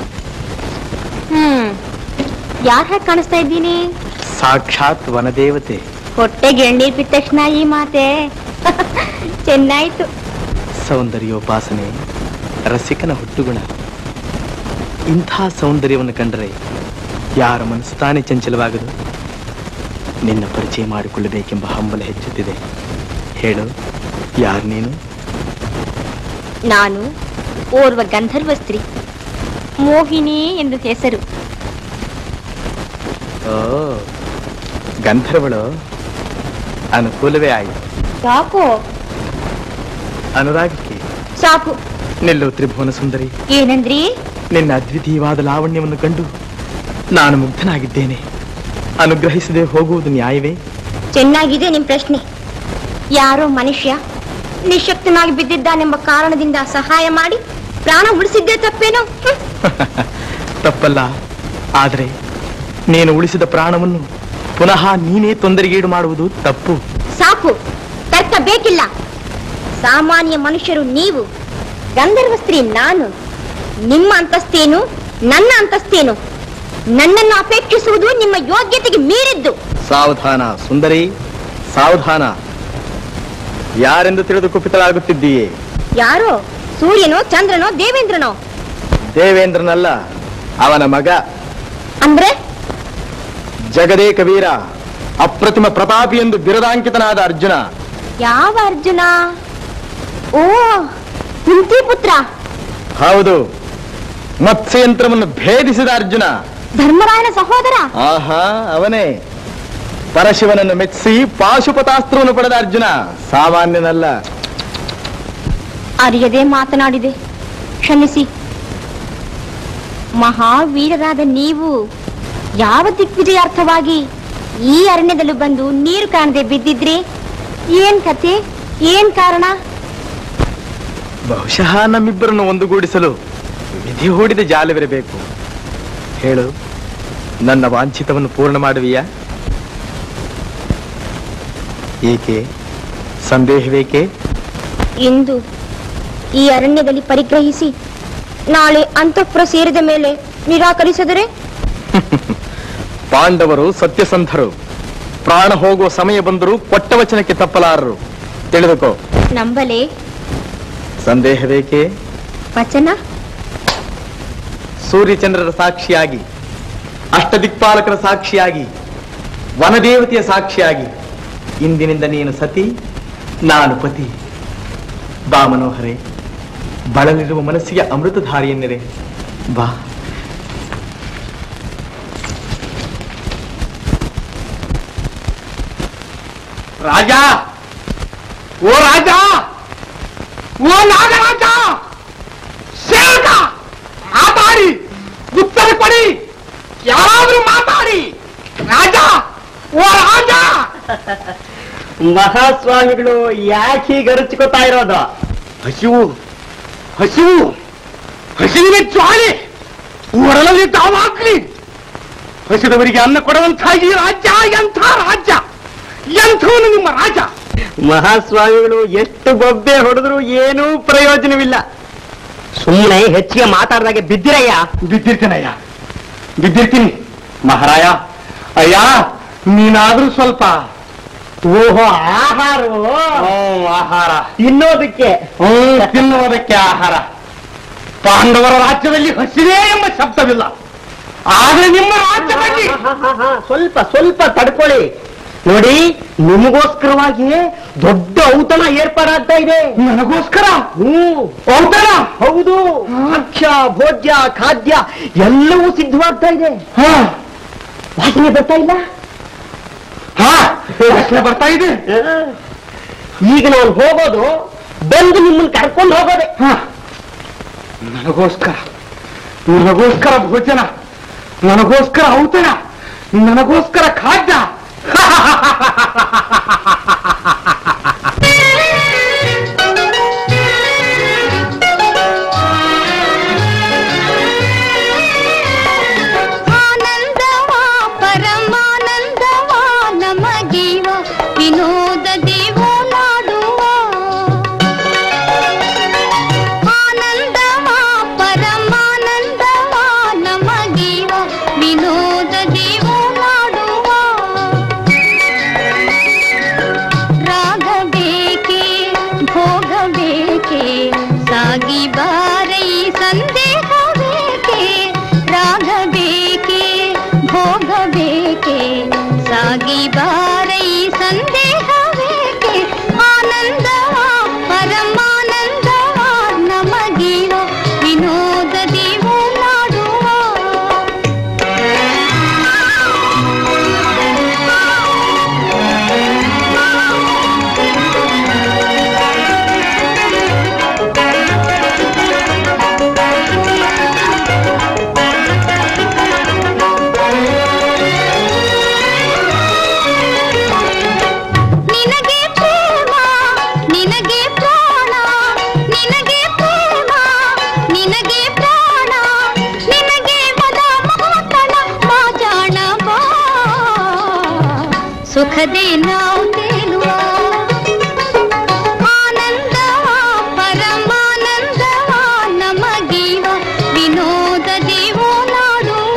ಹ್ಮ್ ಯಾರ ಹೇಗೆ ಕಾಣಿಸ್ತಾ ಇದ್ದೀನಿ ಸಾಕ್ಷಾತ್ ವನದೇವತೆ ಹೊಟ್ಟೆಗೆ ಎಳ್ನೀರ್ ಬಿದ್ದ ತಕ್ಷಣ ಈ ಮಾತೆ ಚೆನ್ನಾಯ್ತು ಸೌಂದರ್ಯೋಪಾಸನೆ ರಸಿಕನ ಹುಟ್ಟುಗುಣ ಇಂಥ ಸೌಂದರ್ಯವನ್ನು ಕಂಡರೆ ಯಾರ ಮನಸ್ಸು ತಾನೇ ಚಂಚಲವಾಗದು ನಿನ್ನ ಪರಿಚಯ ಮಾಡಿಕೊಳ್ಳಬೇಕೆಂಬ ಹಂಬಲ ಹೆಚ್ಚುತ್ತಿದೆ ಹೇಳು ಯಾರು ನೀನು ನಾನು ಓರ್ವ ಗಂಧರ್ವ ಸ್ತ್ರೀ ಮೋಹಿನಿ ಎಂದು ಹೆಸರು ಓ ಗಂಧರ್ವಳು ಅನುಕೂಲವೇ ಆಯಿತು ಸಾಕು ಅನುರಾಗಕ್ಕೆ ಸಾಕು ನಿಲ್ಲು ತ್ರಿಭುವನ ಸುಂದರಿ ಏನಂದ್ರಿ ನಿನ್ನ ಅದ್ವಿತೀಯವಾದ ಲಾವಣ್ಯವನ್ನು ಕಂಡು ನಾನು ಮುಗ್ಧನಾಗಿದ್ದೇನೆ ಅನುಗ್ರಹಿಸದೆ ಹೋಗುವುದು ನ್ಯಾಯವೇ ಚೆನ್ನಾಗಿದೆ ನಿಮ್ ಪ್ರಶ್ನೆ ಯಾರೋ ಮನುಷ್ಯ ನಿಶಕ್ತನಾಗಿ ಬಿದ್ದಿದ್ದಾನೆಂಬ ಕಾರಣದಿಂದ ಸಹಾಯ ಮಾಡಿ ಪ್ರಾಣ ಉಳಿಸಿದ್ದೇ ತಪ್ಪೇನೋ ಹ್ಮ್. ತಪ್ಪಲ್ಲ ಆದರೆ ನೀನು ಉಳಿಸಿದ ಪ್ರಾಣವನ್ನು ಪುನಃ ನೀನೇ ತೊಂದರೆಗೀಡು ಮಾಡುವುದು ತಪ್ಪು ಸಾಕು ತರ್ಕ ಬೇಕಿಲ್ಲ ಸಾಮಾನ್ಯ ಮನುಷ್ಯರು ನೀವು ಗಂಧರ್ವ ಸ್ತ್ರೀ ನಾನು ನಿಮ್ಮ ಅಂತಸ್ತೇನು ನನ್ನ ಅಂತಸ್ತೇನು ನನ್ನನ್ನು ಅಪೇಕ್ಷಿಸುವುದು ನಿಮ್ಮ ಯೋಗ್ಯತೆಗೆ ಮೀರಿದ್ದು ಸಾವಧಾನ ಸುಂದರಿ ಸಾವಧಾನ ಯಾರೆಂದು ತಿಳಿದು ಕುಪಿತಳಾಗುತ್ತಿದ್ದೀಯೇ ಯಾರೋ ಸೂರ್ಯನೋ ಚಂದ್ರನೋ ದೇವೇಂದ್ರನೋ ದೇವೇಂದ್ರನಲ್ಲ ಅವನ ಮಗ ಅಂದ್ರೆ ಜಗದೇಕ ವೀರ ಅಪ್ರತಿಮ ಪ್ರತಾಪಿ ಎಂದು ಬಿರದಾಂಕಿತನಾದ ಅರ್ಜುನ ಯಾವ ಅರ್ಜುನ ಓ ಕುಂತಿ ಪುತ್ರ ಹೌದು ಮತ್ಸ್ಯಯಂತ್ರವನ್ನು ಭೇದಿಸಿದ ಅರ್ಜುನ ಧರ್ಮರಾಯನ ಸಹೋದರ ಆಹಾ ಅವನೇ ಪರಶಿವನನ್ನು ಮೆಚ್ಚಿಸಿ ಪಾಶುಪತಾಸ್ತ್ರವನ್ನು ಪಡೆದ ಅರ್ಜುನ ಸಾಮಾನ್ಯನಲ್ಲ ಅರಿಯದೆ ಮಾತನಾಡಿದೆ ಕ್ಷಮಿಸಿ ಮಹಾವೀರರಾದ ನೀವು ಯಾವ ದಿಗ್ವಿಜಯಾರ್ಥವಾಗಿ ಈ ಅರಣ್ಯದಲ್ಲೂ ಬಂದು ನೀರು ಕಾಣದೆ ಬಿದ್ದಿದ್ರಿ ಏನ್ ಕತೆ ಏನ್ ಕಾರಣ ಬಹುಶಃ ನಮ್ಮಿಬ್ಬರನ್ನು ಒಂದುಗೂಡಿಸಲು ವಿಧಿ ಹೂಡಿದ ಜಾಲವಿರಬೇಕು ಹೇಳು ನನ್ನ ವಾಂಛಿತವನ್ನು ಪೂರ್ಣ ಮಾಡುವಿಯಾ ಏಕೆ ಸಂದೇಹವೇಕೆ ಇಂದು ಈ ಅರಣ್ಯದಲ್ಲಿ ಪರಿಗ್ರಹಿಸಿ ನಾಳೆ ಅಂತಃಪುರ ಸೇರಿದ ಮೇಲೆ ನಿರಾಕರಿಸಿದರೆ ಪಾಂಡವರು ಸತ್ಯಸಂಧರು ಪ್ರಾಣ ಹೋಗುವ ಸಮಯ ಬಂದರೂ ಕೊಟ್ಟ ವಚನಕ್ಕೆ ತಪ್ಪಲಾರರು ತಿಳಿದುಕೋ ನಂಬಲೆ ಸಂದೇಹವೇಕೆ ವಚನ ಸೂರ್ಯಚಂದ್ರರ ಸಾಕ್ಷಿಯಾಗಿ ಅಷ್ಟದಿಕ್ಪಾಲಕರ ಸಾಕ್ಷಿಯಾಗಿ ವನದೇವತೆಯ ಸಾಕ್ಷಿಯಾಗಿ ಇಂದಿನಿಂದ ನೀನು ಸತಿ ನಾನು ಪತಿ ಬಾ ಮನೋಹರೆ ಬಳಲಿರುವ ಮನಸ್ಸಿಗೆ ಅಮೃತಧಾರಿಯನ್ನಿರೆ ಬಾ ರಾಜ ಓ ರಾಜ ಓ ನಾಗರಾಜ ಸೇವಕ ಆತ ಕೊಡಿ ಯಾರಾದ್ರೂ ಮಾತಾಡಿ ರಾಜ ಓ ರಾಜ ಮಹಾಸ್ವಾಮಿಗಳು ಯಾಕೆ ಹೀಗೆ ಅರಚ್ಕೋತಾ ಇರೋದು ಹಸಿವು ಹಸಿವು ಹಸಿವಿನ ಜ್ವಾಲೆ ಒಡಲಲ್ಲಿ ತಾವಾಗ್ಲಿ ಹಸಿದವರಿಗೆ ಅನ್ನ ಕೊಡುವಂಥ ಈ ರಾಜ್ಯ ಎಂಥ ರಾಜ್ಯ ಎಂಥವನು ನಿಮ್ಮ ರಾಜ ಮಹಾಸ್ವಾಮಿಗಳು ಎಷ್ಟು ಬೊಬ್ಬೆ ಹೊಡೆದ್ರು ಏನೂ ಪ್ರಯೋಜನವಿಲ್ಲ ಸುಮ್ಮನೆ ಹೆಚ್ಚಿಗೆ ಮಾತಾಡ್ದಾಗೆ ಬಿದ್ದಿರಯ್ಯ ಬಿದ್ದಿರ್ತೇನಯ್ಯ ಬಿದ್ದಿರ್ತೀನಿ ಮಹಾರಾಯ ಅಯ್ಯ ನೀನಾದ್ರೂ ಸ್ವಲ್ಪ ಓಹೋ ಆಹಾರವೋ ಹ್ಮ್, ಆಹಾರ ತಿನ್ನೋದಕ್ಕೆ ಹ್ಮ್, ತಿನ್ನುವುದಕ್ಕೆ ಆಹಾರ ಪಾಂಡವರ ರಾಜ್ಯದಲ್ಲಿ ಹಸಿವೆ ಎಂಬ ಶಬ್ದವಿಲ್ಲ ಆದ್ರೆ ನಿಮ್ಮ ರಾಜ್ಯದಲ್ಲಿ ಹಾ, ಹಾ, ಹಾ, ಸ್ವಲ್ಪ ಸ್ವಲ್ಪ ತಡ್ಕೊಳ್ಳಿ ನೋಡಿ ನಿಮಗೋಸ್ಕರವಾಗಿ ದೊಡ್ಡ ಔತಣ ಏರ್ಪಾಡಾಗ್ತಾ ಇದೆ ನನಗೋಸ್ಕರ ಹ್ಮ್ ಔತಣ ಹೌದು ಭಕ್ಷ್ಯ ಭೋಜ್ಯ ಖಾದ್ಯ ಎಲ್ಲವೂ ಸಿದ್ಧವಾಗ್ತಾ ಇದೆ ಹಾ ವಾಸನೆ ಬರ್ತಾ ಇಲ್ಲ ಹಾ ವಾಸನೆ ಬರ್ತಾ ಇದೆ ಈಗ ನಾನು ಹೋಗೋದು ಬಂದು ನಿಮ್ಮನ್ನ ಕರ್ಕೊಂಡು ಹೋಗೋದೆ ಹಾ ನನಗೋಸ್ಕರ ನನಗೋಸ್ಕರ ಭೋಜನ ನನಗೋಸ್ಕರ ಔತಣ ನನಗೋಸ್ಕರ ಖಾದ್ಯ ಆನಂದವಾ ಪರಮಾನಂದವಾ ನಮಗೀವ ವಿನೋದ ದೇವೋ ನಾಡುವ ಆನಂದವಾ ಪರಮಾನಂದವಾ ನಮಗೀವ ವಿನೋದ ದೇವೋ ನಾಡುವ ರಾಗ ಬೇಕೆ ಭೋಗ ಬೇಕೆ ಸಾಗಿ ಬಾರೈ ಸಂದೇಹ ಬೇಕೆ ರಾಗ ಬೇಕೆ ಭೋಗ ಬೇಕೆ ಸಾಗಿ ಬಾರೈ ಸಂದೇಹ ಬೇಕೆ ಆನಂದವ ಪರಮಾನಂದವ ನಮಗಿವ ವಿನೋದ ದೇವು ಮಾಡುವ ನಿನಗೆ ಪ್ರೇಮ ನಿನಗೆ ಪ್ರಾಣ ನಿನಗೆ ಪ್ರೇಮ ನಿನಗೆ ಪ್ರಾಣ ನಿನಗೆ ಮದ ಮಾತಣ ಮಾಜಾಣ ಬಾ ಸುಖದೇ ನಾವು ತೇಲುವ ಆನಂದವ ಪರಮಾನಂದವ ನಮಗೀವ ವಿನೋದ ದೇವೋ ನಾಡುವ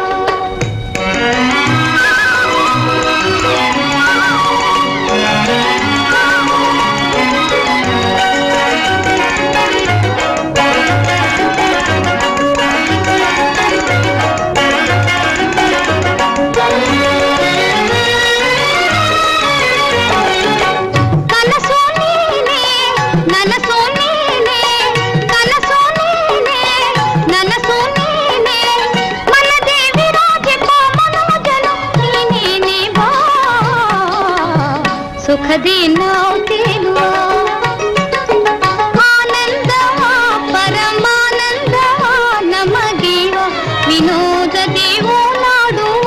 ಕನಸು ನೀನೆ ನನಸು ನೀನೆ ಕನಸು ನೀನೆ ನನಸು ನೀನೆ ಮನದೇ ವಿರಾಜಿಪ ಮನೋಜನು ನೀನೇನೆ ಬಾ ಸುಖದೇ ನಾವು ತೇಲುವ ಆನಂದವ ಪರಮಾನಂದವ ನಮಗೀವ ವಿನೋದ ದೇವೋ ನಾಡುವ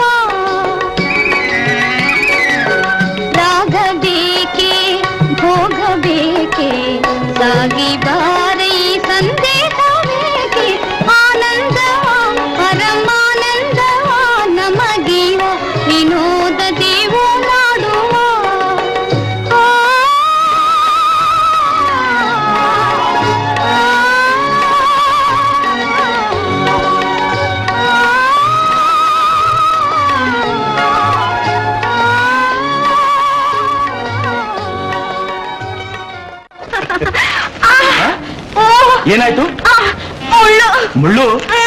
ರಾಗ ಬೇಕೆ ಭೋಗ ಬೇಕೆ ಸಾಗಿ ಬಾರೈ ಸಂದೇಹ ಬೇಕೆ ಆನಂದವ ಪರಮಾನಂದವ ನಮಗೀವ ವಿನೋದ ದೇವೋ ನಾಡುವ ಆ, ಏನಾಯ್ತು ಮುಳ್ಳು ಮುಳ್ಳು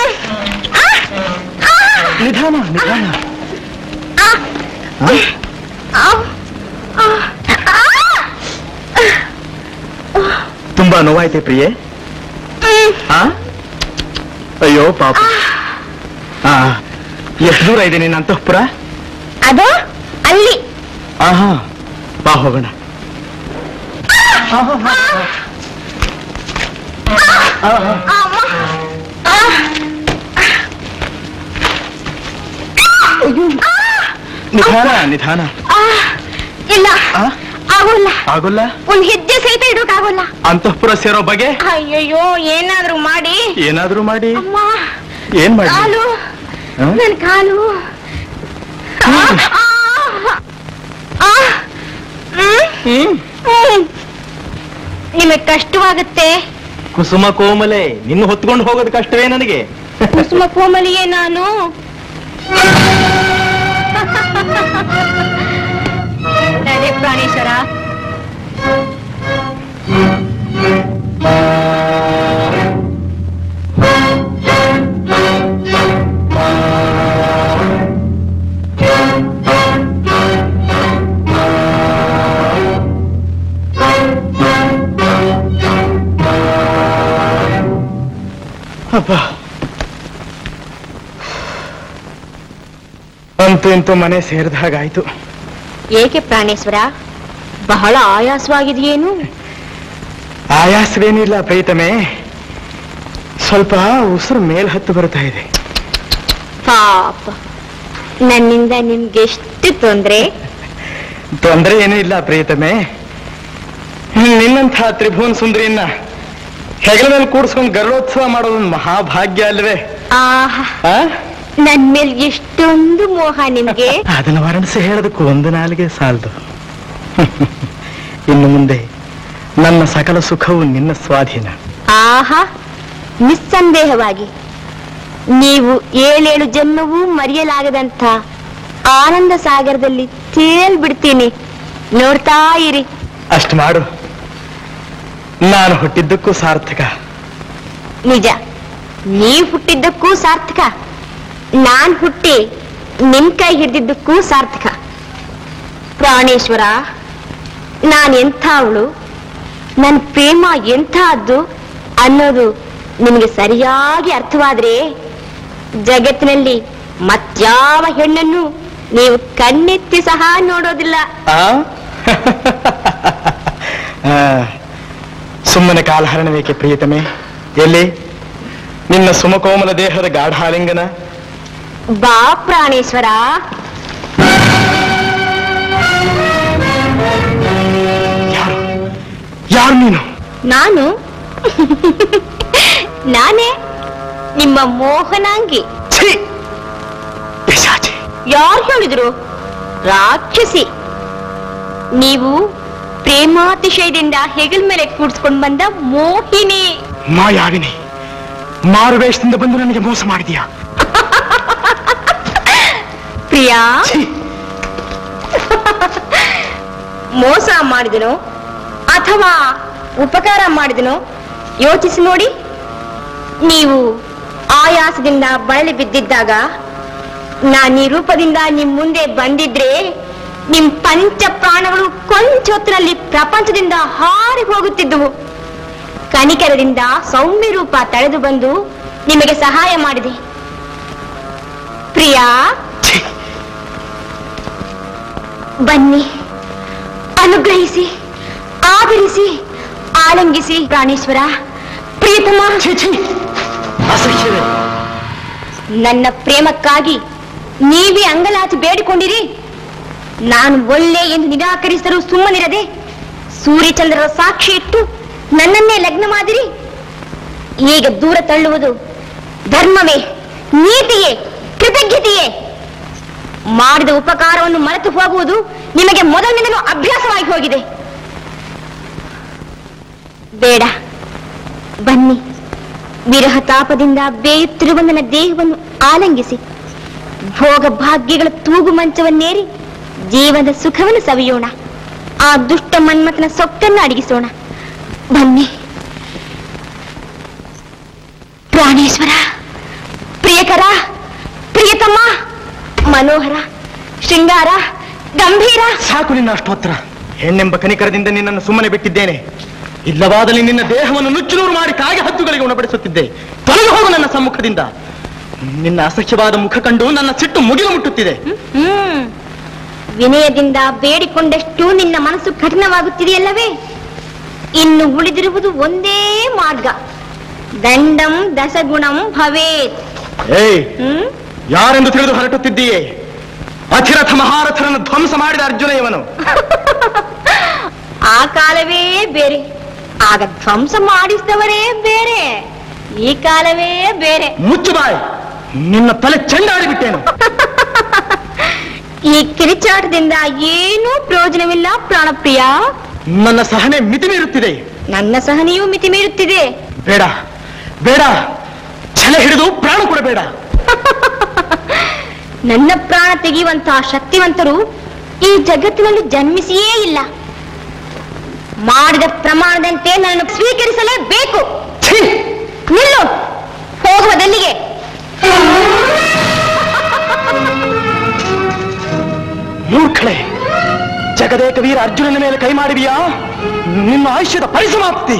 ನಿಧಾನ ನಿಧಾನ ತುಂಬಾ ನೋವಾಯ್ತೆ ಪ್ರಿಯೆ ಆ? ಅಯ್ಯೋ ಪಾಪ ಆ ಎಷ್ಟು ದೂರ ಇದೆ ನಿನ್ನ ಅಂತಃಪುರ ಅದು ಅಲ್ಲಿ ಆಹಾ ಬಾ ಹೋಗೋಣ ನಿಧಾನ ನಿಧಾನ ಆ, ಇಲ್ಲ ಆ? ಆಗೋಲ್ಲ ಆಗೋಲ್ಲ ಒಂದ್ ಹೆಜ್ಜೆ ಸಹಿತ ಇಡೋಕಾಗೋಲ್ಲ ಅಂತಃಪುರ ಸೇರೋ ಬಗೆ ಅಯ್ಯಯ್ಯೋ ಏನಾದ್ರೂ ಮಾಡಿ ಏನಾದ್ರೂ ಮಾಡಿ ಅಮ್ಮ ಏನ್ ಮಾಡಿ ಕಾಲು ಆ? ನನ್ ಕಾಲು ಆ, ಆ, ಆ, ಹ್ಮ್, ಹ್ಮ್ ಹ್ಮ್. ನಿಮಗ್ ಕಷ್ಟವಾಗುತ್ತೆ ಕುಸುಮ ಕೋಮಲೆ ನಿನ್ನ ಹೊತ್ಕೊಂಡು ಹೋಗೋದು ಕಷ್ಟವೇ ನನಗೆ ಕುಸುಮ ಕೋಮಲಿಯೇ ನಾನು ನಡೆ ಪ್ರಾಣೇಶ್ವರ ಅಪ್ಪ ಅಂತೂ ಇಂತೂ ಮನೆ ಸೇರಿದ ಹಾಗಾಯ್ತು ಏಕೆ ಪ್ರಾಣೇಶ್ವರ ಬಹಳ ಆಯಾಸವಾಗಿದೆಯೇನು ಆಯಾಸವೇನಿಲ್ಲ ಪ್ರೀತಮೆ ಸ್ವಲ್ಪ ಉಸಿರು ಮೇಲ್ ಹತ್ತು ಬರ್ತಾ ಇದೆ ಪಾಪ ನನ್ನಿಂದ ನಿಮ್ಗೆಷ್ಟು ತೊಂದ್ರೆ ತೊಂದರೆ ಏನೂ ಇಲ್ಲ ಪ್ರೀತಮೆ ನಿನ್ನಂಥ ತ್ರಿಭುವನ್ ಸುಂದರಿಯನ್ನ ಹೆಗಲ ಮೇಲೆ ಕೂಡಿಸ್ಕೊಂಡು ಗರುಡೋತ್ಸವ ಮಾಡೋದೊಂದು ಮಹಾಭಾಗ್ಯ ಅಲ್ವೇ ಆಹಾ ಆ? ನನ್ ಮೇಲೆ ಎಷ್ಟೊಂದು ಮೋಹ ನಿಮ್ಗೆ ಅದನ್ನು ವರ್ಣಿಸಿ ಹೇಳೋದಕ್ಕೂ ಒಂದು ನಾಲಿಗೆ ಸಾಲದು ಇನ್ನು ಮುಂದೆ ನನ್ನ ಸಕಲ ಸುಖವು ನಿನ್ನ ಸ್ವಾಧೀನ ಆಹಾ ನಿಸ್ಸಂದೇಹವಾಗಿ ನೀವು ಏಳೇಳು ಜನ್ಮವೂ ಮರೆಯಲಾಗದಂಥ ಆನಂದ ಸಾಗರದಲ್ಲಿ ತೇಲ್ ಬಿಡ್ತೀನಿ ನೋಡ್ತಾ ಇರಿ ಅಷ್ಟು ಮಾಡು ನಾನು ಹುಟ್ಟಿದ್ದಕ್ಕೂ ಸಾರ್ಥಕ ನಿಜ ನೀವ್ ಹುಟ್ಟಿದ್ದಕ್ಕೂ ಸಾರ್ಥಕ ನಾನ್ ಹುಟ್ಟಿ ನಿಮ್ ಕೈ ಹಿಡ್ದಿದ್ದಕ್ಕೂ ಸಾರ್ಥಕ ಪ್ರಾಣೇಶ್ವರ ನಾನ್ ಎಂಥವಳು ನನ್ ಪ್ರೇಮ ಎಂಥದ್ದು ಅನ್ನೋದು ನಿಮಗೆ ಸರಿಯಾಗಿ ಅರ್ಥವಾದ್ರೆ ಜಗತ್ತಿನಲ್ಲಿ ಮತ್ಯಾವ ಹೆಣ್ಣನ್ನು ನೀವು ಕಣ್ಣೆತ್ತಿ ಸಹ ನೋಡೋದಿಲ್ಲ ಆ? ಆ, ಸುಮ್ಮನೆ ಕಾಲಹರಣವೇಕೆ ಪ್ರಿಯತಮೆ ಎಲ್ಲಿ ನಿನ್ನ ಸುಮಕೋಮಲ ದೇಹದ ಗಾಢಾಲಿಂಗನ ಬಾ ಪ್ರಾಣೇಶ್ವರ ಯಾರು ಯಾರು ನೀನು ನಾನು ನಾನೇ ನಿಮ್ಮ ಮೋಹನಾಂಗಿ ಛೀ! ಪಿಶಾಚಿ ಯಾರು ಹೇಳಿದ್ರು ರಾಕ್ಷಸಿ ನೀವು ಪ್ರೇಮಾತಿಶಯದಿಂದ ಹೆಗಲ್ ಮೇಲೆ ಕೂಡ್ಸ್ಕೊಂಡ್ ಬಂದ ಮೋಹಿನಿ ಮಾಯಾವಿನಿ ಮಾರುವೇಷದಿಂದ ಬಂದು ನನಗೆ ಮೋಸ ಮಾಡಿದೀಯಾ ಪ್ರಿಯಾ ಛೀ! ಮೋಸ ಮಾಡಿದನು ಅಥವಾ ಉಪಕಾರ ಮಾಡಿದನು ಯೋಚಿಸಿ ನೋಡಿ ನೀವು ಆಯಾಸದಿಂದ ಬಳಲಿ ಬಿದ್ದಿದ್ದಾಗ ನಾನು ಈ ರೂಪದಿಂದ ನಿಮ್ ಮುಂದೆ ಬಂದಿದ್ರೆ ನಿಮ್ ಪಂಚ ಪ್ರಾಣಗಳು ಕೊಂಚ ಹೊತ್ತಿನಲ್ಲಿ ಪ್ರಪಂಚದಿಂದ ಹಾರಿ ಹೋಗುತ್ತಿದ್ದುವು ಕನಿಕರದಿಂದ ಸೌಮ್ಯ ರೂಪ ತಳೆದು ಬಂದು ನಿಮಗೆ ಸಹಾಯ ಮಾಡಿದೆ ಪ್ರಿಯಾ ಛೀ! ಬನ್ನಿ ಅನುಗ್ರಹಿಸಿ ಆದರಿಸಿ ಆಲಂಗಿಸಿ ಪ್ರಾಣೇಶ್ವರ ಪ್ರೀತಮ ಛೀ, ಛೀ! ಅಸಹ್ಯವೇ ನನ್ನ ಪ್ರೇಮಕ್ಕಾಗಿ ನೀವೇ ಅಂಗಲಾಚಿ ಬೇಡಿಕೊಂಡಿರಿ ನಾನು ಒಳ್ಳೆ ಎಂದು ನಿರಾಕರಿಸಲು ಸುಮ್ಮನಿರದೆ ಸೂರ್ಯಚಂದ್ರರ ಸಾಕ್ಷಿ ಇಟ್ಟು ನನ್ನನ್ನೇ ಲಗ್ನ ಮಾಡಿರಿ ಈಗ ದೂರ ತಳ್ಳುವುದು ಧರ್ಮವೇ ನೀತಿಯೇ ಕೃತಜ್ಞತೆಯೇ ಮಾಡಿದ ಉಪಕಾರವನ್ನು ಮರೆತು ಹೋಗುವುದು ನಿಮಗೆ ಮೊದಲಿನಿಂದಲೂ ಅಭ್ಯಾಸವಾಗಿ ಹೋಗಿದೆ ಬೇಡ ಬನ್ನಿ ವಿರಹ ತಾಪದಿಂದ ಬೇಯುತ್ತಿರುವ ನನ್ನ ದೇಹವನ್ನು ಆಲಂಗಿಸಿ ಭೋಗ ಭಾಗ್ಯಗಳ ತೂಗು ಮಂಚವನ್ನೇರಿ ಜೀವನದ ಸುಖವನ್ನು ಸವಿಯೋಣ ಆ ದುಷ್ಟ ಮನ್ಮಥನ ಸೊಕ್ಕನ್ನು ಅಡಗಿಸೋಣ ಬನ್ನಿ ಪ್ರಾಣೇಶ್ವರ ಪ್ರಿಯಕರ ಪ್ರಿಯತಮ ಮನೋಹರ ಶೃಂಗಾರ ಗಂಭೀರ ಸಾಕು ನಿನ್ನ ಅಷ್ಟೋತ್ತರ ಹೆಣ್ಣೆಂಬ ಕನಿಕರದಿಂದ ನಿನ್ನನ್ನು ಸುಮ್ಮನೆ ಬಿಟ್ಟಿದ್ದೇನೆ ಇಲ್ಲವಾದಲ್ಲಿ ನಿನ್ನ ದೇಹವನ್ನು ನುಚ್ಚುನೂರು ಮಾಡಿ ಕಾಗೆ ಹದ್ದುಗಳಿಗೆ ಉಣಬಡಿಸುತ್ತಿದ್ದೆ ತೊಲಗಿ ಹೋಗು ನನ್ನ ಸಮ್ಮುಖದಿಂದ ನಿನ್ನ ಅಸಹ್ಯವಾದ ಮುಖ ಕಂಡು ನನ್ನ ಸಿಟ್ಟು ಮುಗಿಲು ಮುಟ್ಟುತ್ತಿದೆ ಹ್ಮ್ ವಿನಯದಿಂದ ಬೇಡಿಕೊಂಡಷ್ಟು ನಿನ್ನ ಮನಸ್ಸು ಕಠಿಣವಾಗುತ್ತಿದೆಯಲ್ಲವೇ ಇನ್ನು ಉಳಿದಿರುವುದು ಒಂದೇ ಮಾರ್ಗ ದಂಡಂ ದಸಗುಣಂ ಭವೇತ್ ಏಯ್ ಹ್ಮ್ ಯಾರೆಂದು ತಿಳಿದು ಹೊರಟುತ್ತಿದ್ದೀಯೇ ಅಧಿರಥ ಮಹಾರಥರನ್ನು ಧ್ವಂಸ ಮಾಡಿದ ಅರ್ಜುನ ಇವನು ಆ ಕಾಲವೇ ಬೇರೆ ಆಗ ಧ್ವಂಸ ಮಾಡಿಸಿದವರೇ ಬೇರೆ ಈ ಕಾಲವೇ ಬೇರೆ ಮುಚ್ಚು ಬಾಯ್ ನಿನ್ನ ತಲೆ ಚೆಂಡಾಡಿಬಿಟ್ಟೇನು ಈ ಕಿರಿಚಾಟದಿಂದ ಏನೂ ಪ್ರಯೋಜನವಿಲ್ಲ ಪ್ರಾಣಪ್ರಿಯ ನನ್ನ ಸಹನೆ ಮಿತಿ ಮೀರುತ್ತಿದೆ ನನ್ನ ಸಹನೆಯೂ ಮಿತಿ ಮೀರುತ್ತಿದೆ ಬೇಡ ಬೇಡ ಛಲ ಹಿಡಿದು ಪ್ರಾಣ ಕೊಡಬೇಡ ನನ್ನ ಪ್ರಾಣ ತೆಗೆಯುವಂತಹ ಶಕ್ತಿವಂತರು ಈ ಜಗತ್ತಿನಲ್ಲಿ ಜನ್ಮಿಸಿಯೇ ಇಲ್ಲ ಮಾಡಿದ ಪ್ರಮಾಣದಂತೆ ನನ್ನನ್ನು ಸ್ವೀಕರಿಸಲೇಬೇಕು ನಿಲ್ಲು ಹೋಗುವುದೆಲ್ಲಿಗೆ ಮೂರ್ಖಳೆ ಜಗದೇಕ ವೀರ ಅರ್ಜುನನ ಮೇಲೆ ಕೈ ಮಾಡಿದೀಯಾ ನಿನ್ನ ಆಯುಷ್ಯದ ಪರಿಸಮಾಪ್ತಿ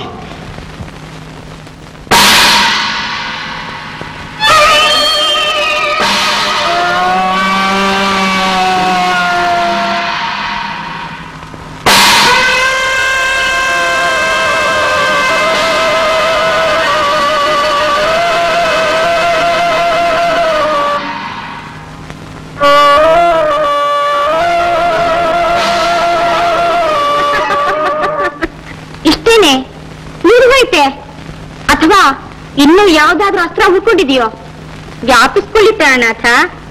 ಇಷ್ಟೇನೆ ಮುಗಿದೋಯ್ತೆ ಅಥವಾ ಇನ್ನೂ ಯಾವ್ದಾದ್ರೂ ಅಸ್ತ್ರ ಹುಡ್ಕೊಂಡಿದೆಯೋ ವ್ಯಾಪಿಸ್ಕೊಳ್ಳಿ ಪ್ರಾಣನಾಥ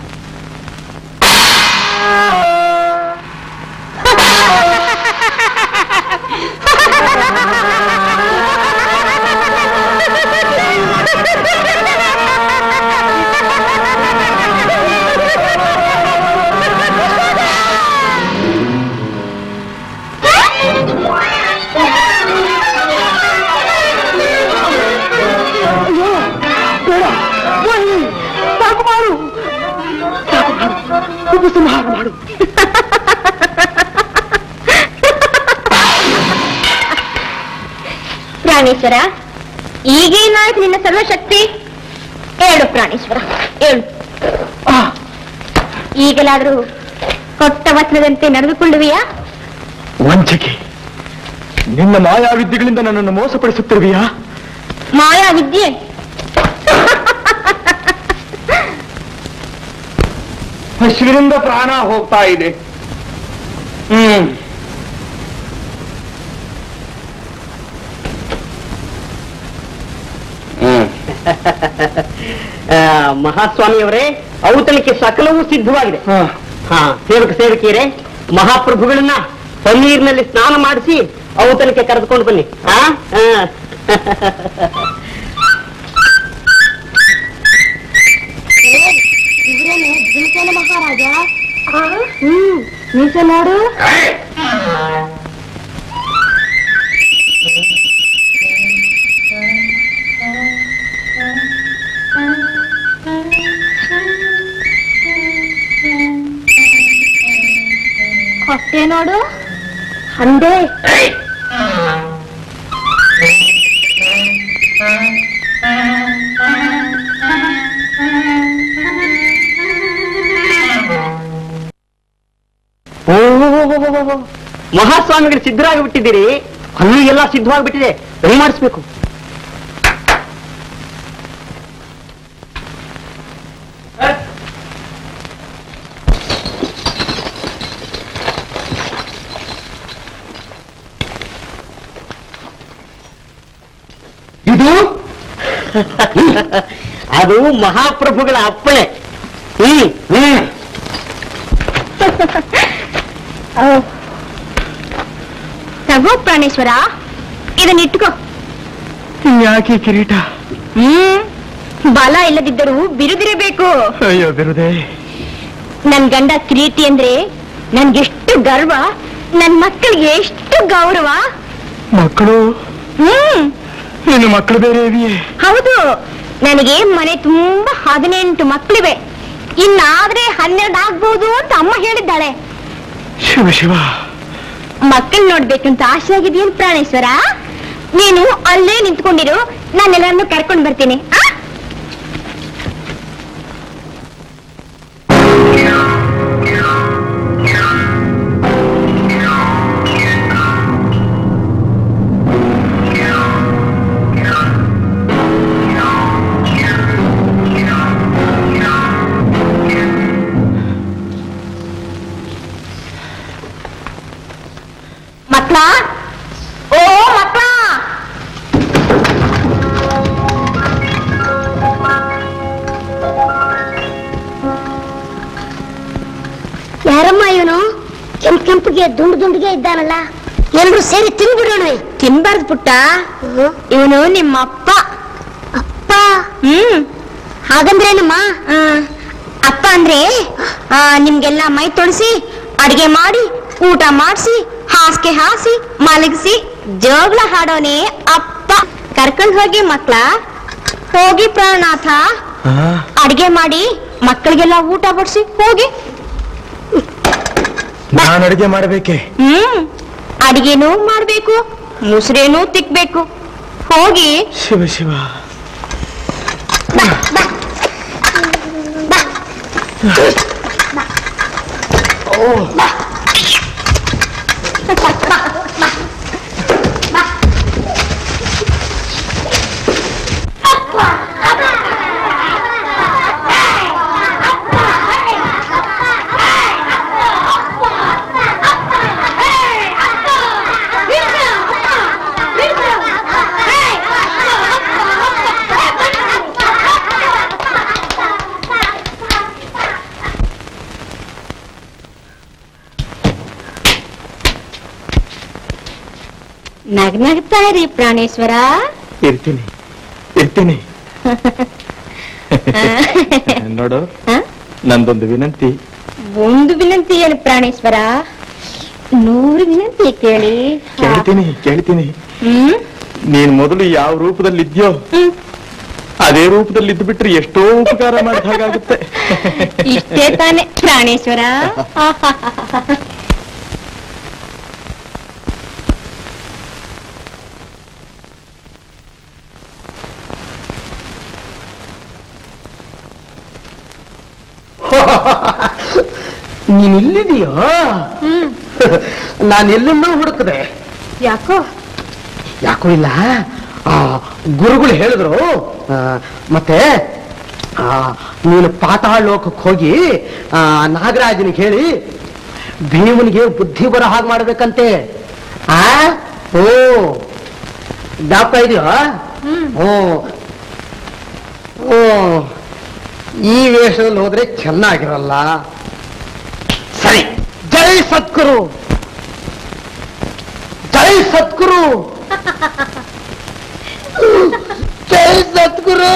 ಸಾಕು ಮಾಡು ಸಾಕು ಮಾಡು ಉಪಸಂಹಾರ ಮಾಡು ಪ್ರಾಣೇಶ್ವರ ಈಗೇನಾಯ್ತು ನಿನ್ನ ಸರ್ವಶಕ್ತಿ ಹೇಳು ಪ್ರಾಣೇಶ್ವರ ಹೇಳು ಈಗಲಾದ್ರೂ ಕೊಟ್ಟ ವಚನದಂತೆ ನಡೆದುಕೊಳ್ಳುವಿಯಾ ವಂಚಕೆ ನಿನ್ನ ಮಾಯಾವಿದ್ಯೆಗಳಿಂದ ನನ್ನನ್ನು ಮೋಸಪಡಿಸುತ್ತಿರುವೆಯಾ ಮಾಯಾ ವಿದ್ಯೆ ಹಸಿವಿನಿಂದ ಪ್ರಾಣ ಹೋಗ್ತಾ ಇದೆ ಹ್ಮ್ ಮಹಾಸ್ವಾಮಿಯವರೇ ಔತಣಕ್ಕೆ ಸಕಲವೂ ಸಿದ್ಧವಾಗಿದೆ ಹಾ ಸೇವಕ ಸೇವಕಿಯರೇ ಮಹಾಪ್ರಭುಗಳನ್ನ ಪನ್ನೀರಿನಲ್ಲಿ ಸ್ನಾನ ಮಾಡಿಸಿ ಔತಣಕ್ಕೆ ಕರೆದುಕೊಂಡು ಬನ್ನಿ ಹಾ ಹಾ. ಮಹಾರಾಜ ಹ್ಮ್ ನಿಜ ನೋಡು ಹೊಟ್ಟೆ ನೋಡು ಹಂಡೆ ಓ ಮಹಾಸ್ವಾಮಿಗಳು ಸಿದ್ಧರಾಗಿ ಬಿಟ್ಟಿದ್ದೀರಿ ಅಲ್ಲಿ ಎಲ್ಲ ಸಿದ್ಧವಾಗಿಬಿಟ್ಟಿದೆ ರೆಡಿ ಮಾಡಿಸ್ಬೇಕು ಇದು ಅದು ಮಹಾಪ್ರಭುಗಳ ಅಪ್ಪಣೆ ಹ್ಮ್ ಹ್ಮ್ ತಗೋ ಪ್ರಾಣೇಶ್ವರ ಇದನ್ನ ಇಟ್ಕೋ ಯಾಕೆ ಕಿರೀಟ ಹ್ಮ್ ಬಲ ಇಲ್ಲದಿದ್ದರೂ ಬಿರುದಿರಬೇಕು ಅಯ್ಯೋ ಬಿರುದೆ ನನ್ ಗಂಡ ಕಿರೀಟಿ ಅಂದ್ರೆ ನನ್ಗೆಷ್ಟು ಗರ್ವ ನನ್ ಮಕ್ಕಳಿಗೆ ಎಷ್ಟು ಗೌರವ ಮಕ್ಕಳು ಹ್ಮ್ ನಿನ್ನ ಮಕ್ಕಳು ಬೇರೆ ಇವೆಯೇ ಹೌದು ನನಗೆ ಮನೆ ತುಂಬಾ ಹದಿನೆಂಟು ಮಕ್ಕಳಿವೆ ಇನ್ನಾದ್ರೆ ಹನ್ನೆರಡು ಆಗ್ಬೋದು ಅಂತ ಅಮ್ಮ ಹೇಳಿದ್ದಾಳೆ ಶಿವ ಶಿವ ಮಕ್ಕಳು ನೋಡ್ಬೇಕಂತ ಆಸೆ ಆಗಿದೆಯೇನು ಪ್ರಾಣೇಶ್ವರ ನೀನು ಅಲ್ಲೇ ನಿಂತ್ಕೊಂಡಿರು ನಾನೆಲ್ಲರನ್ನು ಕರ್ಕೊಂಡು ಬರ್ತೀನಿ ಆ? ದುಂಡು ದುಂಡಿಗೆ ಇದ್ದಾನಲ್ಲ ಎಲ್ರು ಸೇರಿ ತಿನ್ಬಿಡೋಣ ತಿನ್ಬಾರ್ದು ಪುಟ್ಟ ಇವನು ನಿಮ್ಮ ಅಪ್ಪ ಅಪ್ಪ ಹ್ಮ್ ಹಾಗಂದ್ರೇನಮ್ಮ ಅಪ್ಪ ಅಂದ್ರೆ ಆ, ನಿಮ್ಗೆಲ್ಲ ಮೈ ತೊಳಸಿ ಅಡಿಗೆ ಮಾಡಿ ಊಟ ಮಾಡಿಸಿ ಹಾಸಿಗೆ ಹಾಸಿ ಮಲಗಿಸಿ ಜೋಗ್ಲ ಹಾಡೋನೆ ಅಪ್ಪ ಕರ್ಕೊಂಡ್ ಹೋಗಿ ಮಕ್ಳ ಹೋಗಿ ಪ್ರಾಣನಾಥ ಅಡಿಗೆ ಮಾಡಿ ಮಕ್ಕಳಿಗೆಲ್ಲ ಊಟ ಬಡಿಸಿ ಹೋಗಿ ನಾನು ಅಡಿಗೆ ಮಾಡಬೇಕೆ ಹ್ಮ್ ಅಡಿಗೆನೂ ಮಾಡ್ಬೇಕು ಮುಸ್ರೇನೂ ತಿಕ್ಬೇಕು ಹೋಗಿ ಶಿವ ಶಿವ ನಗ್ನಗ್ತಾ ಇರಿ ಪ್ರಾಣೇಶ್ವರ ಇರ್ತೀನಿ ಇರ್ತೀನಿ ನೋಡು ಹ? ನಂದೊಂದು ವಿನಂತಿ ಒಂದು ವಿನಂತಿ ಏನು ಪ್ರಾಣೇಶ್ವರ ನೂರು ವಿನಂತಿ ಕೇಳಿ ಕೇಳ್ತೀನಿ ಕೇಳ್ತೀನಿ ಹ್ಮ್ ನೀನ್ ಮೊದಲು ಯಾವ ರೂಪದಲ್ಲಿ ಇದ್ಯೋ ಹ್ಮ್. ಅದೇ ರೂಪದಲ್ಲಿ ಇದ್ದು ಬಿಟ್ರೆ ಎಷ್ಟೋ ಉಪಕಾರ ಮಾಡಿದ ಹಾಗಾಗುತ್ತೆ ಇಷ್ಟೇ ತಾನೆ ಪ್ರಾಣೇಶ್ವರ ನೀನ್ ಇಲ್ಲಿದೀಯೋ ಹ್ಮ್ ನಾನು ಎಲ್ಲನ್ನೂ ಹುಡುಕದೆ ಯಾಕೋ ಯಾಕೋ ಇಲ್ಲ ಆ, ಗುರುಗಳು ಹೇಳಿದ್ರು ಆ, ಮತ್ತೆ ಆ, ನೀನು ಪಾತಾಳ ಲೋಕಕ್ಕೆ ಹೋಗಿ ಆ, ನಾಗರಾಜನಿಗೆ ಹೇಳಿ ಭೀಮನಿಗೆ ಬುದ್ಧಿ ಬರೋ ಹಾಗೆ ಮಾಡ್ಬೇಕಂತೆ ಆ ಓ ಜ್ಞಾಪಕ ಇದೆಯೋ ಓ ಓ ಈ ವೇಷದಲ್ಲಿ ಹೋದ್ರೆ ಚೆನ್ನಾಗಿರಲ್ಲ ಸರಿ ಜೈ ಸದ್ಗುರು ಜೈ ಸದ್ಗುರು ಜೈ ಸದ್ಗುರು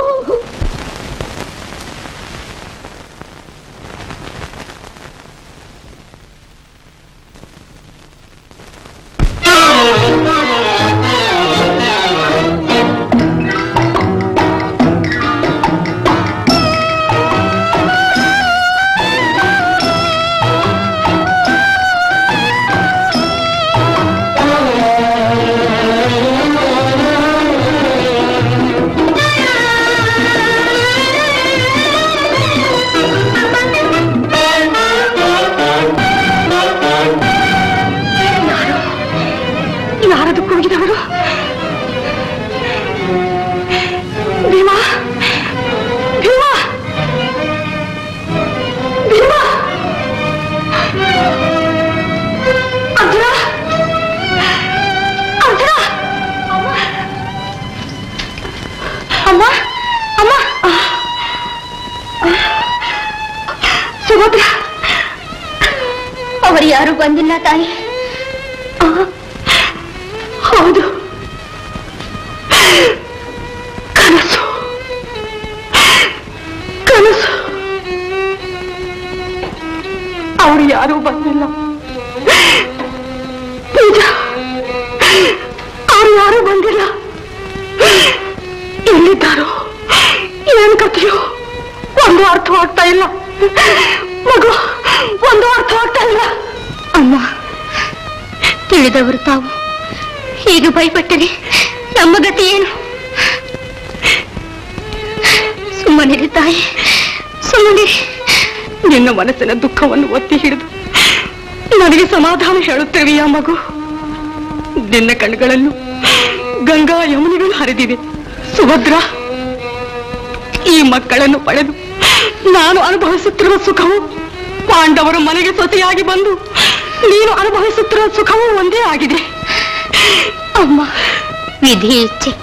ಯಾರದು ಕೂಗಿದವರು ಭೀಮಾ ಭೀಮಾ ಭೀಮಾ ಅರ್ಜುನ ಅರ್ಜುನ ಅಮ್ಮ ಅಮ್ಮ ಸುಭದ್ರ ಅವರು ಯಾರು ಬಂದಿಲ್ಲ ತಾಯಿ ಆ, ಹೌದು ಕನಸು ಕನಸು ಅವರು ಯಾರೂ ಬಂದಿಲ್ಲ ನಿಜ ಅವ್ರು ಯಾರೂ ಬಂದಿಲ್ಲ ಎಲ್ಲಿದ್ದಾರೋ ಏನ್ ಕಥೆಯೋ ಒಂದು ಅರ್ಥವಾಗ್ತಾ ಇಲ್ಲ ಮಗು ಒಂದು ಅರ್ಥವಾಗ್ತಾ ಇಲ್ಲ ಅಮ್ಮ ತಿಳಿದವರು ತಾವು ಹೀಗೆ ಭಯಪಟ್ಟರೆ ನಮ್ಮ ಗತಿ ಏನು ಸುಮ್ಮನಿರಿ ತಾಯಿ ಸುಮ್ಮನಿರಿ ನಿನ್ನ ಮನಸ್ಸಿನ ದುಃಖವನ್ನು ಒತ್ತಿ ಹಿಡಿದು ನನಗೆ ಸಮಾಧಾನ ಹೇಳುತ್ತೇವೆಯಾ ಮಗು ನಿನ್ನ ಕಣ್ಗಳಲ್ಲೂ ಗಂಗಾ ಯಮುನೆಗಳು ಹರಿದಿವೆ ಸುಭದ್ರ ಈ ಮಕ್ಕಳನ್ನು ಪಡೆದು ನಾನು ಅನುಭವಿಸುತ್ತಿರುವ ಸುಖವು ಪಾಂಡವರು ಮನೆಗೆ ಸೊಸೆಯಾಗಿ ಬಂದು ನೀನು ಅನುಭವಿಸುತ್ತಿರುವ ಸುಖವೂ ಒಂದೇ ಆಗಿದೆ ಅಮ್ಮ ವಿಧಿ ಇಚ್ಛೆ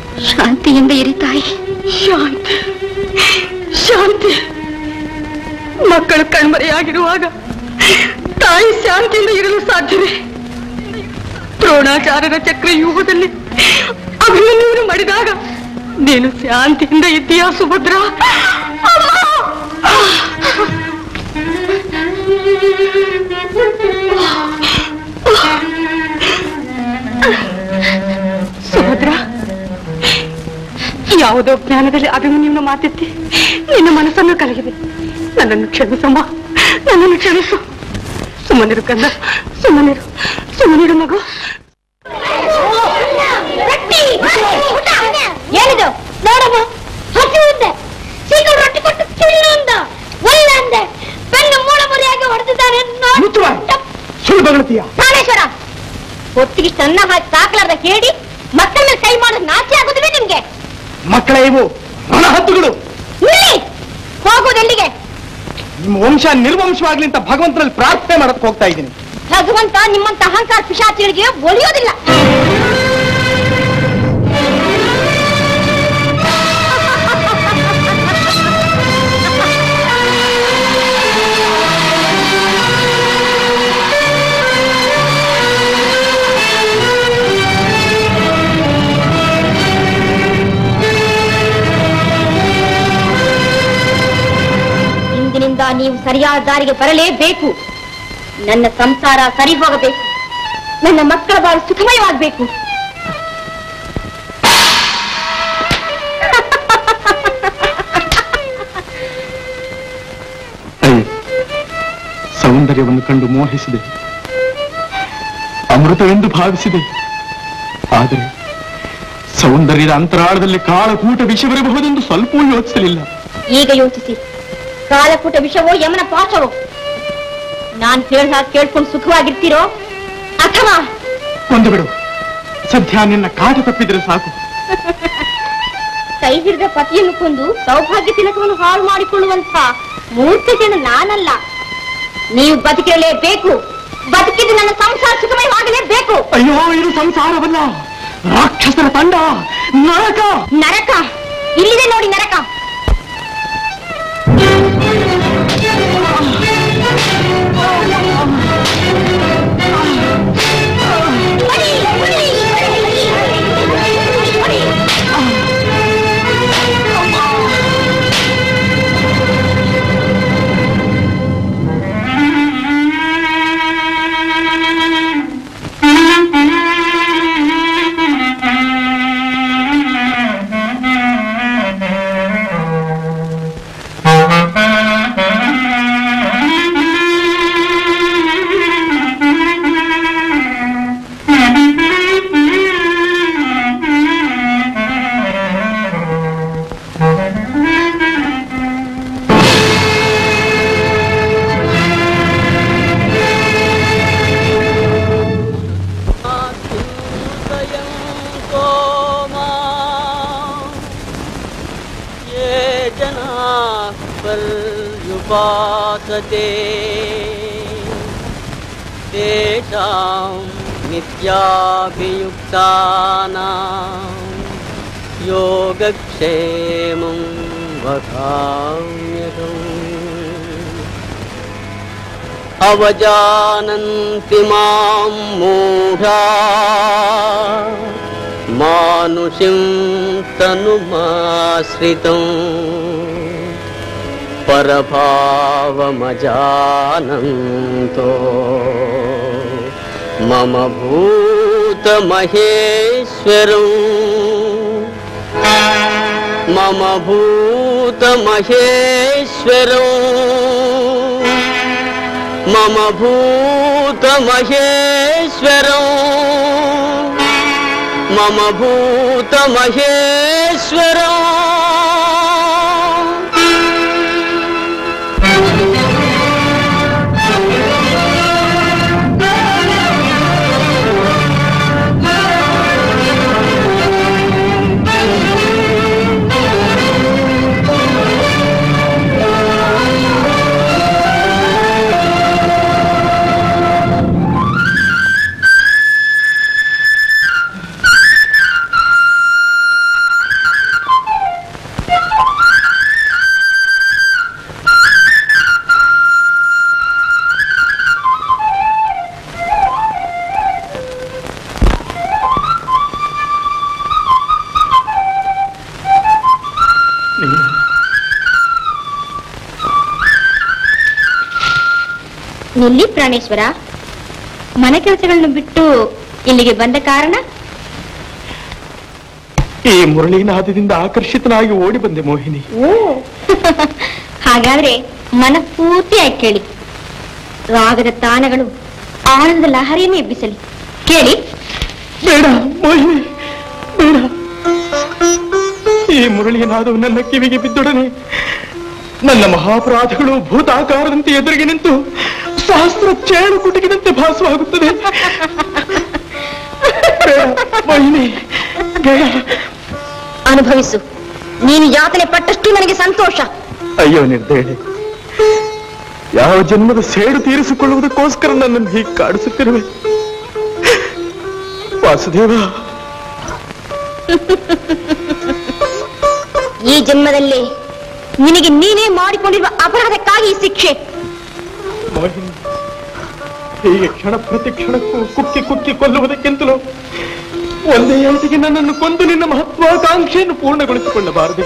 ಶಾಂತಿಯಿಂದ ಇರಿ ತಾಯಿ ಶಾಂತಿ ಶಾಂತಿ ಮಕ್ಕಳು ಕಣ್ಮರೆಯಾಗಿರುವಾಗ ತಾಯಿ ಶಾಂತಿಯಿಂದ ಇರಲು ಸಾಧ್ಯವೇ ದ್ರೋಣಾಚಾರ್ಯರ ಚಕ್ರವ್ಯೂಹದಲ್ಲಿ ಅಭಿಮನ್ಯುವನ್ನು ಮಾಡಿದಾಗ ನೀನು ಶಾಂತಿಯಿಂದ ಇದ್ದೀಯಾ ಸುಭದ್ರ ಸುಭದ್ರ ಯಾವುದೋ ಜ್ಞಾನದಲ್ಲಿ ಅಭಿಮನ್ಯುವನ್ನು ಮಾತೆತ್ತಿ ನಿನ್ನ ಮನಸ್ಸನ್ನು ಕಲಗಿದೆ ನನ್ನನ್ನು ಕ್ಷಮಿಸಮ್ಮ ನನ್ನನ್ನು ಕ್ಷಮಿಸು ಸುಮ್ಮನಿರು ಕಂದ ಸುಮ್ಮನಿರು ಸುಮ್ಮನಿರು ಮಗು ಏನಿದು ನೋಡಮ್ಮ ಹಸಿ ಉಂಡೆ ಸೀಕಲ್ ರೊಟ್ಟಿ ಕೊಟ್ಟು ತಿನ್ನು ಅಂದ ಒಳ್ಳೆ ಅಂದೆ ಬೆನ್ನು ಮೂಳ ಮುರಿಯಾಗಿ ಹೊಡೆದಿದ್ದಾನೆ ಸುಳ್ಳು ಬಗಳ್ತೀಯ ಪ್ರಾಣೇಶ್ವರ ಹೊತ್ತಿಗೆ ಚೆನ್ನ ಹಾಕಿ ಸಾಕಲಾರ್ದ ಹೇಳಿ ಮಕ್ಕಳ ಮೇಲೆ ಕೈ ಮಾಡೋದು ನಾಚೆ ಆಗೋದಿಲ್ಲ ನಿಮ್ಗೆ ಮಕ್ಕಳೇ ಇವು ರಣಹದ್ದುಗಳು ಇಲ್ಲಿ ಹೋಗೋದು ಎಲ್ಲಿಗೆ ನಿಮ್ಮ ವಂಶ ನಿರ್ವಂಶವಾಗ್ಲಿ ಅಂತ ಭಗವಂತನಲ್ಲಿ ಪ್ರಾರ್ಥನೆ ಮಾಡಕ್ ಹೋಗ್ತಾ ಇದ್ದೀನಿ ಭಗವಂತ ನಿಮ್ಮಂತ ಅಹಂಕಾರ ಪಿಶಾಚಿಗಳಿಗೆ ಒಲಿಯೋದಿಲ್ಲ ಇಂದಿನಿಂದ ನೀವು ಸರಿಯಾದ ದಾರಿಗೆ ಬರಲೇಬೇಕು ನನ್ನ ಸಂಸಾರ ಸರಿ ಹೋಗಬೇಕು ನನ್ನ ಮಕ್ಕಳ ಬಾಳು ಸುಖಮಯವಾಗಬೇಕು ಅಯ್ಯ ಸೌಂದರ್ಯವನ್ನು ಕಂಡು ಮೋಹಿಸಿದೆ ಅಮೃತವೆಂದು ಭಾವಿಸಿದೆ ಆದರೆ ಸೌಂದರ್ಯದ ಅಂತರಾಳದಲ್ಲಿ ಕಾಳಕೂಟ ವಿಷವಿರಬಹುದೆಂದು ಸ್ವಲ್ಪವೂ ಯೋಚಿಸಲಿಲ್ಲ ಈಗ ಯೋಚಿಸಿ ಕಾಲಕೂಟ ವಿಷವೋ ಯಮನ ಪಾಶವೋ ನಾನ್ ಹೇಳ್ದ ಕೇಳ್ಕೊಂಡು ಸುಖವಾಗಿರ್ತೀರೋ ಅಥವಾ ಒಂದು ಬಿಡು ಸದ್ಯ ನಿನ್ನ ಕಾಟ ತಪ್ಪಿದ್ರೆ ಸಾಕು ಕೈ ಹಿಡಿದ ಪತಿಯನ್ನು ಕೊಂದು ಸೌಭಾಗ್ಯ ತಿಲಕವನ್ನು ಹಾಳು ಮಾಡಿಕೊಳ್ಳುವಂತ ಮೂರ್ಖತೆಯನ್ನು ನಾನಲ್ಲ ನೀವು ಬದುಕಿರಲೇಬೇಕು ಬದುಕಿದ್ದು ನನ್ನ ಸಂಸಾರ ಸುಖಮಯವಾಗಲೇಬೇಕು ಅಯ್ಯೋ ಇದು ಸಂಸಾರವಲ್ಲ ರಾಕ್ಷಸರ ತಂಡ ನರಕ ನರಕ ಇಲ್ಲಿದೆ ನೋಡಿ ನರಕ ये जना पर्युपासते तेषां नित्याभियुक्तानां योगक्षेमं वदाम्यहम् अवजानन्ति मां मूढा मानुषिं तनुमाश्रितम् परभावमजानन्तो मम भूतमहेश्वरम् मम भूतमहेश्वरम् मम भूतमहेश्वरम् मम भूतमहेश्वरम् ಎಲ್ಲಿ ಪ್ರಾಣೇಶ್ವರ ಮನೆ ಕೆಲಸಗಳನ್ನು ಬಿಟ್ಟು ಇಲ್ಲಿಗೆ ಬಂದ ಕಾರಣ ಈ ಮುರಳೀನಾದದಿಂದ ಆಕರ್ಷಿತನಾಗಿ ಓಡಿ ಬಂದೆ ಮೋಹಿನಿ ಓ ಹಾಗಾದ್ರೆ ಮನಪೂರ್ತಿಯಾಗಿ ಕೇಳಿ ರಾಗದ ತಾನಗಳು ಆನಂದದ ಲಹರಿಯನ್ನು ಎಬ್ಬಿಸಲಿ ಕೇಳಿ ಬೇಡ ಮೋಹಿನಿ ಬೇಡ ಈ ಮುರಳಿಯನಾದವು ನನ್ನ ಕಿವಿಗೆ ಬಿದ್ದೊಡನೆ ನನ್ನ ಮಹಾಪರಾಧಗಳು ಭೂತಾಕಾರದಂತೆ ಎದುರಿಗೆ ನಿಂತು ಸಹಸ್ರ ಚೇಳು ಕುಟುಕಿದಂತೆ ಭಾಸವಾಗುತ್ತದೆ ಬೇಡ, ಮೋಹಿನಿ ಬೇಡ ಅನುಭವಿಸು ನೀನು ಯಾತನೆ ಪಟ್ಟಷ್ಟು ನನಗೆ ಸಂತೋಷ ಅಯ್ಯೋ ನಿರ್ದಯೆ ಯಾವ ಜನ್ಮದ ಸೇಡು ತೀರಿಸಿಕೊಳ್ಳುವುದಕ್ಕೋಸ್ಕರ ನನ್ನನ್ನು ಹೀಗೆ ಕಾಡಿಸುತ್ತಿರುವೆ ವಾಸುದೇವ ಈ ಜನ್ಮದಲ್ಲಿ ನಿನಗೆ ನೀನೇ ಮಾಡಿಕೊಂಡಿರುವ ಅಪರಾಧಕ್ಕಾಗಿ ಈ ಶಿಕ್ಷೆ ಮೋಹಿನಿ ಹೀಗೆ ಕ್ಷಣ ಪ್ರತಿ ಕ್ಷಣಕ್ಕೂ ಕುಕ್ಕಿ ಕುಕ್ಕಿ ಕೊಲ್ಲುವುದಕ್ಕಿಂತಲೂ ಒಂದೇ ಏಟಿಗೆ ನನ್ನನ್ನು ಕೊಂದು ನಿನ್ನ ಮಹತ್ವಾಕಾಂಕ್ಷೆಯನ್ನು ಪೂರ್ಣಗೊಳಿಸಿಕೊಳ್ಳಬಾರದೆ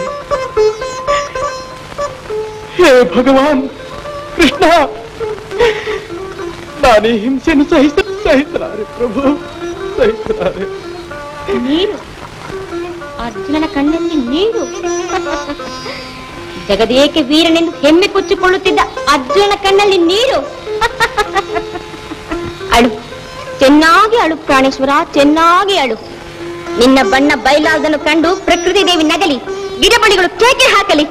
ಹೇ ಭಗವಾನ್ ಕೃಷ್ಣ ನಾನೇ ಹಿಂಸೆಯನ್ನು ಸಹಿಸ ಸಹಿಸಲಾರೆ ಪ್ರಭು ಸಹಿಸಲಾರೆ ನೀರು ಅರ್ಜುನನ ಕಣ್ಣಲ್ಲಿ ನೀರು ಜಗದೇಕೆ ವೀರನೆಂದು ಹೆಮ್ಮೆ ಕೊಚ್ಚಿಕೊಳ್ಳುತ್ತಿದ್ದ ಅರ್ಜುನನ ಕಣ್ಣಲ್ಲಿ ನೀರು ಅಳು ಚೆನ್ನಾಗಿ ಅಳು ಪ್ರಾಣೇಶ್ವರ ಚೆನ್ನಾಗಿ ಅಳು ನಿನ್ನ ಬಣ್ಣ ಬಯಲಾದನ್ನು ಕಂಡು ಪ್ರಕೃತಿ ದೇವಿ ನಗಲಿ ಗಿಡಮಣಿಗಳು ಕೇಕೆ ಹಾಕಲಿ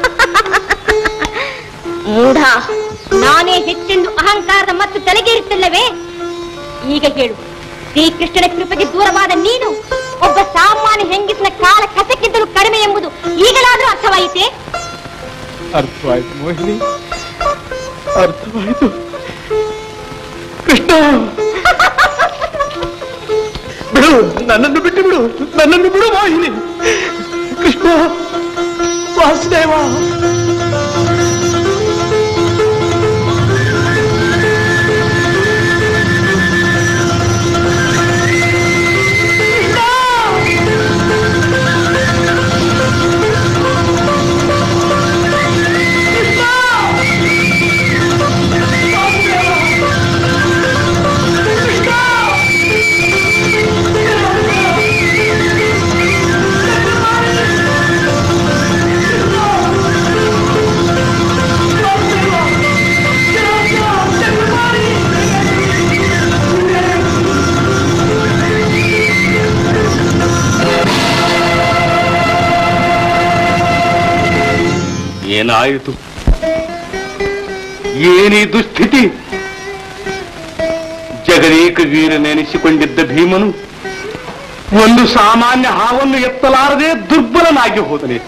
ಮೂಢ ನಾನೇ ಹೆಚ್ಚೆಂದು ಅಹಂಕಾರದ ಮತ್ತು ತಲೆಗೇರುತ್ತಿಲ್ಲವೇ ಈಗ ಹೇಳು ಶ್ರೀಕೃಷ್ಣನ ಕೃಪೆಗೆ ದೂರವಾದ ನೀನು ಒಬ್ಬ ಸಾಮಾನ್ಯ ಹೆಂಗಸಿನ ಕಾಲ ಕಸಕ್ಕಿದ್ದಲು ಕಡಿಮೆ ಎಂಬುದು ಈಗಲಾದ್ರೂ ಅರ್ಥವಾಯಿತೆ ಅರ್ಥವಾಯ್ತು ಮೋಹಿನಿ ಅರ್ಥವಾಯ್ತು ಕೃಷ್ಣ ಬಿಡು ನನ್ನನ್ನು ಬಿಟ್ಟು ಬಿಡು ನನ್ನನ್ನು ಬಿಡು ಮೋಹಿನಿ ಕೃಷ್ಣ ವಾಸುದೇವ ಏನಾಯಿತು ಏನೀ ದುಸ್ಥಿತಿ ಜಗದೇಕ ವೀರನೆನಿಸಿಕೊಂಡಿದ್ದ ಭೀಮನು ಒಂದು ಸಾಮಾನ್ಯ ಹಾವನ್ನು ಎತ್ತಲಾರದೆ ದುರ್ಬಲನಾಗಿ ಹೋದನೆ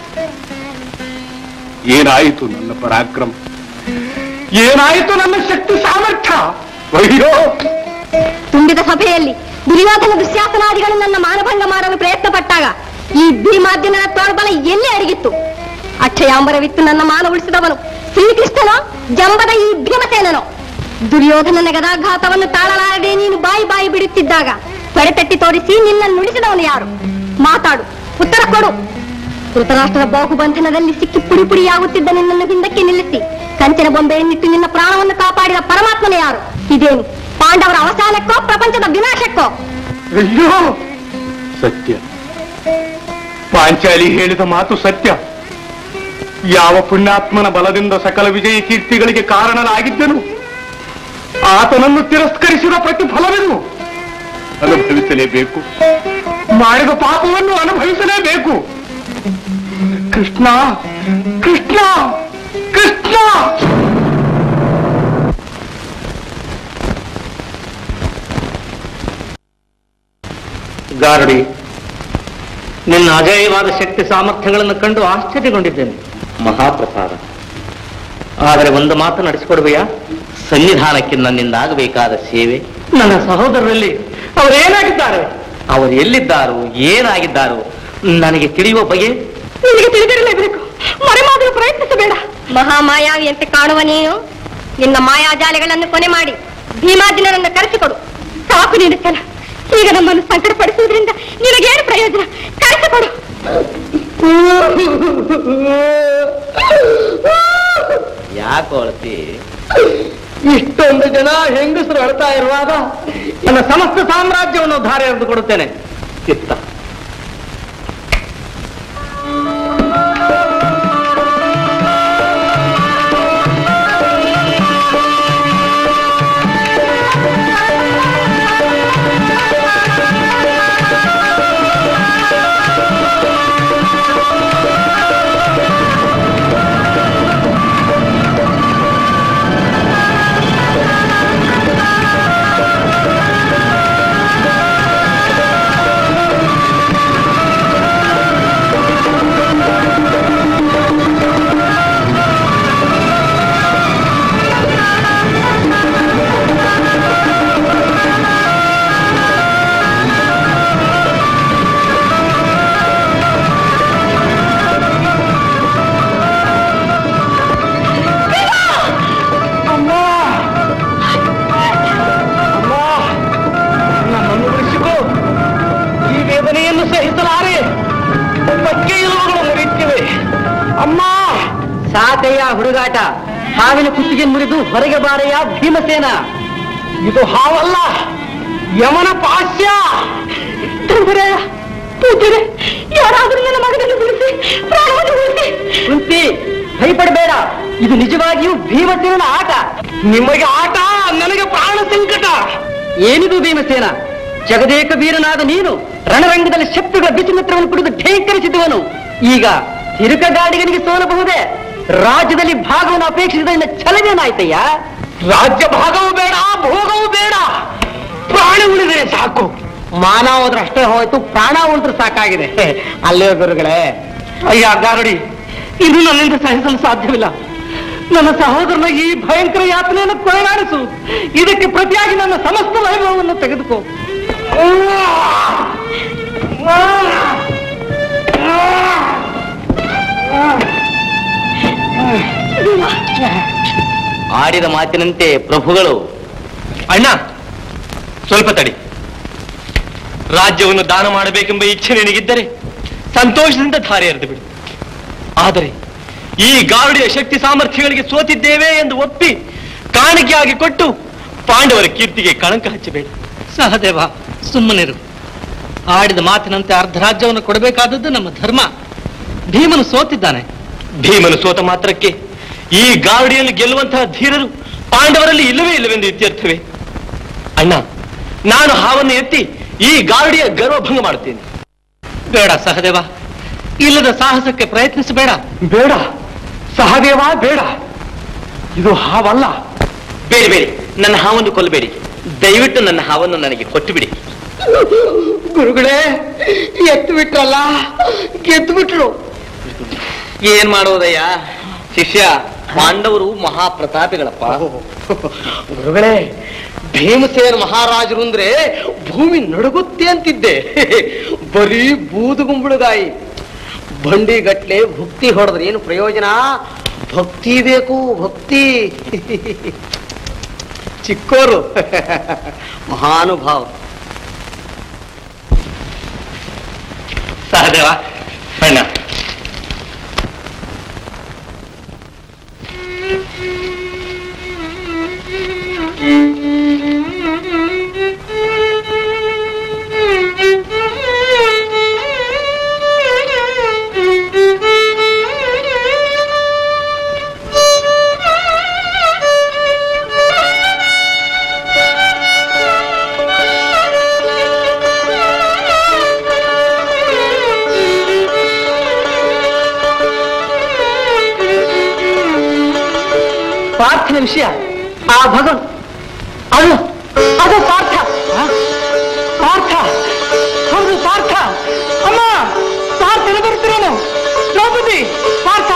ಏನಾಯಿತು ನನ್ನ ಪರಾಕ್ರಮ ಏನಾಯಿತು ನನ್ನ ಶಕ್ತಿ ಸಾಮರ್ಥ್ಯ ಅಯ್ಯೋ ತುಂಬಿದ ಸಭೆಯಲ್ಲಿ ದುರ್ಯೋಧನ ದುಶ್ಯಾಸನಾದಿಗಳು ನನ್ನ ಮಾನಭಂಗ ಮಾಡಲು ಪ್ರಯತ್ನ ಪಟ್ಟಾಗ ಈ ಭೀಮಾರ್ಜುನನ ತೋಳ್ಬಲ ಎಲ್ಲಿ ಅಡಗಿತ್ತು ಅಕ್ಷಯಾಂಬರವಿತ್ತು ನನ್ನ ಮಾನ ಉಳಿಸಿದವನು ಶ್ರೀಕೃಷ್ಣನೋ ಜಂಬದ ಈ ಭೀಮಸೇನನೋ ದುರ್ಯೋಧನನ ಗದಾಘಾತವನ್ನು ತಾಳಲಾರದೆ ನೀನು ಬಾಯಿ ಬಾಯಿ ಬಿಡುತ್ತಿದ್ದಾಗ ತೊಡೆತಟ್ಟಿ ತೋರಿಸಿ ನಿನ್ನನ್ನು ನುಡಿಸಿದವನು ಯಾರು ಮಾತಾಡು ಉತ್ತರ ಕೊಡು ಧೃತರಾಷ್ಟ್ರದ ಬಾಹುಬಂಧನದಲ್ಲಿ ಸಿಕ್ಕಿ ಪುಡಿ ಪುಡಿಯಾಗುತ್ತಿದ್ದ ನಿನ್ನನ್ನು ಹಿಂದಕ್ಕೆ ನಿಲ್ಲಿಸಿ ಕಂಚನ ಬೊಂಬೆಯನ್ನಿಟ್ಟು ನಿನ್ನ ಪ್ರಾಣವನ್ನು ಕಾಪಾಡಿದ ಪರಮಾತ್ಮನ ಯಾರು ಇದೇನು ಪಾಂಡವರ ಅವಸಾನಕ್ಕೋ ಪ್ರಪಂಚದ ವಿನಾಶಕ್ಕೋ ಅಯ್ಯೋ ಸತ್ಯ ಪಾಂಚಾಲಿ ಹೇಳಿದ ಮಾತು ಸತ್ಯ ಯಾವ ಪುಣ್ಯಾತ್ಮನ ಬಲದಿಂದ ಸಕಲ ವಿಜಯ ಕೀರ್ತಿಗಳಿಗೆ ಕಾರಣನಾಗಿದ್ದನು ಆತನನ್ನು ತಿರಸ್ಕರಿಸಿದ ಪ್ರತಿಫಲವೇನು ಅನುಭವಿಸಲೇಬೇಕು ಮಾಡಿದ ಪಾಪವನ್ನು ಅನುಭವಿಸಲೇಬೇಕು ಕೃಷ್ಣ ಕೃಷ್ಣ ಕೃಷ್ಣ ಗಾರುಡಿ ನಿನ್ನ ಅಜೇಯವಾದ ಶಕ್ತಿ ಸಾಮರ್ಥ್ಯಗಳನ್ನು ಕಂಡು ಆಶ್ಚರ್ಯಗೊಂಡಿದ್ದೇನೆ ಮಹಾಪ್ರಸಾದ ಆದರೆ ಒಂದು ಮಾತು ನಡೆಸಿಕೊಡುವೆಯಾ ಸನ್ನಿಧಾನಕ್ಕೆ ನನ್ನಿಂದ ಆಗಬೇಕಾದ ಸೇವೆ ನನ್ನ ಸಹೋದರರಲ್ಲಿ ಅವರೇನಾಗಿದ್ದಾರೆ ಅವರು ಎಲ್ಲಿದ್ದಾರೋ ಏನಾಗಿದ್ದಾರೋ ನನಗೆ ತಿಳಿಯುವ ಬಗೆ ನಿನಗೆ ತಿಳಿದಿರಲೇಬೇಕು ಮರೆಮಾಡಲು ಪ್ರಯತ್ನಿಸಬೇಡ ಮಹಾಮಾಯಾವಿಯಂತೆ ಕಾಣುವ ನೀನು ನಿನ್ನ ಮಾಯಾಜಾಲೆಗಳನ್ನು ಕೊನೆ ಮಾಡಿ ಭೀಮಾರ್ಜುನರನ್ನು ಕರೆಸಿಕೊಡು ಸಾಕು ನಿನ್ನ ಛಲ ಈಗ ನಮ್ಮನ್ನು ಸಂಕಟಪಡಿಸುವುದರಿಂದ ನಿನಗೇನು ಪ್ರಯೋಜನ ಕರೆಸಿಕೊಡು ಯಾಕೆ ಅಳತಿ ಇಷ್ಟೊಂದು ಜನ ಹೆಂಗಸರು ಅಳ್ತಾ ಇರುವಾಗ ನನ್ನ ಸಮಸ್ತ ಸಾಮ್ರಾಜ್ಯವನ್ನು ಧಾರೆ ಎರೆದು ಕೊಡುತ್ತೇನೆ ಚಿತ್ತ ನನ್ನನ್ನು ಉಳಿಸಿಕೋ ಈ ವೇದನೆಯನ್ನು ಸಹಿಸಲಾರೆ ಬಗ್ಗೆ ಎಲುಬುಗಳು ಮುರಿಯುತ್ತಿವೆ ಅಮ್ಮ ಸಾತೆಯ ಹುಡುಗಾಟ ಹಾವಿನ ಕುತ್ತಿಗೆ ಮುರಿದು ಹೊರಗೆ ಬಾರೆಯ ಭೀಮಸೇನ ಇದು ಹಾವಲ್ಲ ಯಮನ ಪಾಶ್ಯ ಯಾರಾದರೂ ನನ್ನ ಮಗನನ್ನು ಉಳಿಸಿ ಪ್ರಾಣವನ್ನು ಉಳಿಸಿ ಕುಂತಿ ಭಯಪಡಬೇಡ ಇದು ನಿಜವಾಗಿಯೂ ಭೀಮಸೇನ ಆಟ ನಿಮಗೆ ಆಟ ನನಗೆ ಪ್ರಾಣ ಸಂಕಟ ಏನಿದು ಭೀಮಸೇನ ಜಗದೇಕ ವೀರನಾದ ನೀನು ರಣರಂಗದಲ್ಲಿ ಶಕ್ತಿಗಳ ಬಿಸಿಮಿತ್ರವನ್ನು ಕುಡಿದು ಢೇಂಕರಿಸಿದವನು ಈಗ ತಿರುಕಗಾಡಿಗನಿಗೆ ಸೋಲಬಹುದೇ ರಾಜ್ಯದಲ್ಲಿ ಭಾಗವನ್ನು ಅಪೇಕ್ಷಿಸಿದ ನಿನ್ನ ಛಲವೇನಾಯ್ತಯ್ಯ ರಾಜ್ಯ ಭಾಗವೂ ಬೇಡ ಭೋಗವೂ ಬೇಡ ಪ್ರಾಣ ಉಳಿದರೆ ಸಾಕು ಮಾನ ಹೋದ್ರೆ ಅಷ್ಟೇ ಹೋಯ್ತು ಪ್ರಾಣ ಉಳಿದ್ರೆ ಸಾಕಾಗಿದೆ ಅಲ್ಲೇ ಗುರುಗಳೇ ಅಯ್ಯ ಗಾರಡಿ ಇದು ನನ್ನಿಂದ ಸಹಿಸಲು ಸಾಧ್ಯವಿಲ್ಲ ನನ್ನ ಸಹೋದರನ ಈ ಭಯಂಕರ ಯಾತನೆಯನ್ನು ಕೊನೆಗಾಣಿಸು ಇದಕ್ಕೆ ಪ್ರತಿಯಾಗಿ ನನ್ನ ಸಮಸ್ತ ವೈಭವವನ್ನು ತೆಗೆದುಕೋ ಆಡಿದ ಮಾತಿನಂತೆ ಪ್ರಭುಗಳು ಅಣ್ಣ ಸ್ವಲ್ಪ ತಡಿ ರಾಜ್ಯವನ್ನು ದಾನ ಮಾಡಬೇಕೆಂಬ ಇಚ್ಛೆ ನಿನಗಿದ್ದರೆ ಸಂತೋಷದಿಂದ ಧಾರೆ ಎರೆದು ಬಿಡು ಆದರೆ ಈ ಗಾರುಡಿಯ ಶಕ್ತಿ ಸಾಮರ್ಥ್ಯಗಳಿಗೆ ಸೋತಿದ್ದೇವೆ ಎಂದು ಒಪ್ಪಿ ಕಾಣಿಕೆಯಾಗಿ ಕೊಟ್ಟು ಪಾಂಡವರ ಕೀರ್ತಿಗೆ ಕಳಂಕ ಹಚ್ಚಬೇಡ ಸಹದೇವ ಸುಮ್ಮನಿರು ಆಡಿದ ಮಾತಿನಂತೆ ಅರ್ಧ ರಾಜ್ಯವನ್ನು ಕೊಡಬೇಕಾದದ್ದು ನಮ್ಮ ಧರ್ಮ ಭೀಮನು ಸೋತಿದ್ದಾನೆ ಭೀಮನು ಸೋತ ಮಾತ್ರಕ್ಕೆ ಈ ಗಾರುಡಿಯನ್ನು ಗೆಲ್ಲುವಂತಹ ಧೀರರು ಪಾಂಡವರಲ್ಲಿ ಇಲ್ಲವೇ ಇಲ್ಲವೆಂದು ಇತ್ಯರ್ಥವೇ ಅಣ್ಣ ನಾನು ಹಾವನ್ನು ಎತ್ತಿ ಈ ಗಾರುಡಿಯ ಗರ್ವಭಂಗ ಮಾಡುತ್ತೇನೆ ಬೇಡ ಸಹದೇವ ಇಲ್ಲದ ಸಾಹಸಕ್ಕೆ ಪ್ರಯತ್ನಿಸಬೇಡ ಬೇಡ ಸಹದೇವ ಬೇಡ ಇದು ಹಾವಲ್ಲ ಬೇಡಿ ಬೇಡಿ ನನ್ನ ಹಾವನ್ನು ಕೊಲ್ಲಬೇಡಿ ದಯವಿಟ್ಟು ನನ್ನ ಹಾವನ್ನು ನನಗೆ ಕೊಟ್ಟು ಬಿಡಿ ಗುರುಗಳೇ ಎತ್ತು ಬಿಟ್ರಲ್ಲ ಗೆದ್ದು ಬಿಟ್ರು ಏನ್ ಮಾಡೋದಯ್ಯ ಶಿಷ್ಯ ಪಾಂಡವರು ಮಹಾಪ್ರತಾಪಿಗಳಪ್ಪ ಗುರುಗಳೇ ಭೀಮಸೇನ ಮಹಾರಾಜರು ಅಂದ್ರೆ ಭೂಮಿ ನಡುಗುತ್ತೆ ಅಂತಿದ್ದೆ ಬರೀ ಬೂದುಗುಂಬಳಗಾಯಿ ಬಂಡಿ ಗಟ್ಲೆ ಭಕ್ತಿ ಹೊಡೆದ್ರೆ ಏನು ಪ್ರಯೋಜನ ಭಕ್ತಿ ಬೇಕು ಭಕ್ತಿ ಚಿಕ್ಕೋರು ಮಹಾನುಭಾವ ಸಹದೇವ ಅಣ್ಣ ಪಾರ್ಥನ ವಿಷಯ ಆ ಭಗವನ್ ಅದು ಅದು ಪಾರ್ಥ ಆ? ಪಾರ್ಥ ಹೌದು ಪಾರ್ಥ ಅಮ್ಮ ಪಾರ್ಥನ ಬರ್ತಿರೇನು ದ್ರೌಪದಿ ಪಾರ್ಥ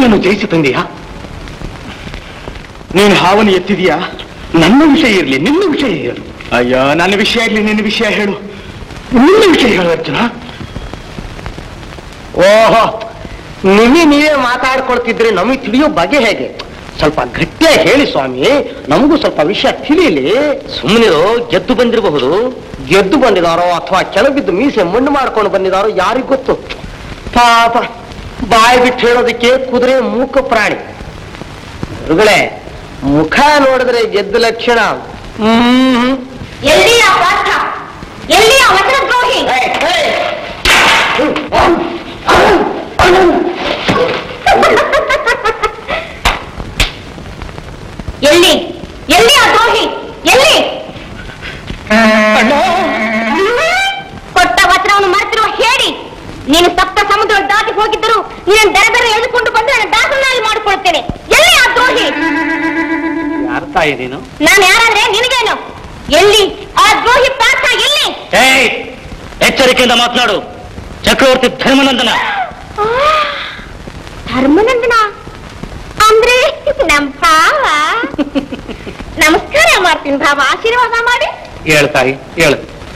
ಹಾವನಿಯನ್ನು ಜಯಿಸಿ ತಂದೆಯಾ ನೀನು ಹಾವನಿ ಎತ್ತಿದೀಯಾ ನನ್ನ ವಿಷಯ ಇರಲಿ ನಿನ್ನ ವಿಷಯ ಹೇಳು ಅಯ್ಯೋ ನನ್ನ ವಿಷಯ ಇರಲಿ ನಿನ್ನ ವಿಷಯ ಹೇಳು ನಿನ್ನ ವಿಷಯ ಹೇಳು ಅರ್ಜುನ ಓಹೋ ನಿಮಗೆ ನೀವೇ ಮಾತಾಡ್ಕೊಳ್ತಿದ್ರೆ ನಮಗೆ ತಿಳಿಯೋ ಬಗೆ ಹೇಗೆ ಸ್ವಲ್ಪ ಗಟ್ಟಿಯಾಗಿ ಹೇಳಿ ಸ್ವಾಮಿ ನಮಗೂ ಸ್ವಲ್ಪ ವಿಷಯ ತಿಳಿಯಲಿ ಸುಮ್ಮನಿರೋ ಗೆದ್ದು ಬಂದಿರಬಹುದು ಗೆದ್ದು ಬಂದಿದಾರೋ ಅಥವಾ ಕೆಳಬಿದ್ದು ಮೀಸೆ ಮಣ್ಣು ಮಾಡ್ಕೊಂಡು ಬಂದಿದಾರೋ ಯಾರಿಗ್ ಗೊತ್ತು ಪಾಪ ಬಾಯಿ ಬಿಟ್ಟು ಹೇಳೋದಕ್ಕೆ ಕುದುರೆ ಮೂಕ ಪ್ರಾಣಿ ಗುರುಗಳೇ ಮುಖ ನೋಡಿದ್ರೆ ಗೆದ್ದ ಲಕ್ಷಣ ಹ್ಮ್ ಎಲ್ಲಿ ಆ ಪಾಠ ಎಲ್ಲಿ ಆ ವಚನದ್ರೋಹಿ ಎಲ್ಲಿ ಎಲ್ಲಿ ಆ ದ್ರೋಹಿ ಎಲ್ಲಿ ಕೊಟ್ಟ ವಚನವನ್ನು ಮರೆತಿರುವ ಹೇಳಿ ನೀನು ಸಪ್ತ ಸಮುದ್ರ ದಾಟಿ ಹೋಗಿದ್ದರು ನೀನು ದರ ದರ ಎಳೆದುಕೊಂಡು ಬಂದು ನನ್ನ ದಾಸನಾಗಿ ಮಾಡಿಕೊಳ್ತೇನೆ ಎಲ್ಲಿ ಆ ದ್ರೋಹಿ ಯಾರ ತಾಯಿ ನೀನು ನಾನು ಯಾರಾದ್ರೆ ನಿನಗೇನು ಎಲ್ಲಿ ಆ ದ್ರೋಹಿ ಪಾತ್ರ ಎಲ್ಲಿ ಏಯ್ ಎಚ್ಚರಿಕೆಯಿಂದ ಮಾತನಾಡು ಚಕ್ರವರ್ತಿ ಧರ್ಮನಂದನ ಆ, ಧರ್ಮನಂದನ ಅಂದ್ರೆ ನಮ್ ಭಾವ ನಮಸ್ಕಾರ ಮಾಡ್ತೀನಿ ಭಾವ ಆಶೀರ್ವಾದ ಮಾಡಿ ಹೇಳು ತಾಯಿ ಹೇಳು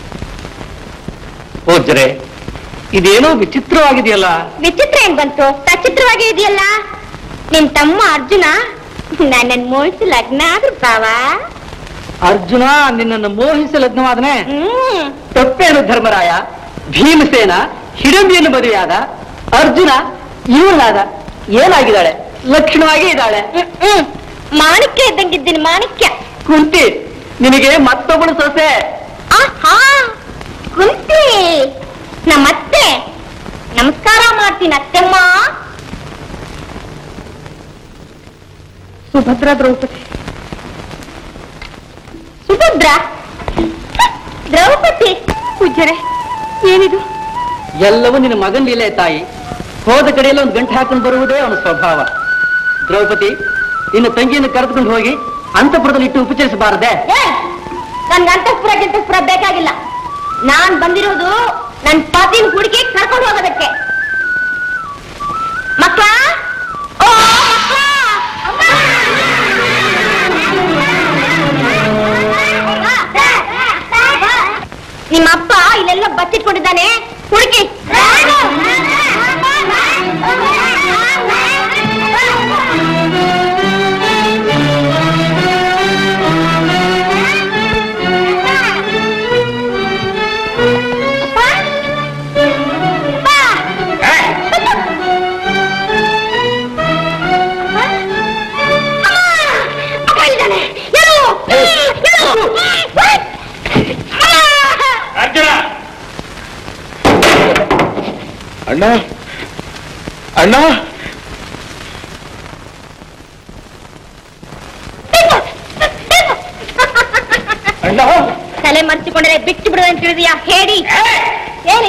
ಪೂಜ್ಯರೇ ಇದೇನೋ ವಿಚಿತ್ರವಾಗಿದೆಯಲ್ಲ ವಿಚಿತ್ರ ಏನ್ ಬಂತು ಸಚಿತ್ರವಾಗಿ ಇದೆಯಲ್ಲ ನಿನ್ ತಮ್ಮ ಅರ್ಜುನ ನನ್ನನ್ ಮೋಹಿಸಿ ಲಗ್ನ ಆದ್ರು ಭಾವ ಅರ್ಜುನ ನಿನ್ನನ್ನು ಮೋಹಿಸಿ ಲಗ್ನವಾದನೆ ಹ್ಮ್ ತಪ್ಪೇನು ಧರ್ಮರಾಯ ಭೀಮಸೇನ ಹಿಡಂಬಿಯನ್ನು ಮದುವೆಯಾದ ಅರ್ಜುನ ಇವಳಾದ ಏನಾಗಿದ್ದಾಳೆ ಲಕ್ಷಣವಾಗಿ ಇದ್ದಾಳೆ ಹ್ಮ್, ಹ್ಮ್ ಮಾಣಿಕ್ಯ ಇದ್ದಂಗಿದ್ದೀನಿ ಮಾಣಿಕ್ಯ ಕುಂತಿ ನಿನಗೆ ಮತ್ತೊಬ್ಬಳು ಸೊಸೆ ಆಹಾ ಕುಂತಿ ನಮ್ಮತ್ತೆ ನಮಸ್ಕಾರ ಮಾಡ್ತೀನಿ ಅತ್ತೆಮ್ಮ ಸುಭದ್ರ ದ್ರೌಪದಿ ಸುಭದ್ರ ದ್ರೌಪದಿ ಪೂಜ್ಯರೇ ಏನಿದು ಎಲ್ಲವೂ ನಿನ್ನ ಮಗನ್ ಲೀಲೆ ತಾಯಿ ಹೋದ ಕಡೆಯಲ್ಲಿ ಒಂದು ಗಂಟೆ ಹಾಕೊಂಡು ಬರುವುದೇ ಅವನ ಸ್ವಭಾವ ದ್ರೌಪದಿ ನಿನ್ನ ತಂಗಿಯನ್ನು ಕರೆದುಕೊಂಡು ಹೋಗಿ ಅಂತಃಪುರದಲ್ಲಿ ಇಟ್ಟು ಉಪಚರಿಸಬಾರದೆ ನನ್ಗೆ ಅಂತಃಪುರ ಗಿಂತಃಪುರ ಬೇಕಾಗಿಲ್ಲ ನಾನ್ ಬಂದಿರೋದು ನನ್ ಪತಿನ ಹುಡುಗಿ ಕರ್ಕೊಂಡು ಹೋಗೋದಕ್ಕೆ ಮಕ್ಕಳ ಓ ಮಕ್ಕಳ ನಿಮ್ಮ ಅಪ್ಪ ಇಲ್ಲೆಲ್ಲ ಬಚ್ಚಿಟ್ಕೊಂಡಿದ್ದಾನೆ ಹುಡುಗಿ ಅರ್ಜುನ ಅಣ್ಣ ಅಣ್ಣ ಅಣ್ಣ ತಲೆ ಮರ್ಚಿಕೊಂಡ್ರೆ ಬಿಟ್ಟು ಬಿಡು ಅಂತ ತಿಳಿದಿಯಾ ಹೇಳಿ ಹೇಳಿ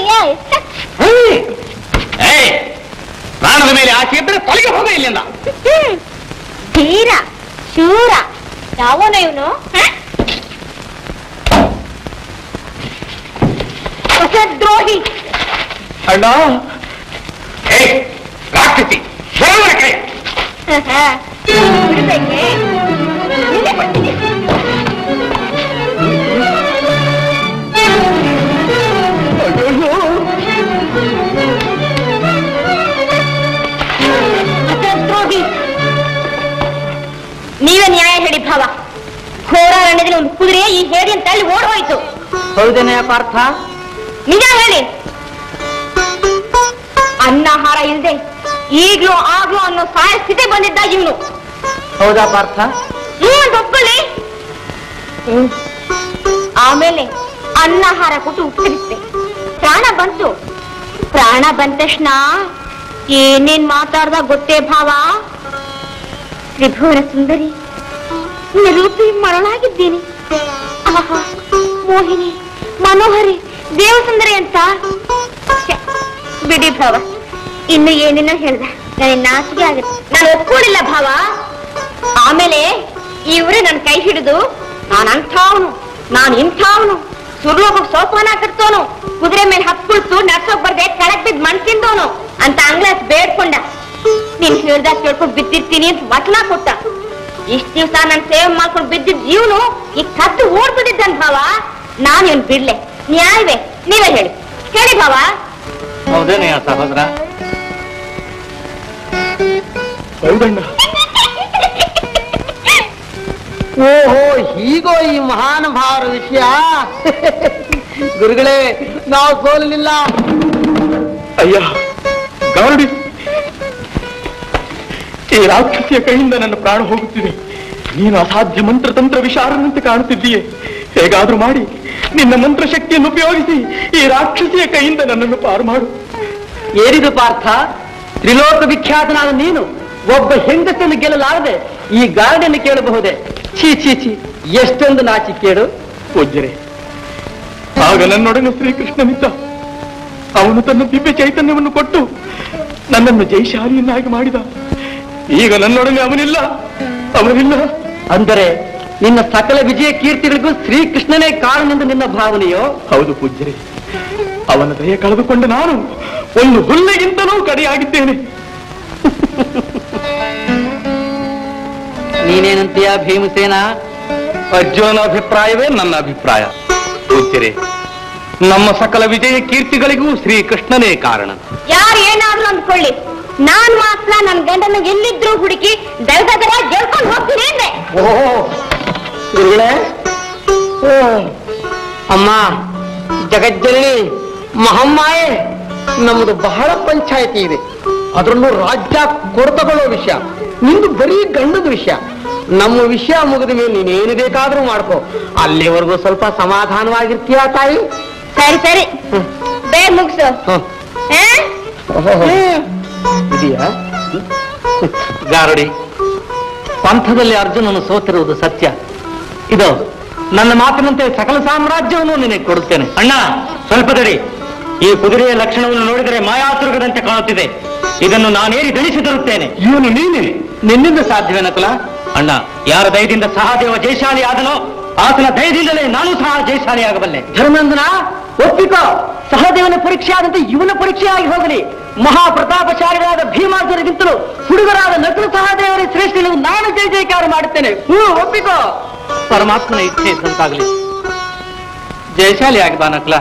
ಏಯ್ ಪ್ರಾಣದ ಮೇಲೆ ಆಸೆ ಇದ್ರೆ ತೊಲಗಿ ಹೋಗ ಇಲ್ಲಿಂದ ಧೀರ ಶೂರ ಯಾವನ ಇವನು ದ್ರೋಹಿ ಅಣ್ಣ ಏಯ್ ರಾಕ್ಷಸಿ ಬರೋವರ ಕೈ ಬಿಡ್ಬೇಕೆ ನಿನ್ನೆ ಕೊಡ್ತೀನಿ ದ್ರೋಹಿ ನೀವೇ ನ್ಯಾಯ ಹೇಳಿ ಭಾವ ಘೋರಾರಣ್ಯದಲ್ಲಿ ಒಂದು ಕುದುರೆ ಈ ಹೇಡಿ ಅಂತ ಅಲ್ಲಿ ಓಡ್ ಹೋಯ್ತು ಹೌದೇನೆ ಪಾರ್ಥ ನಿಜ ಹೇಳಿ ಅನ್ನಹಾರ ಇಲ್ದೆ ಈಗ್ಲೂ ಆಗ್ಲೂ ಅನ್ನೋ ಸಾಯ ಸ್ಥಿತಿ ಬಂದಿದ್ದ ಇವನು ಹೌದಾ ಪಾರ್ಥ ಹ್ಮ್ ಅಂತ ಒಪ್ಕೊಳ್ಳಿ ಆಮೇಲೆ ಅನ್ನಹಾರ ಕೊಟ್ಟು ಉತ್ತರಿಸಿದೆ ಪ್ರಾಣ ಬಂತು ಪ್ರಾಣ ಬಂದ ತಕ್ಷಣ ಏನೇನ್ ಮಾತಾಡ್ದ ಗೊತ್ತೇ ಭಾವ ತ್ರಿಭುವನ ಸುಂದರಿ ನಿರೂಪಿ ಮರಳಾಗಿದ್ದೀನಿ ಆಹಾ ಮೋಹಿನಿ ಮನೋಹರಿ ದೇವಸುಂದರಿ ಅಂತ ಛೆ, ಬಿಡಿ ಭಾವ ಇನ್ನು ಏನೇನೋ ಹೇಳ್ದ ನನಗೆ ನಾಚಿಕೆ ಆಗುತ್ತೆ ನಾನು ಒಪ್ಕೊಂಡಿಲ್ಲ ಭಾವ ಆಮೇಲೆ ಇವ್ರೆ ನನ್ನ ಕೈ ಹಿಡಿದು ನಾನು ಅಂಥವನು ನಾನು ಇಂಥವನು ಸುರ್ಲೋಗಕ್ಕೆ ಸೋಪಾನ ಕಟ್ತೋನು ಕುದುರೆ ಮೇಲೆ ಹತ್ಕೊಳ್ತು ನಡ್ಸೋಕ್ ಬರ್ದೆ ಕೆಳಗ್ ಬಿದ್ದು ಮಣ್ ತಿಂದವನು ಅಂತ ಅಂಗ್ಲಾಸ್ ಬೇಡ್ಕೊಂಡ ನೀನ್ ಹೇಳ್ದಾಗ ಕೇಳ್ಕೊಂಡು ಬಿದ್ದಿರ್ತೀನಿ ಅಂತ ವಚನ ಕೊಟ್ಟ ಇಷ್ಟ ದಿವ್ಸ ನನ್ ಸೇವೆ ಮಾಡ್ಕೊಂಡು ಬಿದ್ದಿದ್ ಜೀವನು ಈಗ ಕತ್ತು ಓಡ್ಬಿಟ್ಟಿದ್ದಾನ್ ಭಾವ ನಾನ್ ಇವ್ನ್ ಬಿಡ್ಲೆ ನ್ಯಾಯವೇ ನೀವೇ ಹೇಳಿ ಹೇಳಿ ಭಾವ ಹೌದೇನೆಯ ಸಹೋದರ ಹೌದಣ್ಣ ಓಹೋ ಹೀಗೋ ಈ ಮಹಾನುಭಾವರ ವಿಷಯ ಗುರುಗಳೇ ನಾವು ಸೋಲಲಿಲ್ಲ ಅಯ್ಯ ಗೌರಡಿ ಈ ರಾಕ್ಷಸಿಯ ಕೈಯಿಂದ ನನ್ನ ಪ್ರಾಣ ಹೋಗುತ್ತಿದೆ ನೀನು ಅಸಾಧ್ಯ ಮಂತ್ರತಂತ್ರ ವಿಶಾರದಂತೆ ಕಾಣುತ್ತಿದ್ದೀಯೆ ಹೇಗಾದ್ರೂ ಮಾಡಿ ನಿನ್ನ ಮಂತ್ರ ಶಕ್ತಿಯನ್ನು ಉಪಯೋಗಿಸಿ ಈ ರಾಕ್ಷಸಿಯ ಕೈಯಿಂದ ನನ್ನನ್ನು ಪಾರು ಮಾಡು ಏರಿದು ಪಾರ್ಥ ತ್ರಿಲೋಕ ವಿಖ್ಯಾತನಾದ ನೀನು ಒಬ್ಬ ಹೆಂಗಸನ್ನು ಗೆಲ್ಲಲಾರದೆ ಈ ಗಾರ್ಡನ್ನು ಕೇಳಬಹುದೇ ಛೀ ಛೀ ಛೀ ಎಷ್ಟೊಂದು ನಾಚಿ ಕೇಳು ಪೂಜ್ಯರೇ ಆಗ ನನ್ನೊಡನೆ ಶ್ರೀಕೃಷ್ಣನಿದ್ದ ಅವನು ತನ್ನ ದಿವ್ಯ ಚೈತನ್ಯವನ್ನು ಕೊಟ್ಟು ನನ್ನನ್ನು ಜೈಶಾಲಿಯನ್ನಾಗಿ ಮಾಡಿದ ಈಗ ನನ್ನೊಡನೆ ಅವನಿಲ್ಲ ಅವನಿಲ್ಲ ಅಂದರೆ ನಿನ್ನ ಸಕಲ ವಿಜಯ ಕೀರ್ತಿಗಳಿಗೂ ಶ್ರೀಕೃಷ್ಣನೇ ಕಾರಣನೆಂದು ನಿನ್ನ ಭಾವನೆಯೋ ಹೌದು ಪೂಜ್ಯರೇ ಅವನ ದಯ ಕಳೆದುಕೊಂಡ ನಾನು ಒಂದು ಹುಲ್ಲಿಗಿಂತಲೂ ಕಡೆಯಾಗಿದ್ದೇನೆ ನೀನೇನಂತೀಯ ಭೀಮಸೇನ ಅರ್ಜುನನ ಅಭಿಪ್ರಾಯವೇ ನನ್ನ ಅಭಿಪ್ರಾಯ ಪೂಜ್ಯರೇ ನಮ್ಮ ಸಕಲ ವಿಜಯ ಕೀರ್ತಿಗಳಿಗೂ ಶ್ರೀಕೃಷ್ಣನೇ ಕಾರಣ ಯಾರು ಏನಾದ್ರೂ ಅಂದ್ಕೊಳ್ಳಿ ನಾನ್ ಮಾತ್ರ ನನ್ ಗಂಡನ ಎಲ್ಲಿದ್ರು ಹುಡುಕಿ ದಳದರ ಗೆಲ್ಕೊಂಡು ಹೋಗ್ತೀನಿ ಅಂದೆ ಓಹೋ ಗುರುಗಳೇ ಓ, ಅಮ್ಮ ಜಗಜ್ಜನನಿ ಮಹಮ್ಮಾಯೆ ನಮ್ಮದು ಬಹಳ ಪಂಚಾಯತಿ ಇದೆ ಅದರಲ್ಲೂ ರಾಜ್ಯ ಕೊಡ್ತಗೊಳ್ಳೋ ವಿಷಯ ನಿಂದು ಬರೀ ಗಂಡದ ವಿಷಯ ನಮ್ಮ ವಿಷಯ ಮುಗಿದ ಮೇಲೆ ನೀನೇನು ಬೇಕಾದ್ರೂ ಮಾಡ್ಕೋ ಅಲ್ಲಿವರೆಗೂ ಸ್ವಲ್ಪ ಸಮಾಧಾನವಾಗಿರ್ತೀಯ ತಾಯಿ ಸರಿ ಸರಿ ಬೇಗ ಮುಗಿಸು ಹ್ಮ್. ಇದೆಯಾ ಗಾರುಡಿ ಪಂಥದಲ್ಲಿ ಅರ್ಜುನನು ಸೋತಿರುವುದು ಸತ್ಯ ಇದು ನನ್ನ ಮಾತಿನಂತೆ ಸಕಲ ಸಾಮ್ರಾಜ್ಯವನ್ನು ನಿನಗೆ ಕೊಡುತ್ತೇನೆ ಅಣ್ಣ ಸ್ವಲ್ಪ ತಡಿ ಈ ಕುದುರೆಯ ಲಕ್ಷಣವನ್ನು ನೋಡಿದರೆ ಮಾಯಾತುರ್ಗದಂತೆ ಕಾಣುತ್ತಿದೆ ಇದನ್ನು ನಾನೇರಿ ದಣಿಸಿದಿರುತ್ತೇನೆ ಇವನು ನೀನೆ ನಿನ್ನಿಂದ ಸಾಧ್ಯವೇನಕಲ ಅಣ್ಣ ಯಾರ ದಯದಿಂದ ಸಹದೇವ ಜಯಶಾಲಿ ಆದನೋ ಆತನ ದಯದಿಂದಲೇ ನಾನು ಸಹ ಜಯಶಾಲಿ ಆಗಬಲ್ಲೆ ಧರ್ಮನಂದನ ಒಪ್ಪಿಕೋ ಸಹದೇವನ ಪರೀಕ್ಷೆ ಆದಂತೆ ಇವನ ಪರೀಕ್ಷೆ ಆಗಿ ಹೋಗಲಿ ಮಹಾಪ್ರತಾಪಶಾಲಿಗಳಾದ ಭೀಮಾರ್ಜುನಗಿಂತಲೂ ಹುಡುಗರಾದ ನಕಲು ಸಹದೇವರ ಶ್ರೇಷ್ಠನು ನಾನು ಜಯ ಜಯಕಾರ ಮಾಡುತ್ತೇನೆ ಹ್ಞೂ ಒಪ್ಪಿಕೋ ಪರಮಾತ್ಮನ ಇಚ್ಛೆ ಇದ್ದಂತಾಗಲಿ ಜಯಶಾಲಿ ಆಗಿ ಬಾ ನಕ್ಲ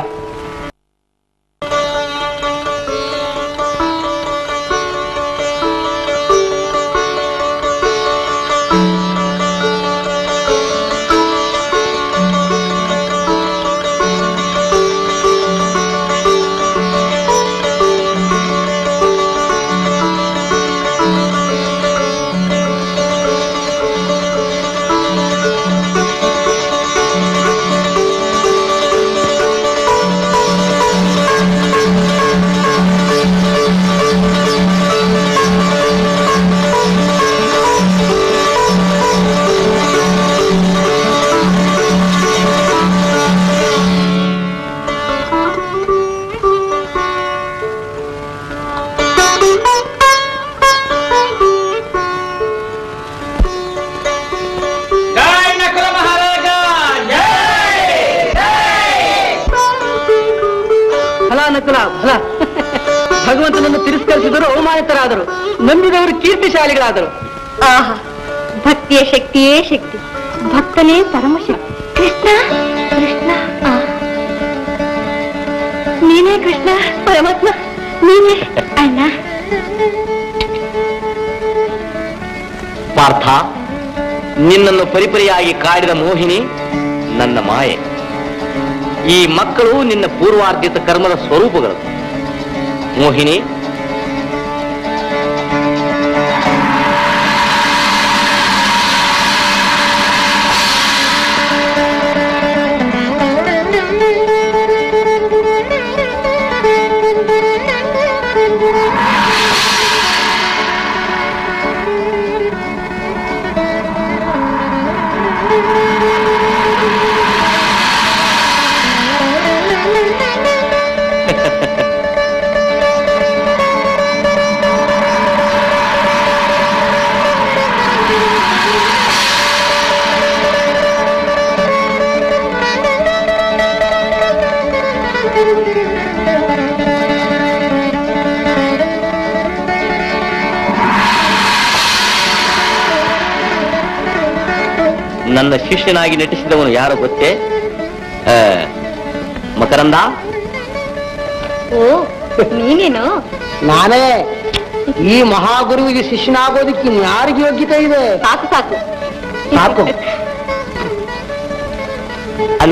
ಫಲ ನಕುಲ ಫಲ ಭಗವಂತನನ್ನು ತಿರಸ್ಕರಿಸಿದರು ಅವಮಾನಿತರಾದರು ನಂಬಿದವರು ಕೀರ್ತಿಶಾಲಿಗಳಾದರು ಆಹಾ ಭಕ್ತಿಯ ಶಕ್ತಿಯೇ ಶಕ್ತಿ ಭಕ್ತನೇ ಪರಮಶಕ್ತಿ ಕೃಷ್ಣ ಕೃಷ್ಣ ಆ. ನೀನೇ ಕೃಷ್ಣ ಪರಮಾತ್ಮ ನೀನೇ ಅಣ್ಣ ಪಾರ್ಥ ನಿನ್ನನ್ನು ಪರಿಪರಿಯಾಗಿ ಕಾಡಿದ ಮೋಹಿನಿ ನನ್ನ ಮಾಯೆ ಈ ಮಕ್ಕಳು ನಿನ್ನ ಪೂರ್ವಾರ್ಜಿತ ಕರ್ಮದ ಸ್ವರೂಪಗಳು ಮೋಹಿನಿ ನನ್ನ ಶಿಷ್ಯನಾಗಿ ನಟಿಸಿದವನು ಯಾರು ಗೊತ್ತೇ ಆ, ಮಕರಂದ ಓ ನೀನೇನು ನಾನೇ ಈ ಮಹಾಗುರುವಿಗೆ ಶಿಷ್ಯನಾಗೋದಕ್ಕೆ ಇನ್ಯಾರಿಗೆ ಯೋಗ್ಯತೆ ಇದೆ ಸಾಕು ಸಾಕು ಸಾಕು ಅಣ್ಣ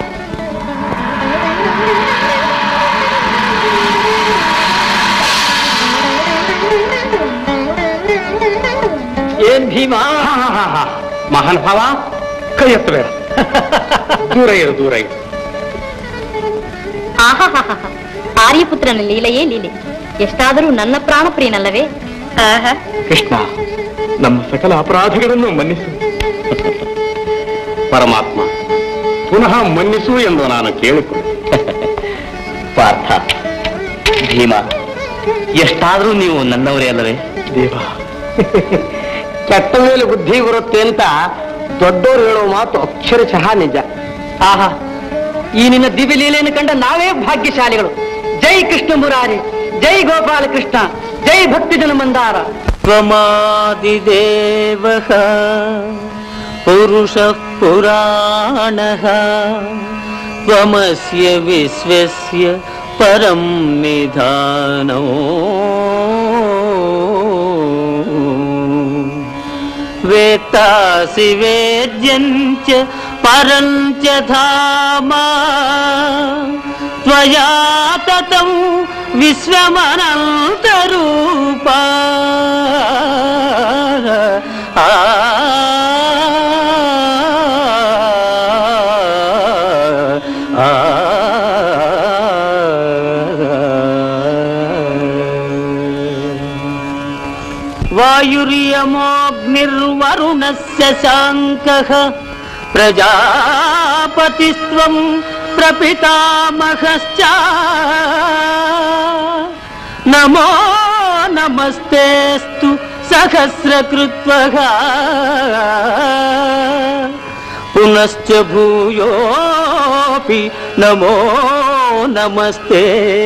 ಏನ್ ಭೀಮಾ ಮಹಾನ್ ಭಾವ ಕೈ ಎತ್ತಬೇಡ ದೂರ ಇರು ದೂರ ಇರು ಆಹಾಹಾಹಾ. ಆರ್ಯಪುತ್ರನ ಲೀಲೆಯೇ ಲೀಲೆ ಎಷ್ಟಾದರೂ ನನ್ನ ಪ್ರಾಣಪ್ರಿಯನಲ್ಲವೇ ಆಹಾ ಕೃಷ್ಣ ನಮ್ಮ ಸಕಲ ಅಪರಾಧಗಳನ್ನು ಮನ್ನಿಸು ಪರಮಾತ್ಮ ಪುನಃ ಮನ್ನಿಸು ಎಂದು ನಾನು ಕೇಳಿಕೊಳ್ಳೆ ಪಾರ್ಥ ಭೀಮ ಎಷ್ಟಾದ್ರೂ ನೀವು ನನ್ನವರೇ ಅಲ್ಲವೇ ದೇವ ಕೆಟ್ಟ ಮೇಲೆ ಬುದ್ಧಿ ಬರುತ್ತೆ ಅಂತ ದೊಡ್ಡೋರು ಹೇಳೋ ಮಾತು ಅಕ್ಷರಶಃ ನಿಜ ಆಹಾ ಈ ನಿನ್ನ ದಿವ್ಯ ಲೀಲೆಯನ್ನು ಕಂಡ ನಾವೇ ಭಾಗ್ಯಶಾಲಿಗಳು ಜೈ ಕೃಷ್ಣ ಮುರಾರಿ ಜೈ ಗೋಪಾಲ ಕೃಷ್ಣ ಜೈ ಭಕ್ತಿ ಜನ ಮಂದಾರ त्वमादिदेवः पुरुषः पुराणः त्वमस्य विश्वस्य परं निधानो वेत्तासि वेद्यञ्च परं च धाम त्वया ततं विश्वमनन्तरूपा आ वायुर्यमोऽग्निर्वरुणस्य शाङ्कः प्रजापतिस्त्वं प्रपितामहश्च नमो नमस्तेऽस्तु सहस्रकृत्वः पुनश्च भूयोऽपि नमो नमस्ते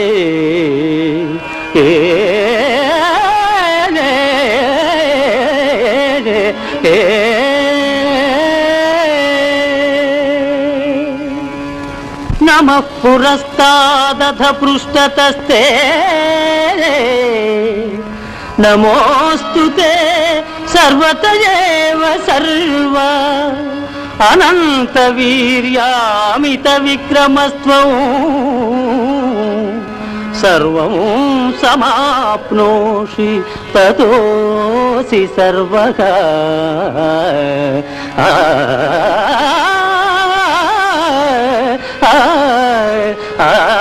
नमः पुरस्तादथ पृष्ठतस्ते नमोऽस्तु ते सर्वत एव सर्व अनन्तवीर्यामितविक्रमस्त्वं सर्वं समाप्नोषि ततोऽसि सर्वगा आ, आ, आ, आ,